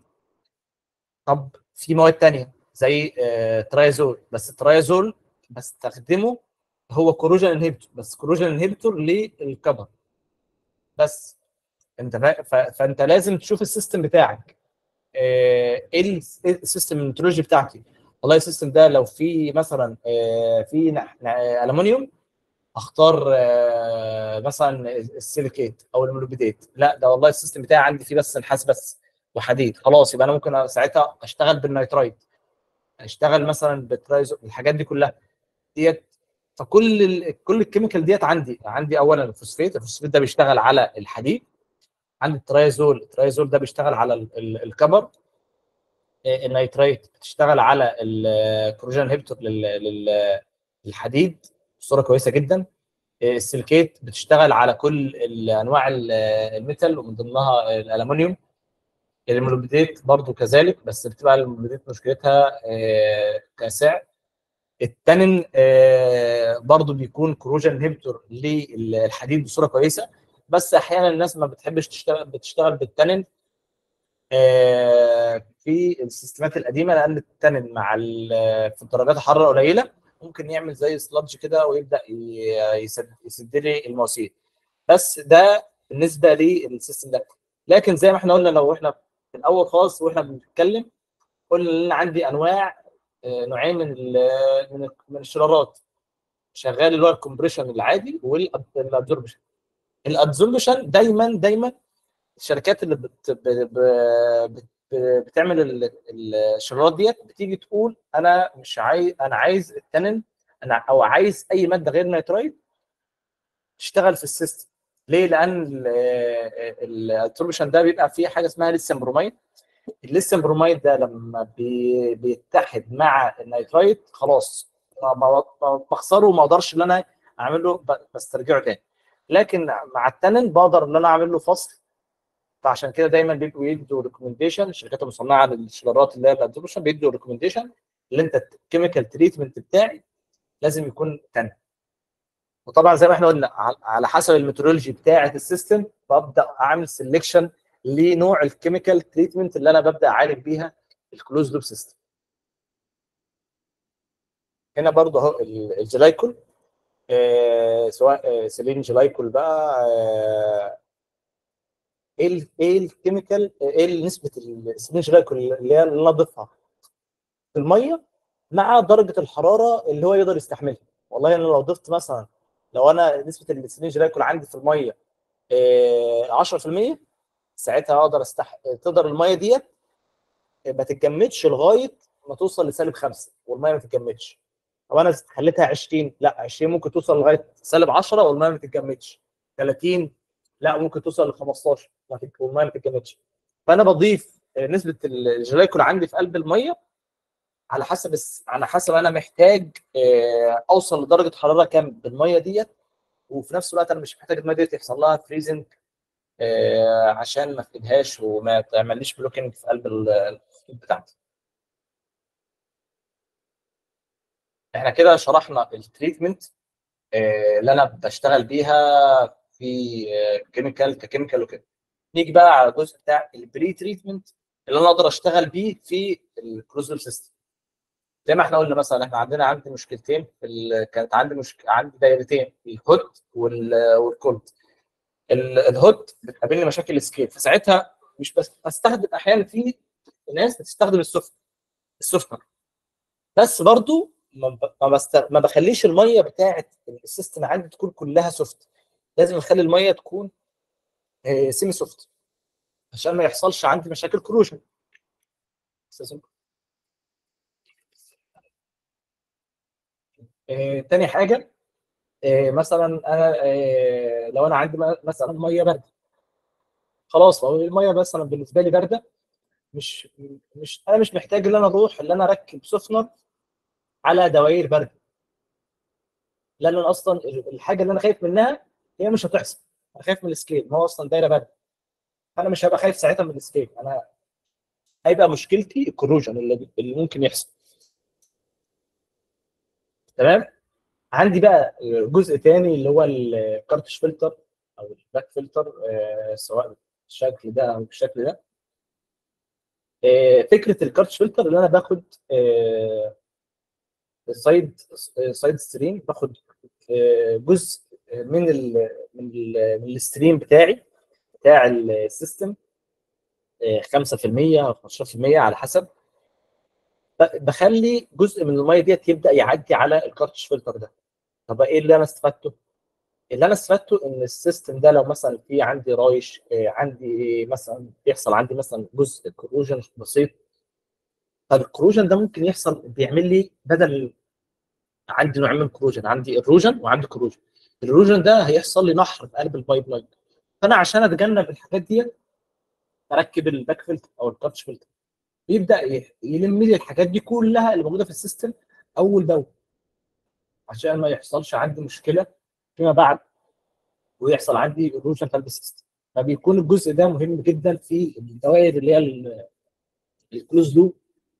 طب في مواد تانية زي آه، ترايزول بس الترايزول بستخدمه هو كوروجين انهبيتور بس كوروجين انهبيتور للكبر بس انت فا... ف... فانت لازم تشوف السيستم بتاعك آه، ايه الس- إيه السيستم المترولوجي بتاعتي والله السيستم ده لو في مثلا آه، في نح- ن- آه، الومنيوم اختار آه، مثلا السيليكيت او المولوبيدات لا ده والله السيستم بتاعي عندي فيه بس نحاس بس وحديد خلاص يبقى انا ممكن ساعتها اشتغل بالنيترايت اشتغل مثلا بالترايزو الحاجات دي كلها ديت فكل ال... كل الكيميكال ديت عندي عندي اولا الفوسفات الفوسفات ده بيشتغل على الحديد عندي الترايزول الترايزول ده بيشتغل على ال- ال- الكبر آه، النيتريت بتشتغل على الكروجين انهبيتور للحديد بصوره كويسه جدا آه، السيليكيت بتشتغل على كل ال- انواع ال- الميتال ومن ضمنها الالومنيوم المولوبيدات برضو كذلك بس بتبقى المولوبيدات مشكلتها آه، كسعر التانين آه، برضو بيكون كروجين انهبيتور للحديد بصوره كويسه بس احيانا الناس ما بتحبش تشتغل بتشتغل بالتانين آه، في السيستمات القديمه لان التانين مع ال- في درجات حراره قليله ممكن يعمل زي سلادج كده ويبدا ي- يسد يسد لي المواسير بس ده بالنسبه للسيستم ده لكن زي ما احنا قلنا لو احنا في الاول خالص واحنا بنتكلم قلنا ان انا عندي انواع آه، نوعين من ال- من ال- من الشرارات شغال اللي هو الكومبريشن العادي والابزوربشن الابزوربشن دايما دايما الشركات اللي بت ب- ب- بت بتعمل ال- ال- الشرارات ديت بتيجي تقول انا مش عايز انا عايز التنن انا او عايز اي ماده غير نيترايت تشتغل في السيستم ليه؟ لان الابزوربشن ده بيبقى فيه حاجه اسمها ليثيوم بروميد الليثيوم بروميد ده لما بي بيتحد مع النيترايت خلاص ما- ما- ما- بخسره وما اقدرش ان انا اعمل له ب- بسترجعه تاني لكن مع التنن بقدر ان انا اعمل له فصل فعشان كده دايما بيبقوا يدوا ريكومنديشن الشركات المصنعه للشرارات اللي هي الابزوربشن بيدوا ريكومنديشن اللي انت الكيميكال تريتمنت بتاعي لازم يكون تنن وطبعا زي ما احنا قلنا على- على حسب الميترولوجي بتاعه السيستم ببدا اعمل سelection لنوع الكيميكال تريتمنت اللي انا ببدا اعالج بيها الكلوز لوب سيستم هنا برضه اهو ال- الجلايكول آه سواء آه سيلين جلايكول بقى آه ايه ال- ايه الكيميكال ايه نسبه السيلين جلايكول اللي هي اللي انا اضيفها في الميه مع درجه الحراره اللي هو يقدر يستحملها والله انا لو ضفت مثلا لو انا نسبه السيلين جلايكول عندي في الميه آه 10% ساعتها اقدر استح تقدر الميه ديت ما تتجمدش لغايه ما توصل لسالب خمسه والميه ما تتجمدش طب انا خليتها 20 لا 20 ممكن توصل لغايه سالب 10 والميه ما تتجمدش 30 لا ممكن توصل ل 15 ما تت- والميه ما تتجمدش فانا بضيف نسبه الجلايكول عندي في قلب الميه على حسب الس- على حسب انا محتاج آه، اوصل لدرجه حراره كام بالميه ديت وفي نفس الوقت انا مش محتاج الميه ديت يحصل لها فريزنج آه، عشان ما افقدهاش وما تعمليش بلوكينج في قلب ال- الخطوط بتاعتي احنا كده شرحنا التريتمنت آه، اللي انا بشتغل بيها في كيميكال ككيميكال وكده نيجي بقى على الجزء بتاع البري تريتمنت اللي انا اقدر اشتغل بيه في الكروزل سيستم زي ما احنا قلنا مثلا احنا عندنا عندي مشكلتين في ال... كانت عندي مشكله عندي دايرتين الهوت وال... والكولد ال- الهوت بتقابلني مشاكل سكيل فساعتها مش بس بستخدم احيانا في ناس بتستخدم السوفت السوفتنر بس برضو ما ب- ما, بست... ما بخليش الميه بتاعه السيستم عندي تكون كلها سوفت لازم اخلي الميه تكون سيمي سوفت عشان ما يحصلش عندي مشاكل كروجن آه، تاني حاجه آه، مثلا انا آه، لو انا عندي م- مثلا ميه بارده خلاص لو الميه مثلا بالنسبه لي بارده مش مش انا مش محتاج ان انا اروح ان انا اركب سخنر على دواير بارده لان انا اصلا الحاجه اللي انا خايف منها هي مش هتحصل انا خايف من السكيل ما هو اصلا دايره بارده فانا مش هبقى خايف ساعتها من السكيل انا هيبقى مشكلتي الكروجن اللي, اللي ممكن يحصل تمام عندي بقى جزء تاني اللي هو الكارتش فلتر او الباك فلتر آه، سواء بالشكل ده او بالشكل ده آه، فكره الكارتش فلتر اللي انا باخد آه، السايد سايد ستريم باخد آه، جزء من ال من ال من الستريم بتاعي بتاع السيستم آه، 5% او 15% على حسب ب- بخلي جزء من الميه ديت يبدا يعدي على الكارتش فلتر ده طب ايه اللي انا استفدته؟ اللي انا استفدته ان السيستم ده لو مثلا في عندي رايش آه، عندي مثلا بيحصل عندي مثلا جزء كروجن بسيط فالكروجن ده ممكن يحصل بيعمل لي بدل عندي نوعين من الكروجن عندي الروجن وعندي كروجن الروجن ده هيحصل لي نحر في قلب البايب لاين فانا عشان اتجنب الحاجات دي اركب الباك فلتر او الكاتش فلتر يبدا ي- يلم لي الحاجات دي كلها اللي موجوده في السيستم اول باول عشان ما يحصلش عندي مشكله فيما بعد ويحصل عندي ايروجن في قلب السيستم فبيكون الجزء ده مهم جدا في الدوائر اللي هي الكلوز لوب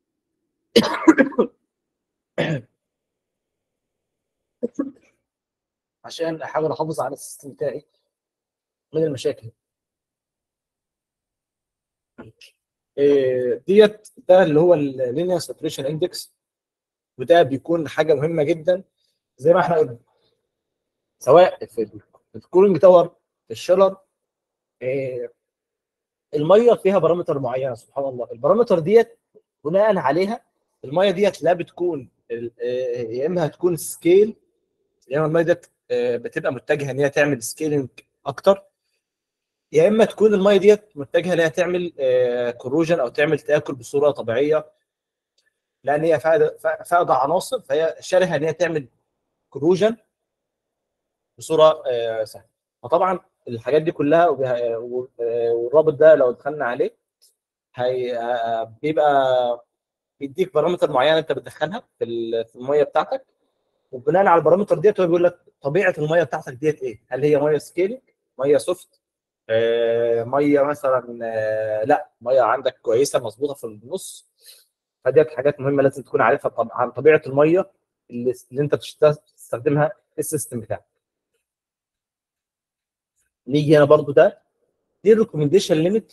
عشان احاول احافظ على السيستم بتاعي من المشاكل إيه، ديت ده اللي هو اللينير ساتوريشن اندكس وده بيكون حاجه مهمه جدا زي ما احنا قلنا سواء في الكولينج تاور في الشيلر إيه، الميه فيها بارامتر معينه سبحان الله البارامتر ديت بناء عليها الميه ديت لا بتكون ال- إيه، يا اما هتكون سكيل يا اما الميه ديت إيه، بتبقى متجهه ان هي تعمل سكيلينج اكتر يا اما تكون الميه ديت متجهه ان هي تعمل كروجن او تعمل تاكل بصوره طبيعيه لان هي فاقده فاقده عناصر فهي شارهه ان هي تعمل كروجن بصوره آه، سهله فطبعا الحاجات دي كلها وبها- و- آه، والرابط ده لو دخلنا عليه هي آه، بيبقى بيديك بارامتر معينه انت بتدخلها في ال- في الميه بتاعتك وبناء على البارامتر ديت هو بيقول لك طبيعه الميه بتاعتك ديت ايه؟ هل هي ميه سكيلينج؟ ميه سوفت؟ آه، ميه مثلا آه، لا ميه عندك كويسه مظبوطه في النص فديت حاجات مهمه لازم تكون عارفها طب عن طبيعه الميه اللي, اللي انت بتشت- بتستخدمها في السيستم بتاعك. نيجي هنا برضو ده دي الريكومنديشن ليميت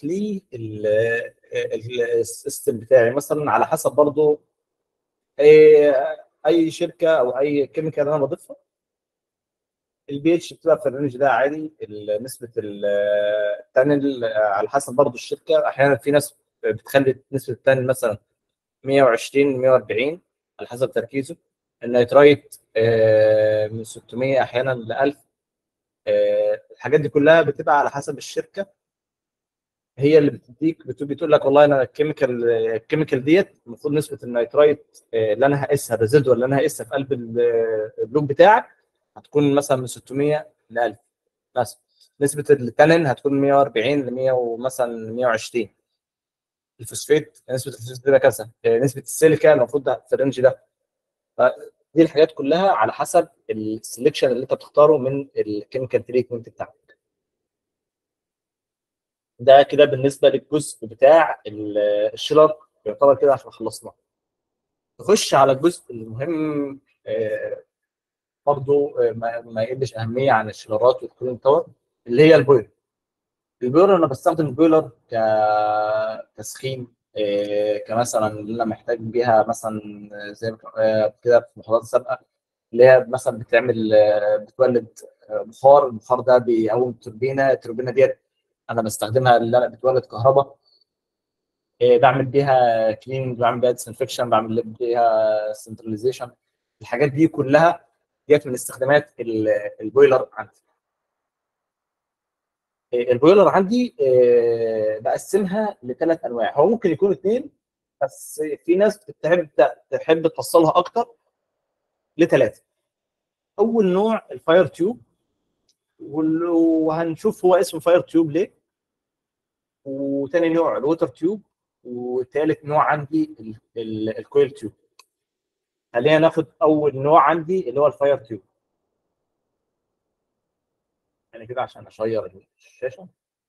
للسيستم بتاعي مثلا على حسب برضو آه، اي شركه او اي كيميكال انا بضيفها البي اتش بتبقى في الرينج ده عادي ال- نسبه ال- التانل على حسب برضو الشركه احيانا في ناس بتخلي نسبه التانل مثلا 120 140 على حسب تركيزه النيترايت آه، من 600 احيانا ل 1000 آه، الحاجات دي كلها بتبقى على حسب الشركه هي اللي بتديك بت- بتقول لك والله انا الكيميكال الكيميكال ديت المفروض نسبه النيترايت آه، اللي انا هقيسها الريزيدوال اللي انا هقيسها في قلب ال- اللوب بتاعك هتكون مثلا من 600 ل 1000 مثلا نسبه التانين هتكون 140 ل 100 ومثلا 120 الفوسفيت نسبه الفوسفيت بتبقى كذا آه، نسبه السيليكا المفروض ده في الرينج ده دي الحاجات كلها على حسب السلكشن اللي انت بتختاره من الكيميكال تريتمنت بتاعك ده كده بالنسبه للجزء بتاع ال- الشيلر يعتبر كده عشان خلصنا نخش على الجزء المهم آه، برضو آه، ما ما يقلش اهميه عن الشيلرات والكولين تاور اللي هي البويلر البويلر انا بستخدم البويلر كتسخين آه، كمثلا اللي انا محتاج بيها مثلا زي ما آه، كده في محاضرات سابقه اللي هي مثلا بتعمل آه، بتولد آه، بخار البخار ده بيقوم التوربينه التوربينه ديت انا بستخدمها اللي انا بتولد كهرباء آه، بعمل بيها كلين بعمل بيها ديسانفكشن بعمل بيها سنتراليزيشن الحاجات دي كلها ديت من استخدامات ال- البويلر عندي آه، البويلر عندي آه، بقسمها لثلاث انواع هو ممكن يكون اثنين بس في ناس بتحب تحب تفصلها اكتر لثلاثه اول نوع الفاير تيوب وال- وهنشوف هو اسمه فاير تيوب ليه وتاني نوع الووتر تيوب وتالت نوع عندي ال- ال- الكويل تيوب خلينا ناخد اول نوع عندي اللي هو الفاير تيوب يعني كده عشان اشير الشاشه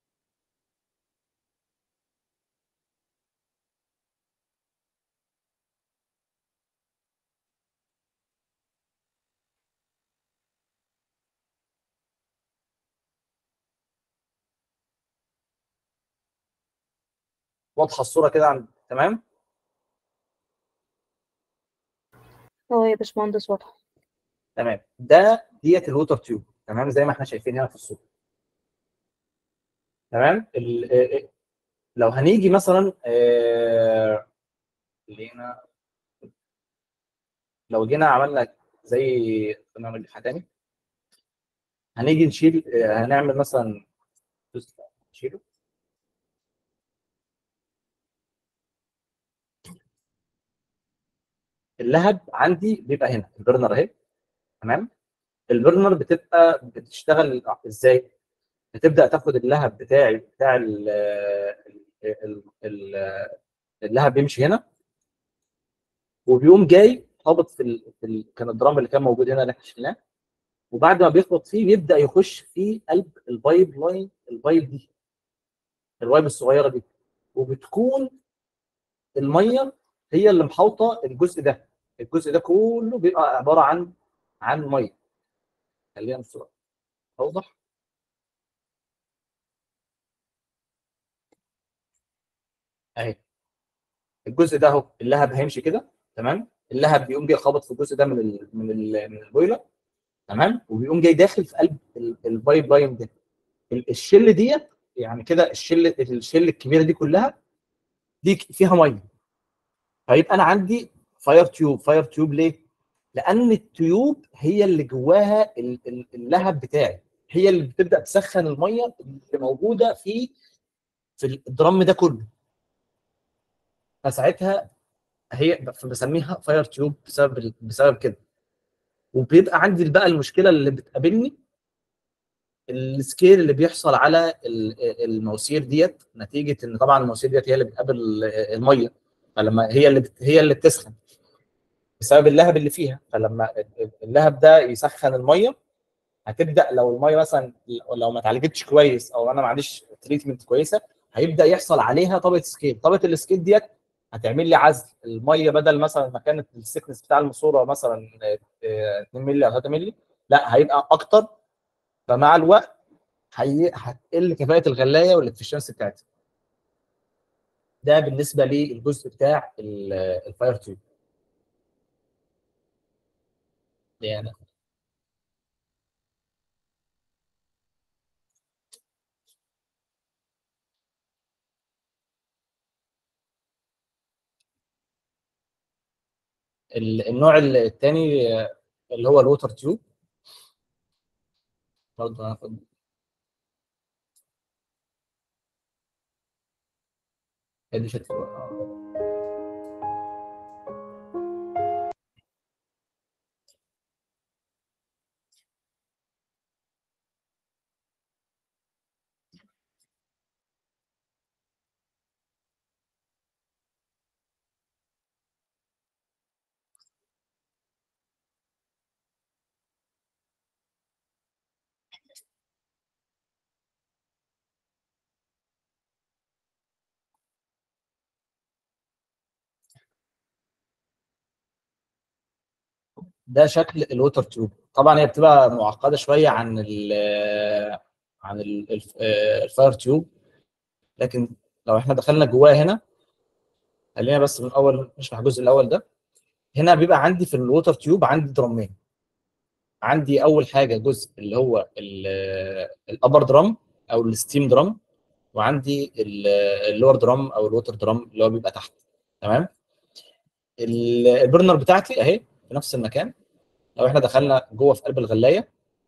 واضحه الصوره كده عن تمام اه يا باشمهندس واضحة تمام ده ديت الووتر تيوب تمام زي ما احنا شايفين هنا في الصوره تمام ال- آه، آه، لو هنيجي مثلا آه، لينا لو جينا عملنا زي خلينا نعمل حاجه تاني هنيجي نشيل آه، هنعمل مثلا جزء نشيله اللهب عندي بيبقى هنا البرنر اهي تمام البرنر بتبقى بتشتغل ازاي بتبدا تاخد اللهب بتاعي بتاع ال ال- ال- اللهب بيمشي هنا وبيقوم جاي خابط في, ال... في ال... كان الدرام اللي كان موجود هنا اللي احنا شلناه وبعد ما بيخبط فيه بيبدا يخش في قلب البايب لاين البايب دي البايب الصغيره دي وبتكون الميه هي اللي محاوطه الجزء ده الجزء ده كله بيبقى عباره عن عن ميه خلينا نصور اوضح اهي الجزء ده اهو اللهب هيمشي كده تمام اللهب بيقوم جاي خابط في الجزء ده من ال من ال من البويلر تمام وبيقوم جاي داخل في قلب ال- البايب لاين ده ال- الشل ديت يعني كده الشل الشل الكبيره دي كلها دي ك- فيها ميه فيبقى انا عندي فاير تيوب فاير تيوب ليه؟ لان التيوب هي اللي جواها ال- ال- اللهب بتاعي هي اللي بتبدا تسخن الميه اللي موجوده في في الدرام ده كله فساعتها هي بسميها فاير تيوب بسبب ال- بسبب كده وبيبقى عندي بقى المشكله اللي بتقابلني السكيل اللي بيحصل على ال- المواسير ديت نتيجه ان طبعا المواسير ديت هي اللي بتقابل الميه فلما هي اللي بت- هي اللي بتسخن بسبب اللهب اللي فيها فلما اللهب ده يسخن الميه هتبدا لو الميه مثلا لو ما اتعالجتش كويس او انا ما عنديش تريتمنت كويسه هيبدا يحصل عليها طبقه سكيل طبقه السكيل ديت هتعمل لي عزل الميه بدل مثلا ما كانت السكنس بتاع الماسوره مثلا آه، 2 مللي او 3 مللي لا هيبقى اكتر فمع الوقت هي... هتقل كفاءه الغلايه والافشنسي بتاعتها ده بالنسبه للجزء بتاع ال- الفاير تيوب يعني ال- النوع الثاني اللي هو الووتر تيوب برضه هناخد ادي شت ده شكل الووتر تيوب طبعا هي بتبقى معقده شويه عن ال عن ال- الف- آه، الفاير تيوب لكن لو احنا دخلنا جواها هنا خلينا بس من اول نشرح الجزء الاول ده هنا بيبقى عندي في الووتر تيوب عندي درامين عندي اول حاجه جزء اللي هو الابر درام او الستيم درام وعندي اللور درام او الووتر درام اللي هو بيبقى تحت تمام ال- البرنر بتاعتي اهي في نفس المكان لو احنا دخلنا جوه في قلب الغلايه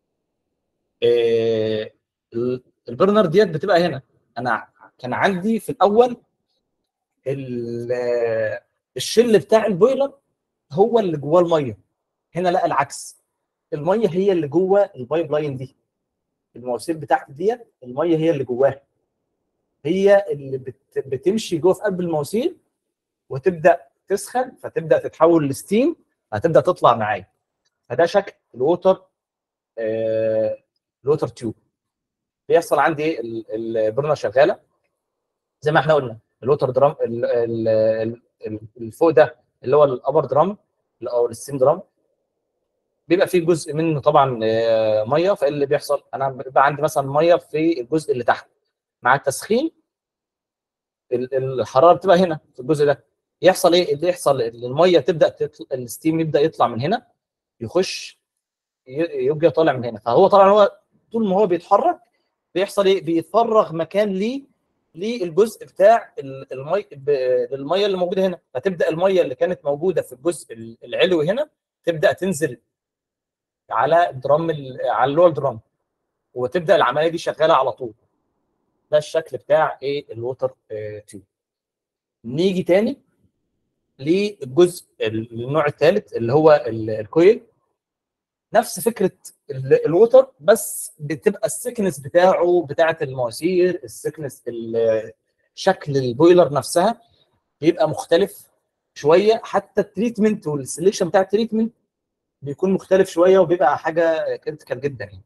آه، ال- البرنر ديت بتبقى هنا انا كان عندي في الاول ال- آه، الشل بتاع البويلر هو اللي جواه الميه هنا لا العكس الميه هي اللي جوه البايب لاين دي المواسير بتاعتي ديت الميه هي اللي جواها هي اللي بت... بتمشي جوه في قلب المواسير وتبدا تسخن فتبدا تتحول لستيم هتبدا تطلع معايا فده شكل الووتر آه... الووتر تيوب بيحصل عندي ايه ال- البرنه شغاله زي ما احنا قلنا الووتر درام ال- ال- ال- ال- اللي فوق ده اللي هو الابر درام او الستيم درام بيبقى فيه جزء منه طبعا آه، ميه فايه اللي بيحصل انا بيبقى عندي مثلا ميه في الجزء اللي تحت مع التسخين ال- الحراره بتبقى هنا في الجزء ده يحصل ايه اللي يحصل ان الميه تبدا تطلع الستيم يبدا يطلع من هنا يخش ي- يبقى طالع من هنا فهو طبعا هو طول ما هو بيتحرك بيحصل ايه بيفرغ مكان ليه للجزء بتاع ال- المي ب- الميه اللي موجوده هنا فتبدا الميه اللي كانت موجوده في الجزء ال- العلوي هنا تبدا تنزل على درام ال- على اللور درام وتبدا العمليه دي شغاله على طول ده الشكل بتاع ايه الووتر آه، تيوب نيجي تاني للجزء ال- النوع الثالث اللي هو ال- الكويل نفس فكره ال- الووتر بس بتبقى السكنس بتاعه بتاعه المواسير السكنس ال- شكل البويلر نفسها بيبقى مختلف شويه حتى التريتمنت والسليكشن بتاع التريتمنت بيكون مختلف شويه وبيبقى حاجه كريتيكال جدا يعني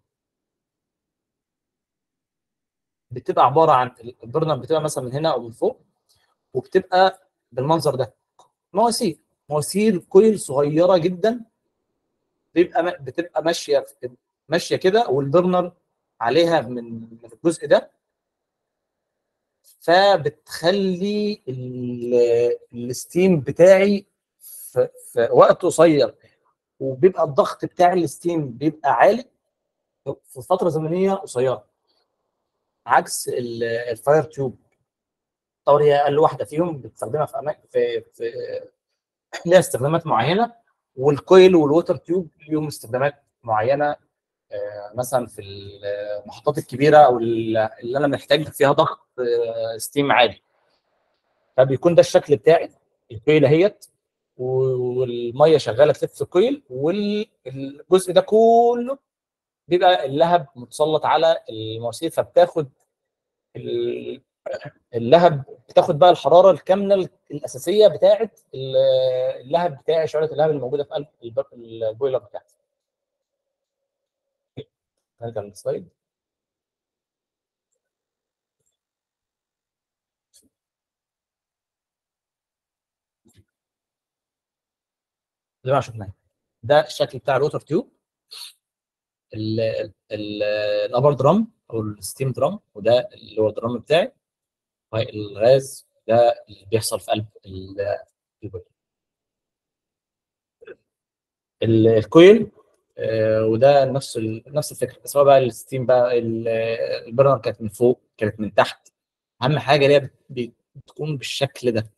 بتبقى عباره عن البرنر بتبقى مثلا من هنا او من فوق وبتبقى بالمنظر ده مواسير مواسير كويل صغيره جدا بيبقى ما- بتبقى ماشيه ماشيه كده والبرنر عليها من من الجزء ده فبتخلي ال- الستيم بتاعي في, في وقت قصير وبيبقى الضغط بتاع الستيم بيبقى عالي في فتره زمنيه قصيره عكس ال- الفاير تيوب طبعا هي اقل واحده فيهم بتستخدمها في اماكن في في ليها استخدامات معينه والكويل والووتر تيوب ليهم استخدامات معينه آه، مثلا في المحطات الكبيره او اللي انا محتاج فيها ضغط آه، ستيم عالي فبيكون ده الشكل بتاعي الكويل اهيت والميه شغاله تلف في الكويل والجزء ده كله بيبقى اللهب متسلط على المواسير فبتاخد ال- اللهب بتاخد بقى الحراره الكامله الاساسيه بتاعه ال- اللهب بتاعي شعله اللهب اللي موجوده في قلب الب- البويلر بتاعتي نرجع للسلايد زي ما شفنا ده الشكل بتاع الووتر تيوب ال- ال- الابر درام او الستيم درام وده اللي هو الدرام بتاعي وهي الغاز ده اللي بيحصل في قلب ال- البويلر ال- الكويل آه، وده نفس ال- نفس الفكره سواء بقى الستيم بقى ال- البرنر كانت من فوق كانت من تحت اهم حاجه اللي هي بت- بت- بتكون بالشكل ده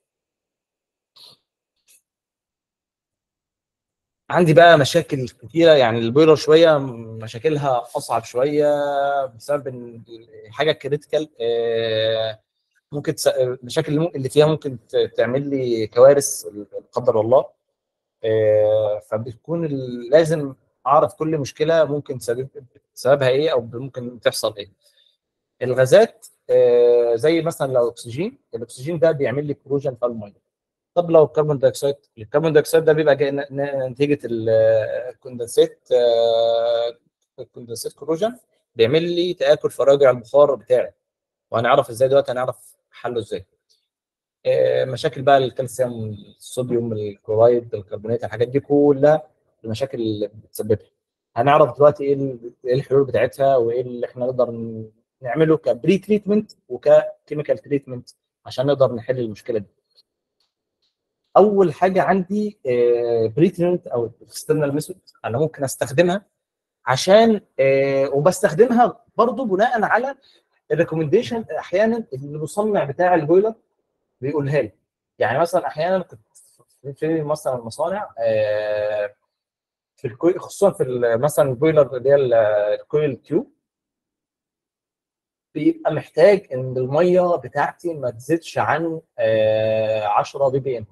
عندي بقى مشاكل كتيره يعني البويلر شويه مشاكلها اصعب شويه بسبب ان حاجه كريتيكال ممكن تس... المشاكل اللي ممكن- اللي فيها ممكن ت- تعمل لي كوارث لا قدر الله آه، فبتكون ال- لازم اعرف كل مشكله ممكن سبب سببها ايه او ممكن تحصل ايه الغازات آه، زي مثلا لو اكسجين الاكسجين ده بيعمل لي كروجن في الميه طب لو الكربون دايوكسيد الكربون دايوكسيد ده بيبقى جاي ن- ن- نتيجه ال- الكوندنسيت آه، الكوندنسيت كروجن بيعمل لي تاكل فراجع البخار بتاعي وهنعرف ازاي دلوقتي هنعرف حله ازاي آه، مشاكل بقى الكالسيوم الصوديوم الكلورايد الكربونات الحاجات دي كلها المشاكل اللي بتسببها هنعرف دلوقتي ايه ال- إيه الحلول بتاعتها وايه اللي احنا نقدر ن- نعمله كبري تريتمنت وككيميكال تريتمنت عشان نقدر نحل المشكله دي اول حاجه عندي بري تريتمنت او اكسترنال ميثود انا ممكن استخدمها عشان آه، وبستخدمها برضو بناء على الريكومنديشن احيانا المصنع بتاع البويلر بيقولها لي يعني مثلا احيانا كنت في- في مثلا مصانع آه، في الكوي خصوصا في ال- مثلا البويلر اللي هي ال- الكويل تيوب بيبقى محتاج ان الميه بتاعتي ما تزيدش عن آه، 10 بي بي ام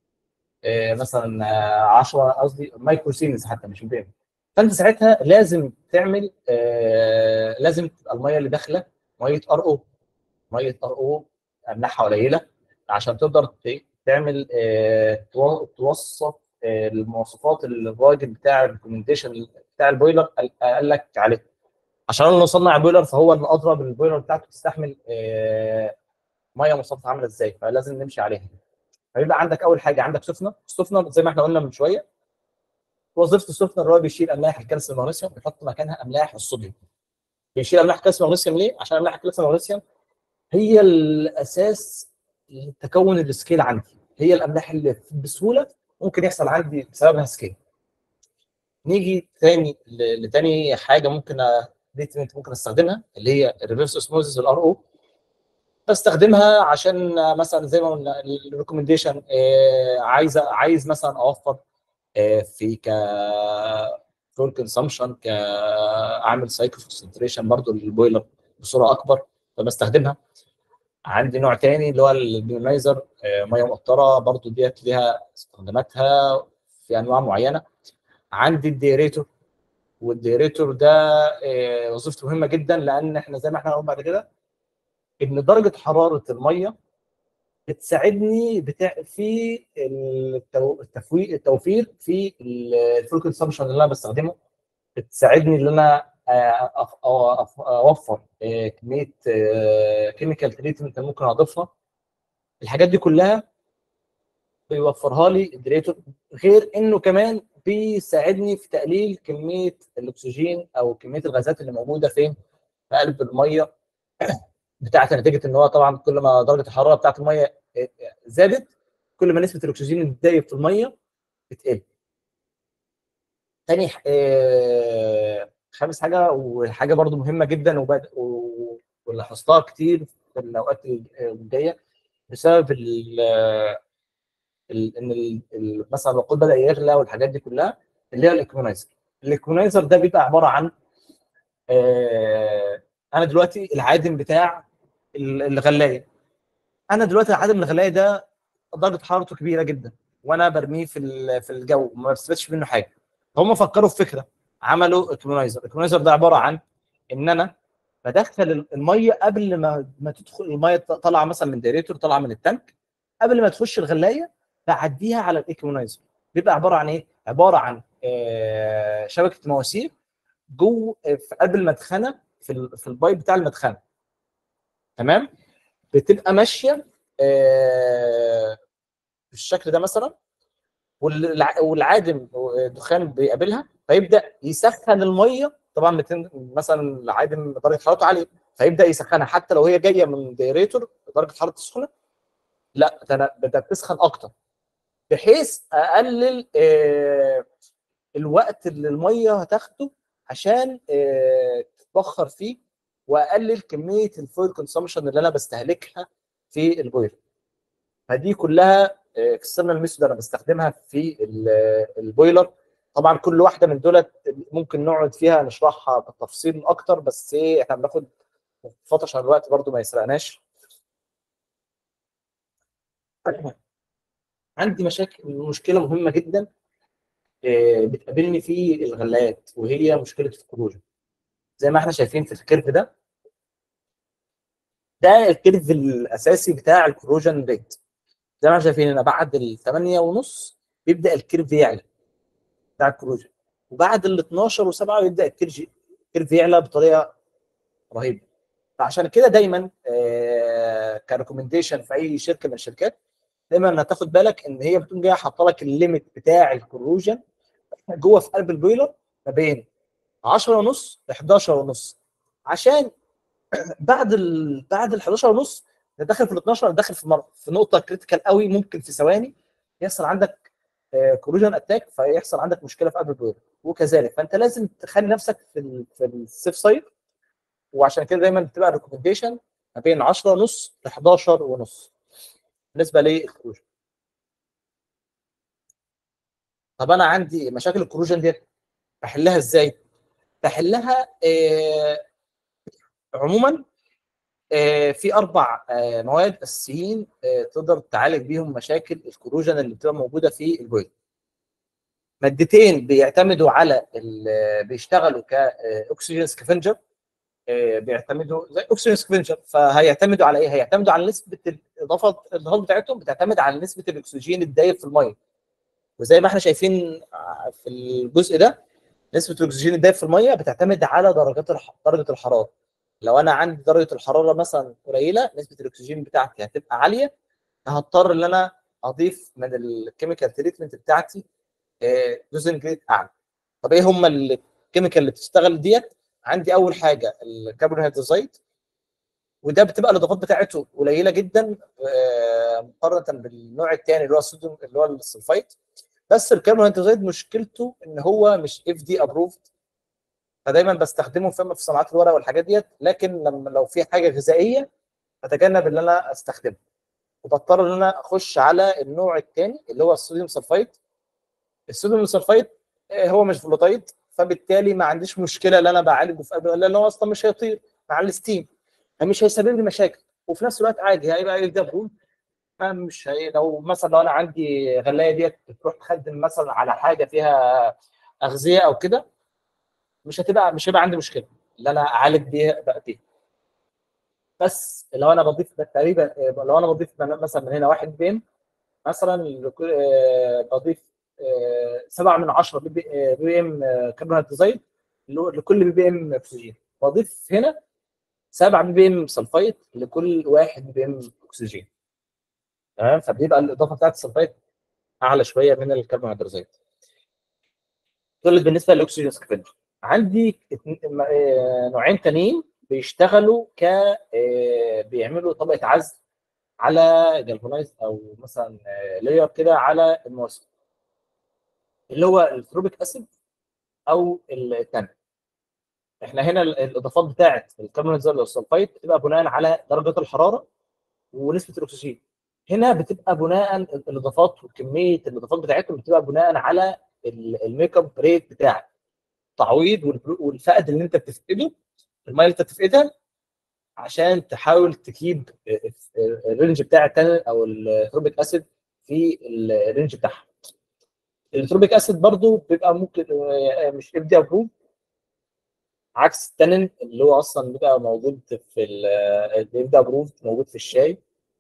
مثلا آه، 10 قصدي مايكرو سيمنز حتى مش بي ام فانت ساعتها لازم تعمل آه، لازم تبقى الميه اللي داخله ميه ار او ميه ار او املاحها قليله عشان تقدر ت- تعمل آه، تو- توصف آه، المواصفات اللي الراجل بتاع الريكومنديشن بتاع البويلر قال قال لك عليها عشان انا اللي صنع بويلر فهو اللي ادرى بالبويلر بتاعته تستحمل آه، ميه مواصفاتها عامله ازاي فلازم نمشي عليها فيبقى عندك اول حاجه عندك سفنر السفنر زي ما احنا قلنا من شويه وظيفه السفنر اللي هو بيشيل املاح الكالسيوم والمغنيسيوم ويحط مكانها املاح الصوديوم بيشيل املاح الكالسيوم والمغنيسيوم ليه؟ عشان املاح الكالسيوم والمغنيسيوم هي الاساس لتكون السكيل عندي هي الاملاح اللي بسهوله ممكن يحصل عندي بسببها سكيل نيجي تاني ل- لتاني حاجه ممكن أ- treatment ممكن استخدمها اللي هي الريفرس اسموزيس الار او بستخدمها عشان مثلا زي ما قلنا الريكومنديشن عايز عايز مثلا اوفر آه، في ك فول كونسامشن كاعمل سايكل كونسنتريشن برضو للبويلر بصوره اكبر فبستخدمها عندي نوع تاني اللي هو البيونايزر ميه مقطره برضو ديت ليها استخداماتها في انواع معينه عندي الديريتور والديريتور ده آه، وظيفته مهمه جدا لان احنا زي ما احنا هنقول بعد كده ان درجه حراره الميه بتساعدني بتاع في التو- التفويق التوفير في الفول كونسامشن اللي انا بستخدمه بتساعدني ان انا آه، أف- أو- أف- اوفر آه، كميه كيميكال تريتمنت ممكن اضيفها الحاجات دي كلها بيوفرها لي الدريتور غير انه كمان بيساعدني في تقليل كميه الاكسجين او كميه الغازات اللي موجوده فين في قلب الميه بتاعت نتيجه ان هو طبعا كل ما درجه الحراره بتاعت الميه زادت كل ما نسبه الاكسجين اللي بتضايق في الميه بتقل. تاني ح- آه، خامس حاجه وحاجه برضو مهمه جدا وبد- و- ولاحظتها كتير في الاوقات الجايه بسبب ال ال- ان ال- ال- مثلا الوقود بدا يغلى والحاجات دي كلها اللي هي الايكونايزر. الايكونايزر ده بيبقى عباره عن آه، انا دلوقتي العادم بتاع ال- الغلايه انا دلوقتي العادم الغلايه ده درجه حرارته كبيره جدا وانا برميه في ال- في الجو وما بستفادش منه حاجه هم فكروا في فكره عملوا ايكونايزر الايكونايزر ده عباره عن ان انا بدخل الميه قبل ما ما تدخل الميه طالعه مثلا من دايريتور طالعه من التانك قبل ما تخش الغلايه بعديها على الايكونايزر بيبقى عباره عن ايه عباره عن آه، شبكه مواسير جوه في قلب المدخنه في ال- في البايب بتاع المدخنه تمام بتبقى ماشيه آه، بالشكل ده مثلا والع- والعادم الدخان بيقابلها فيبدا يسخن الميه طبعا بتن... مثلا العادم درجه حرارته عاليه فيبدا يسخنها حتى لو هي جايه من دايريتور درجه حراره السخونه لا ده انا بدات تسخن اكتر بحيث اقلل آه، الوقت اللي الميه هتاخده عشان آه، تتبخر فيه واقلل كميه الفويل كونسومشن اللي انا بستهلكها في البويلر فدي كلها اكسترنال ميثود انا بستخدمها في ال- البويلر طبعا كل واحده من دولت ممكن نقعد فيها نشرحها بالتفصيل اكتر بس ايه احنا بناخد فتره عشان الوقت برضو ما يسرقناش عندي مشاكل مشكله مهمه جدا آه، بتقابلني في الغلايات وهي مشكله الكروجن زي ما احنا شايفين في الكيرف ده ده الكيرف الاساسي بتاع الكروجن ريت زي ما احنا شايفين هنا بعد ال 8 ونص بيبدا الكيرف يعلى بتاع الكروجن وبعد ال 12 و7 يبدا الكيرف الكيرف يعلى بطريقه رهيبه فعشان كده دايما آه كريكومنديشن في اي شركه من الشركات دايما هتاخد بالك ان هي بتكون جايه حاطه لك الليميت بتاع الكروجن جوه في قلب البويلر ما بين 10 ونص ل 11 ونص عشان بعد ال بعد ال 11 ونص داخل في ال 12 داخل في مر... في نقطه كريتيكال قوي ممكن في ثواني يحصل عندك كروجن اتاك فيحصل عندك مشكله في قلب البويلر وكذلك فانت لازم تخلي نفسك في ال في السيف سايد وعشان كده دايما بتبقى الريكومنديشن ما بين 10 ونص ل 11 ونص بالنسبه للكروجن طب انا عندي مشاكل الكروجن ديت بحلها ازاي بحلها آه، عموما آه، في اربع آه، مواد اساسيين آه، تقدر تعالج بيهم مشاكل الكروجن اللي بتبقى موجوده في البويلر مادتين بيعتمدوا على ال- بيشتغلوا كاكسجين سكافنجر بيعتمدوا زي اكسجين سكافنجر فهيعتمدوا على ايه؟ هيعتمدوا على نسبه الاضافه الاضافات بتاعتهم بتعتمد على نسبه الاكسجين الدايب في الميه وزي ما احنا شايفين في الجزء ده نسبه الاكسجين الدايب في الميه بتعتمد على درجات الح... درجه الحراره لو انا عندي درجه الحراره مثلا قليله نسبه الاكسجين بتاعتي هتبقى عاليه هضطر ان انا اضيف من الكيميكال تريتمنت بتاعتي دوزن جريد اعلى طب ايه هم الكيميكال اللي بتشتغل ديت عندي اول حاجه الكربون هيدروزايد وده بتبقى الاضافات بتاعته قليله جدا آه، مقارنه بالنوع الثاني اللي هو الصوديوم اللي هو السلفايت بس الكربون هيدروزايد مشكلته ان هو مش اف دي ابروفد فدايما بستخدمه في في صناعات الورق والحاجات ديت لكن لما لو في حاجه غذائيه بتجنب ان انا استخدمه وبضطر ان انا اخش على النوع الثاني اللي هو الصوديوم سلفايت الصوديوم سلفايت آه، هو مش فولوتايد فبالتالي ما عنديش مشكله ان انا بعالجه في قلب لان هو اصلا مش هيطير مع الستيم مش هيسبب لي مشاكل وفي نفس الوقت عادي هيبقى ايه ده بقول مش هي لو مثلا لو انا عندي غلايه ديت بتروح تخدم مثلا على حاجه فيها اغذيه او كده مش هتبقى مش هيبقى عندي مشكله ان انا اعالج بيها بقى بيها بس لو انا بضيف تقريبا لو انا بضيف مثلا من هنا 1 بي ام مثلا لكل- آه، بضيف 7 من 10 بي بي ام كربون هيدروزايد لكل بي بي ام اكسجين بضيف هنا 7 بي بي ام سلفايت لكل 1 بي بي ام اكسجين تمام فبيبقى الاضافه بتاعت السلفايت اعلى شويه من الكربون هيدروزايد دول بالنسبه للاكسجين سكفنجر عندي اتن- آه، نوعين تانيين بيشتغلوا ك آه، بيعملوا طبقه عزل على جالفانايز او مثلا لاير كده على المواسم اللي هو الثروبيك اسيد او التان احنا هنا ال- الاضافات بتاعه الكربون هيدروزايد والسلفايت بتبقى بناء على درجه الحراره ونسبه الاكسجين هنا بتبقى بناء الاضافات وكميه الاضافات بتاعتهم بتبقى بناء على ال- الميك اب ريت بتاعك تعويض والبرو- والفقد اللي انت بتفقده الميه اللي انت بتفقدها عشان تحاول تكيب الرينج بتاع التانل او الثروبيك اسيد في الرينج بتاعها الثروبيك اسيد برضو بيبقى ممكن آه، مش اف دي ابروف عكس التانين اللي هو اصلا بيبقى موجود في الاف دي ابروف موجود في الشاي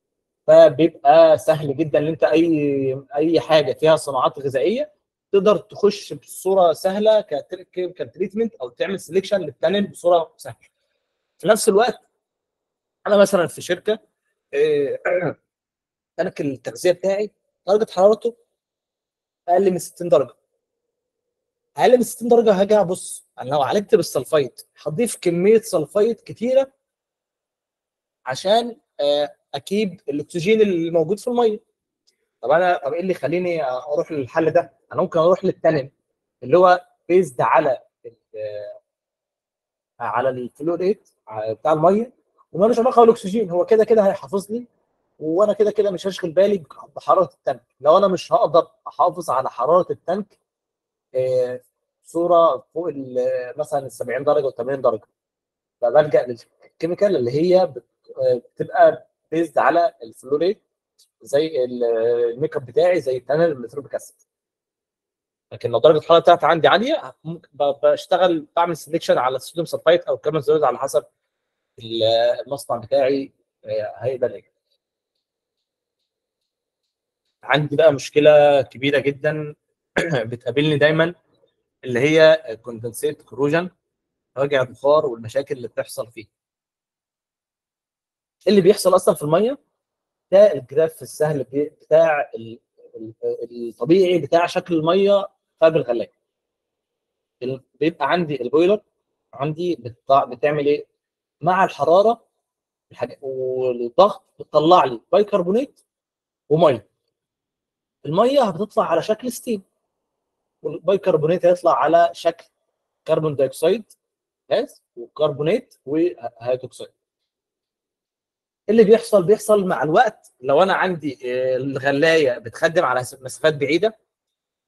فبيبقى سهل جدا ان انت اي اي حاجه فيها صناعات غذائيه تقدر تخش بصوره سهله كتريتمنت او تعمل سelection للتانل بصوره سهله في نفس الوقت انا مثلا في شركه آه، تانك التغذيه بتاعي درجه حرارته اقل من 60 درجه اقل من 60 درجه هاجي ابص انا لو عالجت بالسلفايت هضيف كميه سلفايت كتيره عشان آه، اكيد الاكسجين اللي موجود في الميه طب انا طب ايه اللي يخليني اروح للحل ده انا ممكن اروح للتانين اللي هو بيزد على ال- آه، على الفلو ريت بتاع الميه ومالوش علاقه بالاكسجين هو كده كده هيحافظ لي وانا كده كده مش هشغل بالي بحراره التانك لو انا مش هقدر احافظ على حراره التانك آه، صوره فوق ال- مثلا ال 70 درجه و 80 درجه فبلجا للكيميكال اللي هي بت- آه، بتبقى بيزد على الفلوريت زي ال- الميك اب بتاعي زي التانل المتروبيك اسيد لكن لو درجه الحراره بتاعتي عندي عاليه ممكن ب- بشتغل بعمل سelection على الصوديوم سلفايت او الكربون زيرود على حسب ال- المصنع بتاعي آه، هيقبل ايه عندي بقى مشكله كبيره جدا بتقابلني دايما اللي هي كوندنسيت كروجن وجع البخار والمشاكل اللي بتحصل فيه اللي بيحصل اصلا في الميه ده الجراف السهل بي- بتاع ال- ال- الطبيعي بتاع شكل الميه في قلب الغلايه ال- بيبقى عندي البويلر عندي بتطع- بتعمل ايه مع الحراره الحاجة والضغط بتطلع لي بيكربونات وميه الميه هتطلع على شكل ستيم والبيكربونات هيطلع على شكل كربون دايوكسيد غاز وكربونات وهيدروكسيد اللي بيحصل بيحصل مع الوقت لو انا عندي آه، الغلايه بتخدم على مسافات بعيده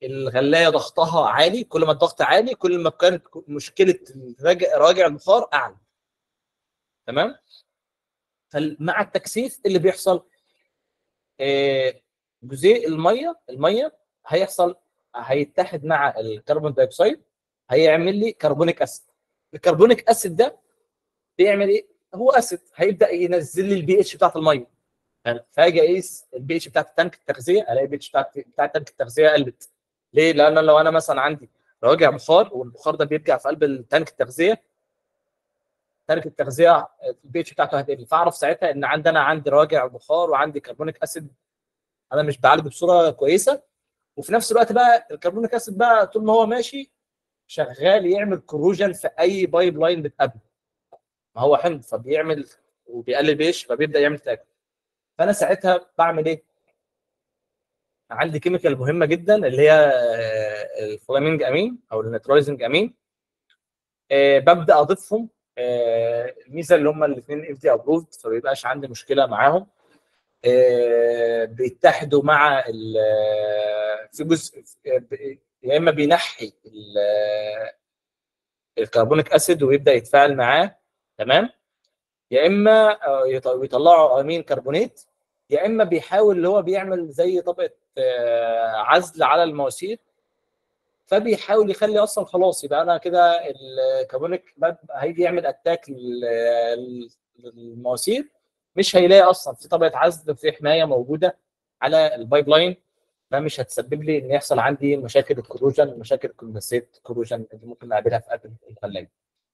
الغلايه ضغطها عالي كل ما الضغط عالي كل ما كانت مشكله راجع راجع البخار اعلى تمام فمع التكثيف اللي بيحصل آه، جزيء الميه الميه هيحصل هيتحد مع الكربون دايوكسيد هيعمل لي كربونيك اسيد الكربونيك اسيد ده بيعمل ايه هو اسيد هيبدا ينزل لي البي اتش بتاعت الميه فاجي اقيس البي اتش بتاعت تانك التغذيه الاقي البي اتش بتاعت بتاعت تانك التغذيه قلت ليه لان لو انا مثلا عندي راجع بخار والبخار ده بيرجع في قلب التانك التغذيه تانك التغذيه البي اتش بتاعته هتقل فاعرف ساعتها ان عندنا عندي راجع بخار وعندي كربونيك اسيد انا مش بعالجه بصوره كويسه وفي نفس الوقت بقى الكربونيك اسيد بقى طول ما هو ماشي شغال يعمل كروجن في اي بايب لاين بتقابله ما هو حمض فبيعمل وبيقلل بيش فبيبدا يعمل تاكل فانا ساعتها بعمل ايه؟ عندي كيميكال مهمه جدا اللي هي آه، الفلامينج امين او النيترويزنج امين آه، ببدا اضيفهم آه، الميزه اللي هم الاثنين اف دي ابروفد فما بيبقاش عندي مشكله معاهم آه، بيتحدوا مع ال- في جزء يا اما بينحي ال- الكربونيك اسيد ويبدا يتفاعل معاه تمام يا اما آه، يط- يطلعوا امين كربونات يا اما بيحاول اللي هو بيعمل زي طبقه آه، عزل على المواسير فبيحاول يخلي اصلا خلاص يبقى انا كده الكربونيك بد- هيجي يعمل اتاك لل- للمواسير مش هيلاقي اصلا في طبقه عزل في حمايه موجوده على البايب لاين فمش هتسبب لي ان يحصل عندي مشاكل الكروجن مشاكل الكوندنسيت كروجن اللي ممكن نقابلها في قلب الثلاجه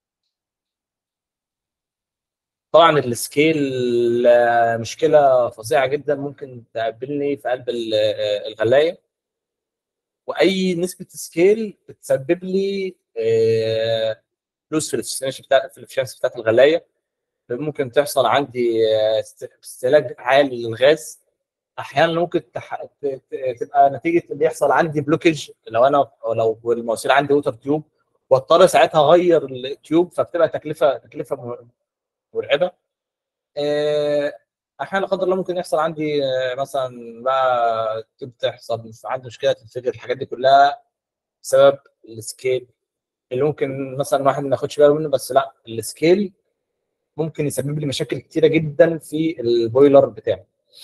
طبعا السكيل آه، مشكله فظيعه جدا ممكن تقابلني في قلب ال- آه، الغلايه واي نسبه سكيل بتسبب لي آه، فلوس في الافشنسي بتاع في الافشنسي بتاعت الغلايه ممكن تحصل عندي آه، است- استهلاك عالي للغاز احيانا ممكن تح... ت- ت- تبقى نتيجه اللي يحصل عندي بلوكج لو انا لو المواسير عندي ووتر تيوب واضطر ساعتها اغير التيوب فبتبقى تكلفه تكلفه م- مرعبه آه، احيانا لا قدر الله ممكن يحصل عندي آه، مثلا بقى تيوب تحصل عندي مشكله تنفجر الحاجات دي كلها بسبب السكيل اللي ممكن مثلا واحد ما ياخدش باله منه بس لا السكيل ممكن يسبب لي مشاكل كتيره جدا في البويلر بتاعي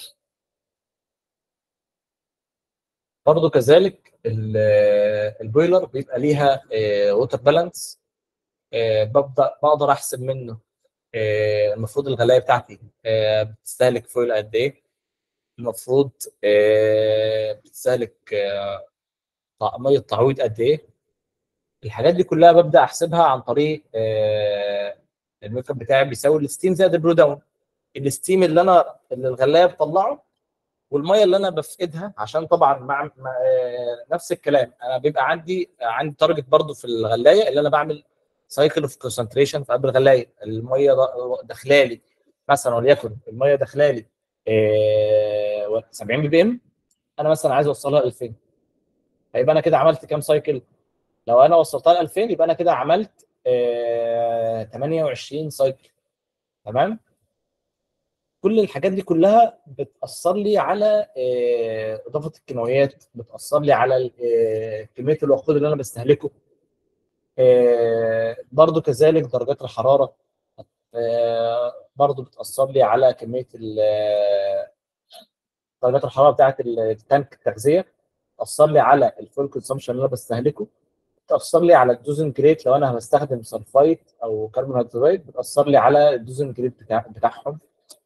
برضه كذلك ال- البويلر بيبقى ليها ووتر بالانس ببدا بقدر احسب منه آه، المفروض الغلايه بتاعتي آه، بتستهلك فويل قد ايه المفروض آه، بتستهلك آه، طع- ميه تعويض قد ايه الحاجات دي كلها ببدا احسبها عن طريق آه، الميك اب بتاعي بيساوي الستيم زائد البرو داون الستيم اللي انا اللي الغلايه بتطلعه والميه اللي انا بفقدها عشان طبعا مع مع- آه، نفس الكلام انا بيبقى عندي عندي تارجت برضو في الغلايه اللي انا بعمل سايكل اوف كونسنتريشن في قلب الغلايه الميه د- داخلالي مثلا وليكن الميه داخلالي آه، 70 بي بي ام انا مثلا عايز اوصلها 2000 هيبقى انا كده عملت كام سايكل لو انا وصلتها ل 2000 يبقى انا كده عملت آه، 28 سايكل تمام كل الحاجات دي كلها بتاثر لي على آه، اضافه الكيماويات بتاثر لي على آه، كميه الوقود اللي انا بستهلكه آه، برضو كذلك درجات الحراره آه، برضو بتاثر لي على كميه ال- آه، درجات الحراره بتاعه التانك التغذيه بتاثر لي على الفول كونسومشن اللي انا بستهلكه بتاثر لي على الدوزن جريت لو انا بستخدم سلفايت او كربون هيدرويد بتاثر لي على الدوزن جريت بتاع بتاعهم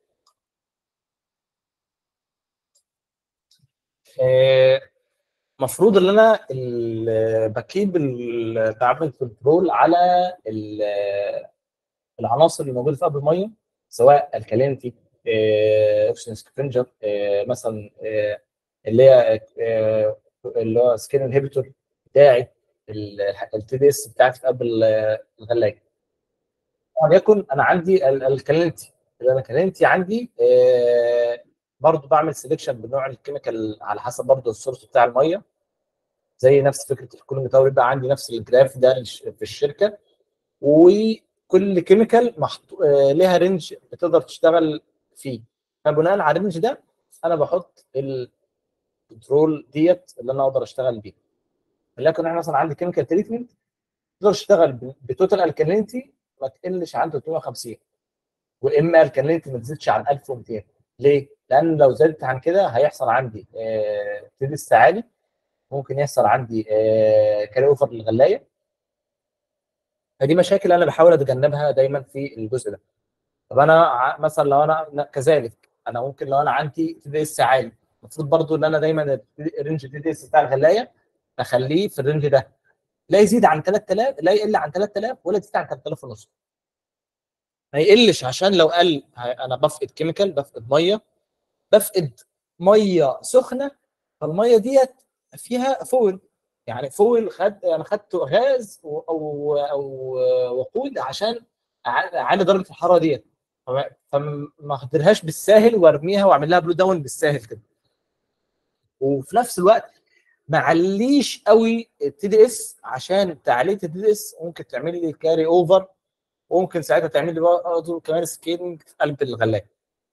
آه، مفروض ان انا ال- بكيب ال- بعمل كنترول على ال- العناصر اللي موجوده في قلب الميه سواء الكالينتي اوكسجين سكفنجر مثلا آه، اللي هي آه، اللي هو سكين انهبيتور بتاعي التي دي اس بتاعتي في قلب ال- الغلايه وليكن انا عندي ال- الكالينتي الكالينتي عندي آه، برضو بعمل سelection بنوع الكيميكال على حسب برضو السورس بتاع الميه زي نفس فكره الكولوم بتاعه يبقى عندي نفس الجراف ده للش- في الشركه وكل كيميكال محطو... آه، ليها رينج بتقدر تشتغل فيه فبناء على الرينج ده انا بحط الكنترول ديت اللي انا اقدر اشتغل بيه ولكن احنا مثلا عندي كيميكال تريتمنت تقدر تشتغل ب- بتوتال الكالينيتي ما تقلش عن 350 واما الكالينيتي ما تزيدش عن 1200 ليه؟ لان لو زادت عن كده هيحصل عندي آه تدس عالي ممكن يحصل عندي آه كاري اوفر للغلايه فدي مشاكل انا بحاول اتجنبها دايما في الجزء ده طب انا ع- مثلا لو انا كذلك انا ممكن لو انا عندي تي دي اس عالي المفروض برضو ان انا دايما الرينج تي دي اس بتاع الغلايه اخليه في الرينج ده لا يزيد عن 3000 لا يقل عن 3000 ولا يزيد عن 3000 ونص ما يقلش عشان لو قل ه- انا بفقد كيميكال بفقد ميه بفقد ميه سخنه فالميه ديت فيها فويل يعني فويل خد انا خدته غاز و- او او وقود عشان أع- اعلي درجه الحراره ديت فما- فما اخدرهاش بالساهل وارميها واعمل لها بلو داون بالساهل كده وفي نفس الوقت ما عليش قوي التي دي اس عشان تعليه التي دي اس ممكن تعمل لي كاري اوفر وممكن ساعتها تعمل لي برضه كمان سكيلنج في قلب الغلايه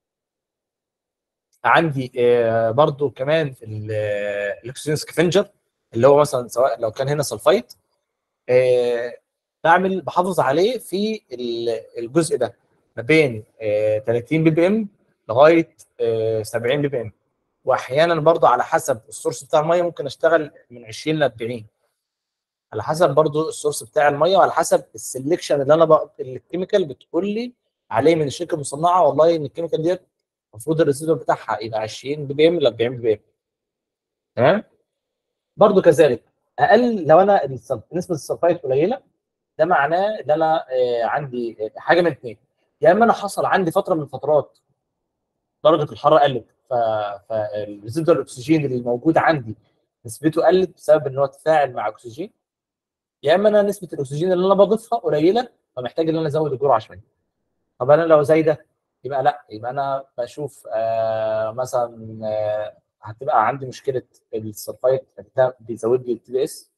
عندي آه، برضو كمان في الاكسجين سكفنجر اللي هو مثلا سواء لو كان هنا سلفايت آه، بعمل بحافظ عليه في ال- الجزء ده ما بين آه، 30 بي بي ام لغايه آه، 70 بي بي ام واحيانا برضو على حسب السورس بتاع الميه ممكن اشتغل من 20 ل 40 على حسب برضو السورس بتاع الميه وعلى حسب السلكشن اللي انا بق... اللي الكيميكال بتقول لي عليه من الشركه المصنعه والله ان الكيميكال ديت المفروض الريسيدور بتاعها يبقى 20 بي بي ام ل 40 بي بي ام تمام برضو كذلك اقل لو انا السل- نسبه السلفايت قليله ده معناه ان انا آه، عندي آه، حاجه من اثنين يا اما انا حصل عندي فتره من الفترات درجه الحراره قلت ف... فالريسيدور الاكسجين اللي موجود عندي نسبته قلت بسبب ان هو تفاعل مع اكسجين يا اما انا نسبه الاكسجين اللي انا بضيفها قليله فمحتاج ان انا ازود الجرعه شويه طب انا لو زايده يبقى لا يبقى انا بشوف آه مثلا آه هتبقى عندي مشكله السلفايت ده بيزود لي التي دي اس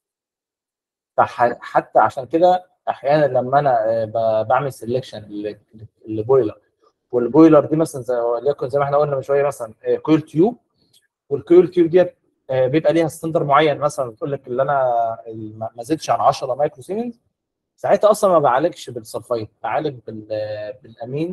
فحتى عشان كده احيانا لما انا آه ب- بعمل سelection لبويلر والبويلر دي مثلا زي وليكن زي ما احنا قلنا من شويه مثلا آه كويل تيوب والكويل تيوب ديت آه، بيبقى ليها ستاندر معين مثلا بتقول لك اللي انا ال- ما ما زدش عن 10 مايكرو سيمنز ساعتها اصلا ما بعالجش بالسلفايت بعالج بال- بالامين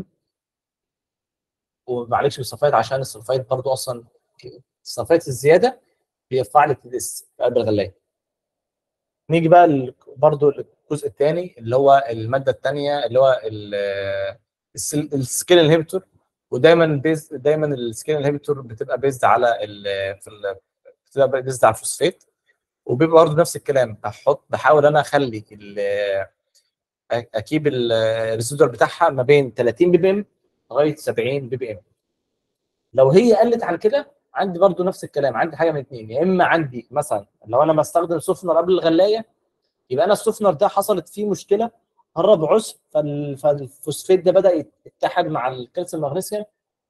وما بعالجش بالسلفايت عشان السلفايت برضو اصلا السلفايت الزياده بيرفع لي التي دي اس في قلب الغلايه نيجي بقى ال- برضو الجزء الثاني اللي هو الماده الثانيه اللي هو ال- السل- السكيل انهبيتور ودايما بيز دايما السكيل انهبيتور بتبقى بيزد على ال في ال بتبقى بيزد على الفوسفات وبيبقى برضه نفس الكلام بحط بحاول انا اخلي ال- اكيب الريسيدور بتاعها ما بين 30 بي بي ام لغايه 70 بي بي ام لو هي قلت عن كده عندي برضه نفس الكلام عندي حاجه من اثنين يا اما عندي مثلا لو انا بستخدم سفنر قبل الغلايه يبقى انا السفنر ده حصلت فيه مشكله قرب عسر فال- فالفوسفات ده بدا يتحد مع الكالسيوم مغنيسيوم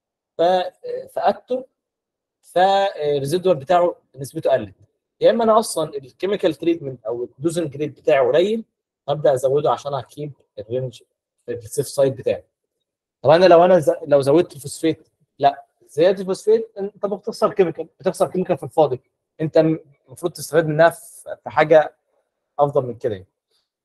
ففقدته فالريزيدوال بتاعه نسبته قلت يا اما انا اصلا الكيميكال تريتمنت او الدوزن جريد بتاعه قليل هبدا ازوده عشان اكيب الرينج في السيف سايد بتاعي طب انا لو انا ز... لو زودت الفوسفات لا زياده الفوسفات انت بتخسر كيميكال بتخسر كيميكال في الفاضي انت المفروض تستفاد منها في في حاجه افضل من كده يعني.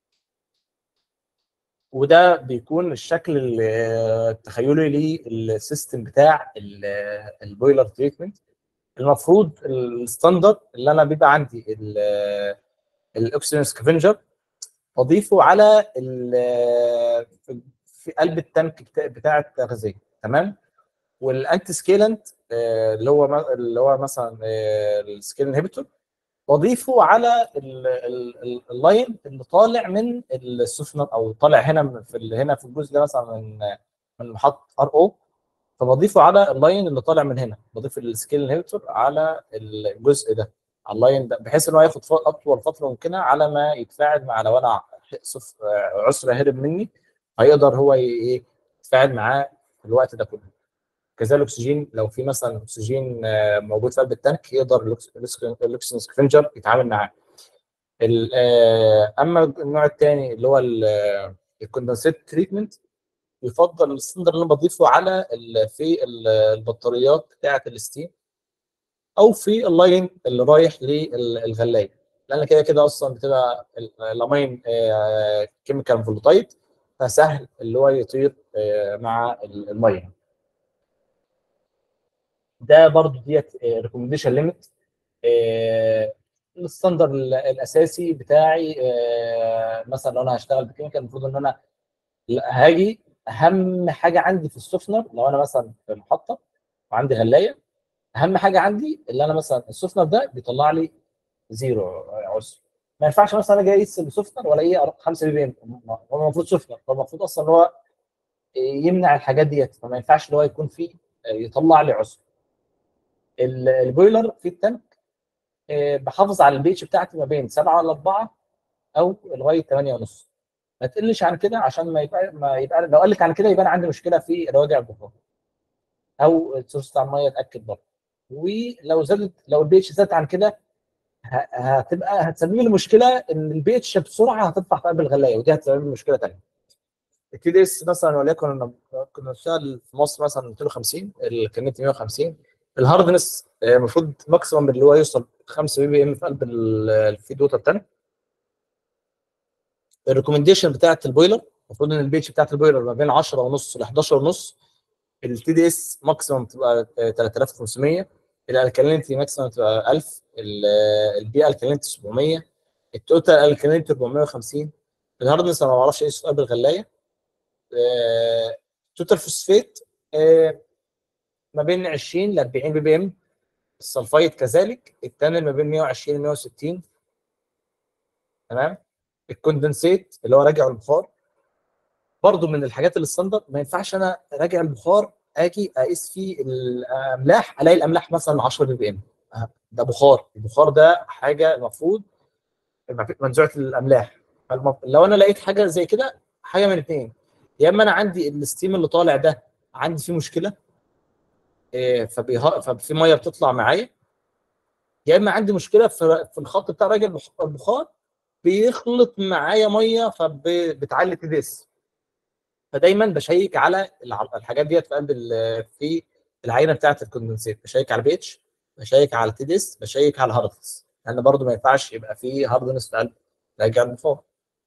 وده بيكون الشكل ال- التخيلي للسيستم بتاع ال- البويلر تريتمنت المفروض الستاندرد اللي انا بيبقى عندي ال- الاكسجين سكافنجر اضيفه على ال- في- في قلب التانك بتاع- بتاع التغذيه تمام والانتي سكيلنت آه، اللي هو ما- اللي هو مثلا السكيل انهبيتور واضيفه على ال- ال- ال- اللاين اللي طالع من السفنر او طالع هنا من- في ال- هنا في الجزء ده مثلا من من محطه ار او فبضيفه على اللاين اللي طالع من هنا بضيف السكيل انهبيتور على الجزء ده على اللاين ده بحيث ان هو ياخد ف- اطول فتره ممكنه على ما يتفاعل مع لو انا صف عسر هرب مني هيقدر هو ي- ايه يتفاعل معاه في الوقت ده كله كذلك الاكسجين لو في مثلا اكسجين آه، موجود في قلب التانك يقدر الأكس- الأكس- الاكسجين سكفنجر يتعامل معاه ال- آه، اما النوع الثاني اللي هو الكوندنسيت تريتمنت يفضل السندر اللي انا بضيفه على ال- في ال- البطاريات بتاعه الستيم او في اللاين اللي رايح للغلايه لان كده كده اصلا بتبقى ال- الامين كيميكال فولتايت فسهل اللي هو يطير آه، مع ال- الميه ده برضو ديت ريكومنديشن ليميت الستاندر ال- الاساسي بتاعي آه، مثلا لو انا هشتغل بكيميكال المفروض ان انا لا، هاجي اهم حاجه عندي في السفنر لو انا مثلا في محطه وعندي غلايه اهم حاجه عندي اللي انا مثلا السفنر ده بيطلع لي زيرو عسر ما ينفعش مثلا اجي اقيس السفنر ولا ايه 5 بي بي ام هو المفروض سفنر هو المفروض اصلا ان هو يمنع الحاجات ديت فما ينفعش اللي هو يكون فيه يطلع لي عسر ال- البويلر في التانك آه، بحافظ على البيتش بتاعتي ما بين 7 ولا 4 او لغايه 8 ونص ما تقلش عن كده عشان ما يبقى ما يبقى لو قلت عن كده يبقى أنا عندي مشكله في رواجع البخار او السورس بتاع الميه اتاكد برضه ولو زادت لو البيتش زادت عن كده ه- هتبقى هتسبب لي مشكله ان البيتش بسرعه هتطلع في قلب الغلايه ودي هتسبب لي مشكله ثانيه التي دي اس مثلا وليكن أنا كنا بنشتغل في مصر مثلا 250 الكنت 150 الهاردنس آه، المفروض ماكسيمم اللي هو يوصل 5 بي بي ام في قلب ال- الفيد ووتر تانك الريكومنديشن بتاعت البويلر المفروض ان البيتش بتاعت البويلر ما بين 10 ونص ل 11 ونص التي دي اس ماكسيمم تبقى آه، 3500 الالكالينتي ماكسيمم تبقى 1000 ال- البي الكالينتي 700 التوتال الكالينتي 450 الهاردنس انا ما بعرفش اقيسه في قلب الغلايه آه، توتال فوسفيت آه، ما بين 20 ل 40 بي بي ام السلفايت كذلك التانل ما بين 120 ل 160 تمام الكوندنسيت اللي هو راجع البخار برضو من الحاجات اللي الستاندرد ما ينفعش انا راجع البخار اجي اقيس فيه الاملاح الاقي الاملاح مثلا 10 بي بي ام ده بخار البخار ده حاجه المفروض منزوعه الاملاح فالمف- لو انا لقيت حاجه زي كده حاجه من الاثنين يا اما انا عندي الستيم اللي طالع ده عندي فيه مشكله إيه، فبيه- ففي ميه بتطلع معايا يا اما عندي مشكله في في الخط بتاع راجل البخ- البخار بيخلط معايا ميه فبتعلي تي دي اس فدايما بشيك على الع- الحاجات ديت في قلب ال- في العينه بتاعه الكوندنسيت بشيك على بيتش بشيك على تي دي اس بشيك على هاردنس لان برضو ما ينفعش يبقى في هاردنس في قلب راجع البخار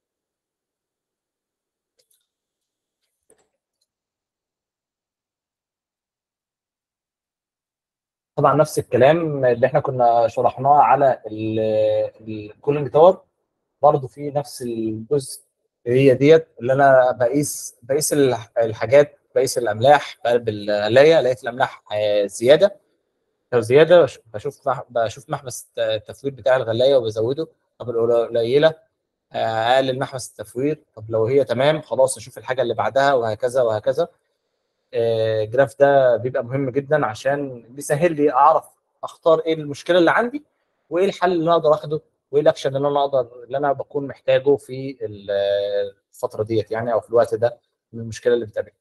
طبعا نفس الكلام اللي احنا كنا شرحناه على الكولينج تاور برضه في نفس الجزء هي ديت اللي انا بقيس بقيس الح- الحاجات بقيس الاملاح بقلب القلايه لقيت الاملاح آه، زياده لو زياده بش- بشوف مح- بشوف محبس الت- التفوير بتاع الغلايه وبزوده طب لو قليله آه، اقلل محبس التفوير طب لو هي تمام خلاص اشوف الحاجه اللي بعدها وهكذا وهكذا آه، الجراف ده بيبقى مهم جدا عشان بيسهل لي اعرف اختار ايه المشكله اللي عندي وايه الحل اللي انا اقدر اخده وايه الاكشن اللي انا اقدر اللي انا بكون محتاجه في ال- الفتره ديت يعني او في الوقت ده من المشكله اللي بتقابلني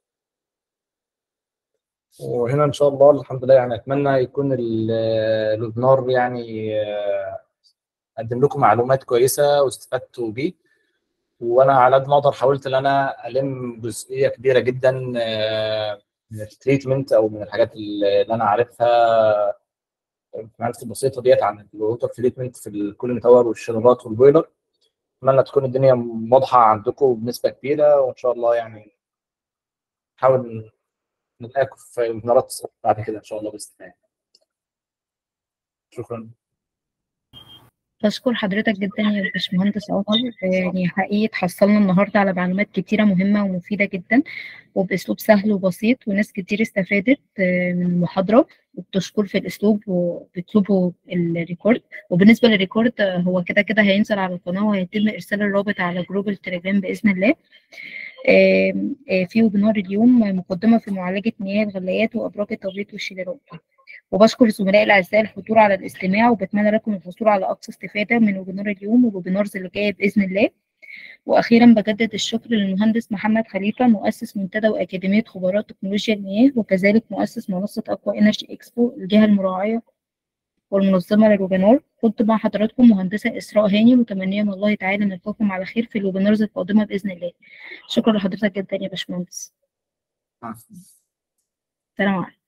وهنا ان شاء الله الحمد لله يعني اتمنى يكون ال- الويبنار يعني آه، قدم لكم معلومات كويسه واستفدتوا بيه وانا على قد ما اقدر حاولت ان انا الم جزئيه كبيره جدا آه، من التريتمنت او من الحاجات اللي انا عارفها معرفتي البسيطه ديت عن الووتر تريتمنت في الكولين تاور والشرارات والبويلر اتمنى تكون الدنيا واضحه عندكم بنسبه كبيره وان شاء الله يعني نحاول نلاقيكم في ويبنارات بعد كده ان شاء الله باذن الله شكرا بشكر حضرتك جدا يا باشمهندس عمر يعني حقيقي اتحصلنا النهارده على معلومات كتيرة مهمة ومفيدة جدا وبأسلوب سهل وبسيط وناس كتير استفادت آه، من المحاضرة وبتشكر في الأسلوب وبيطلبوا الريكورد وبالنسبة للريكورد آه، هو كده كده هينزل على القناة وهيتم إرسال الرابط على جروب التليجرام بإذن الله آم، آه، في ويبينار اليوم مقدمة في معالجة مياه الغلايات وأبراج التبريد والشيلرات وبشكر زملائي الأعزاء الحضور على الاستماع وبتمنى لكم الحصول على أقصى استفادة من ويبينار اليوم والويبينارز اللي جاية بإذن الله وأخيرا بجدد الشكر للمهندس محمد خليفة مؤسس منتدى وأكاديمية خبراء تكنولوجيا المياه وكذلك مؤسس منصة أقوى إنرجي إكسبو الجهة المراعية والمنظمة للويبينار كنت مع حضراتكم مهندسة إسراء هاني متمنية من الله تعالى نلقاكم على خير في الويبينارز القادمة بإذن الله شكرا لحضرتك جدا يا باشمهندس سلام عليكم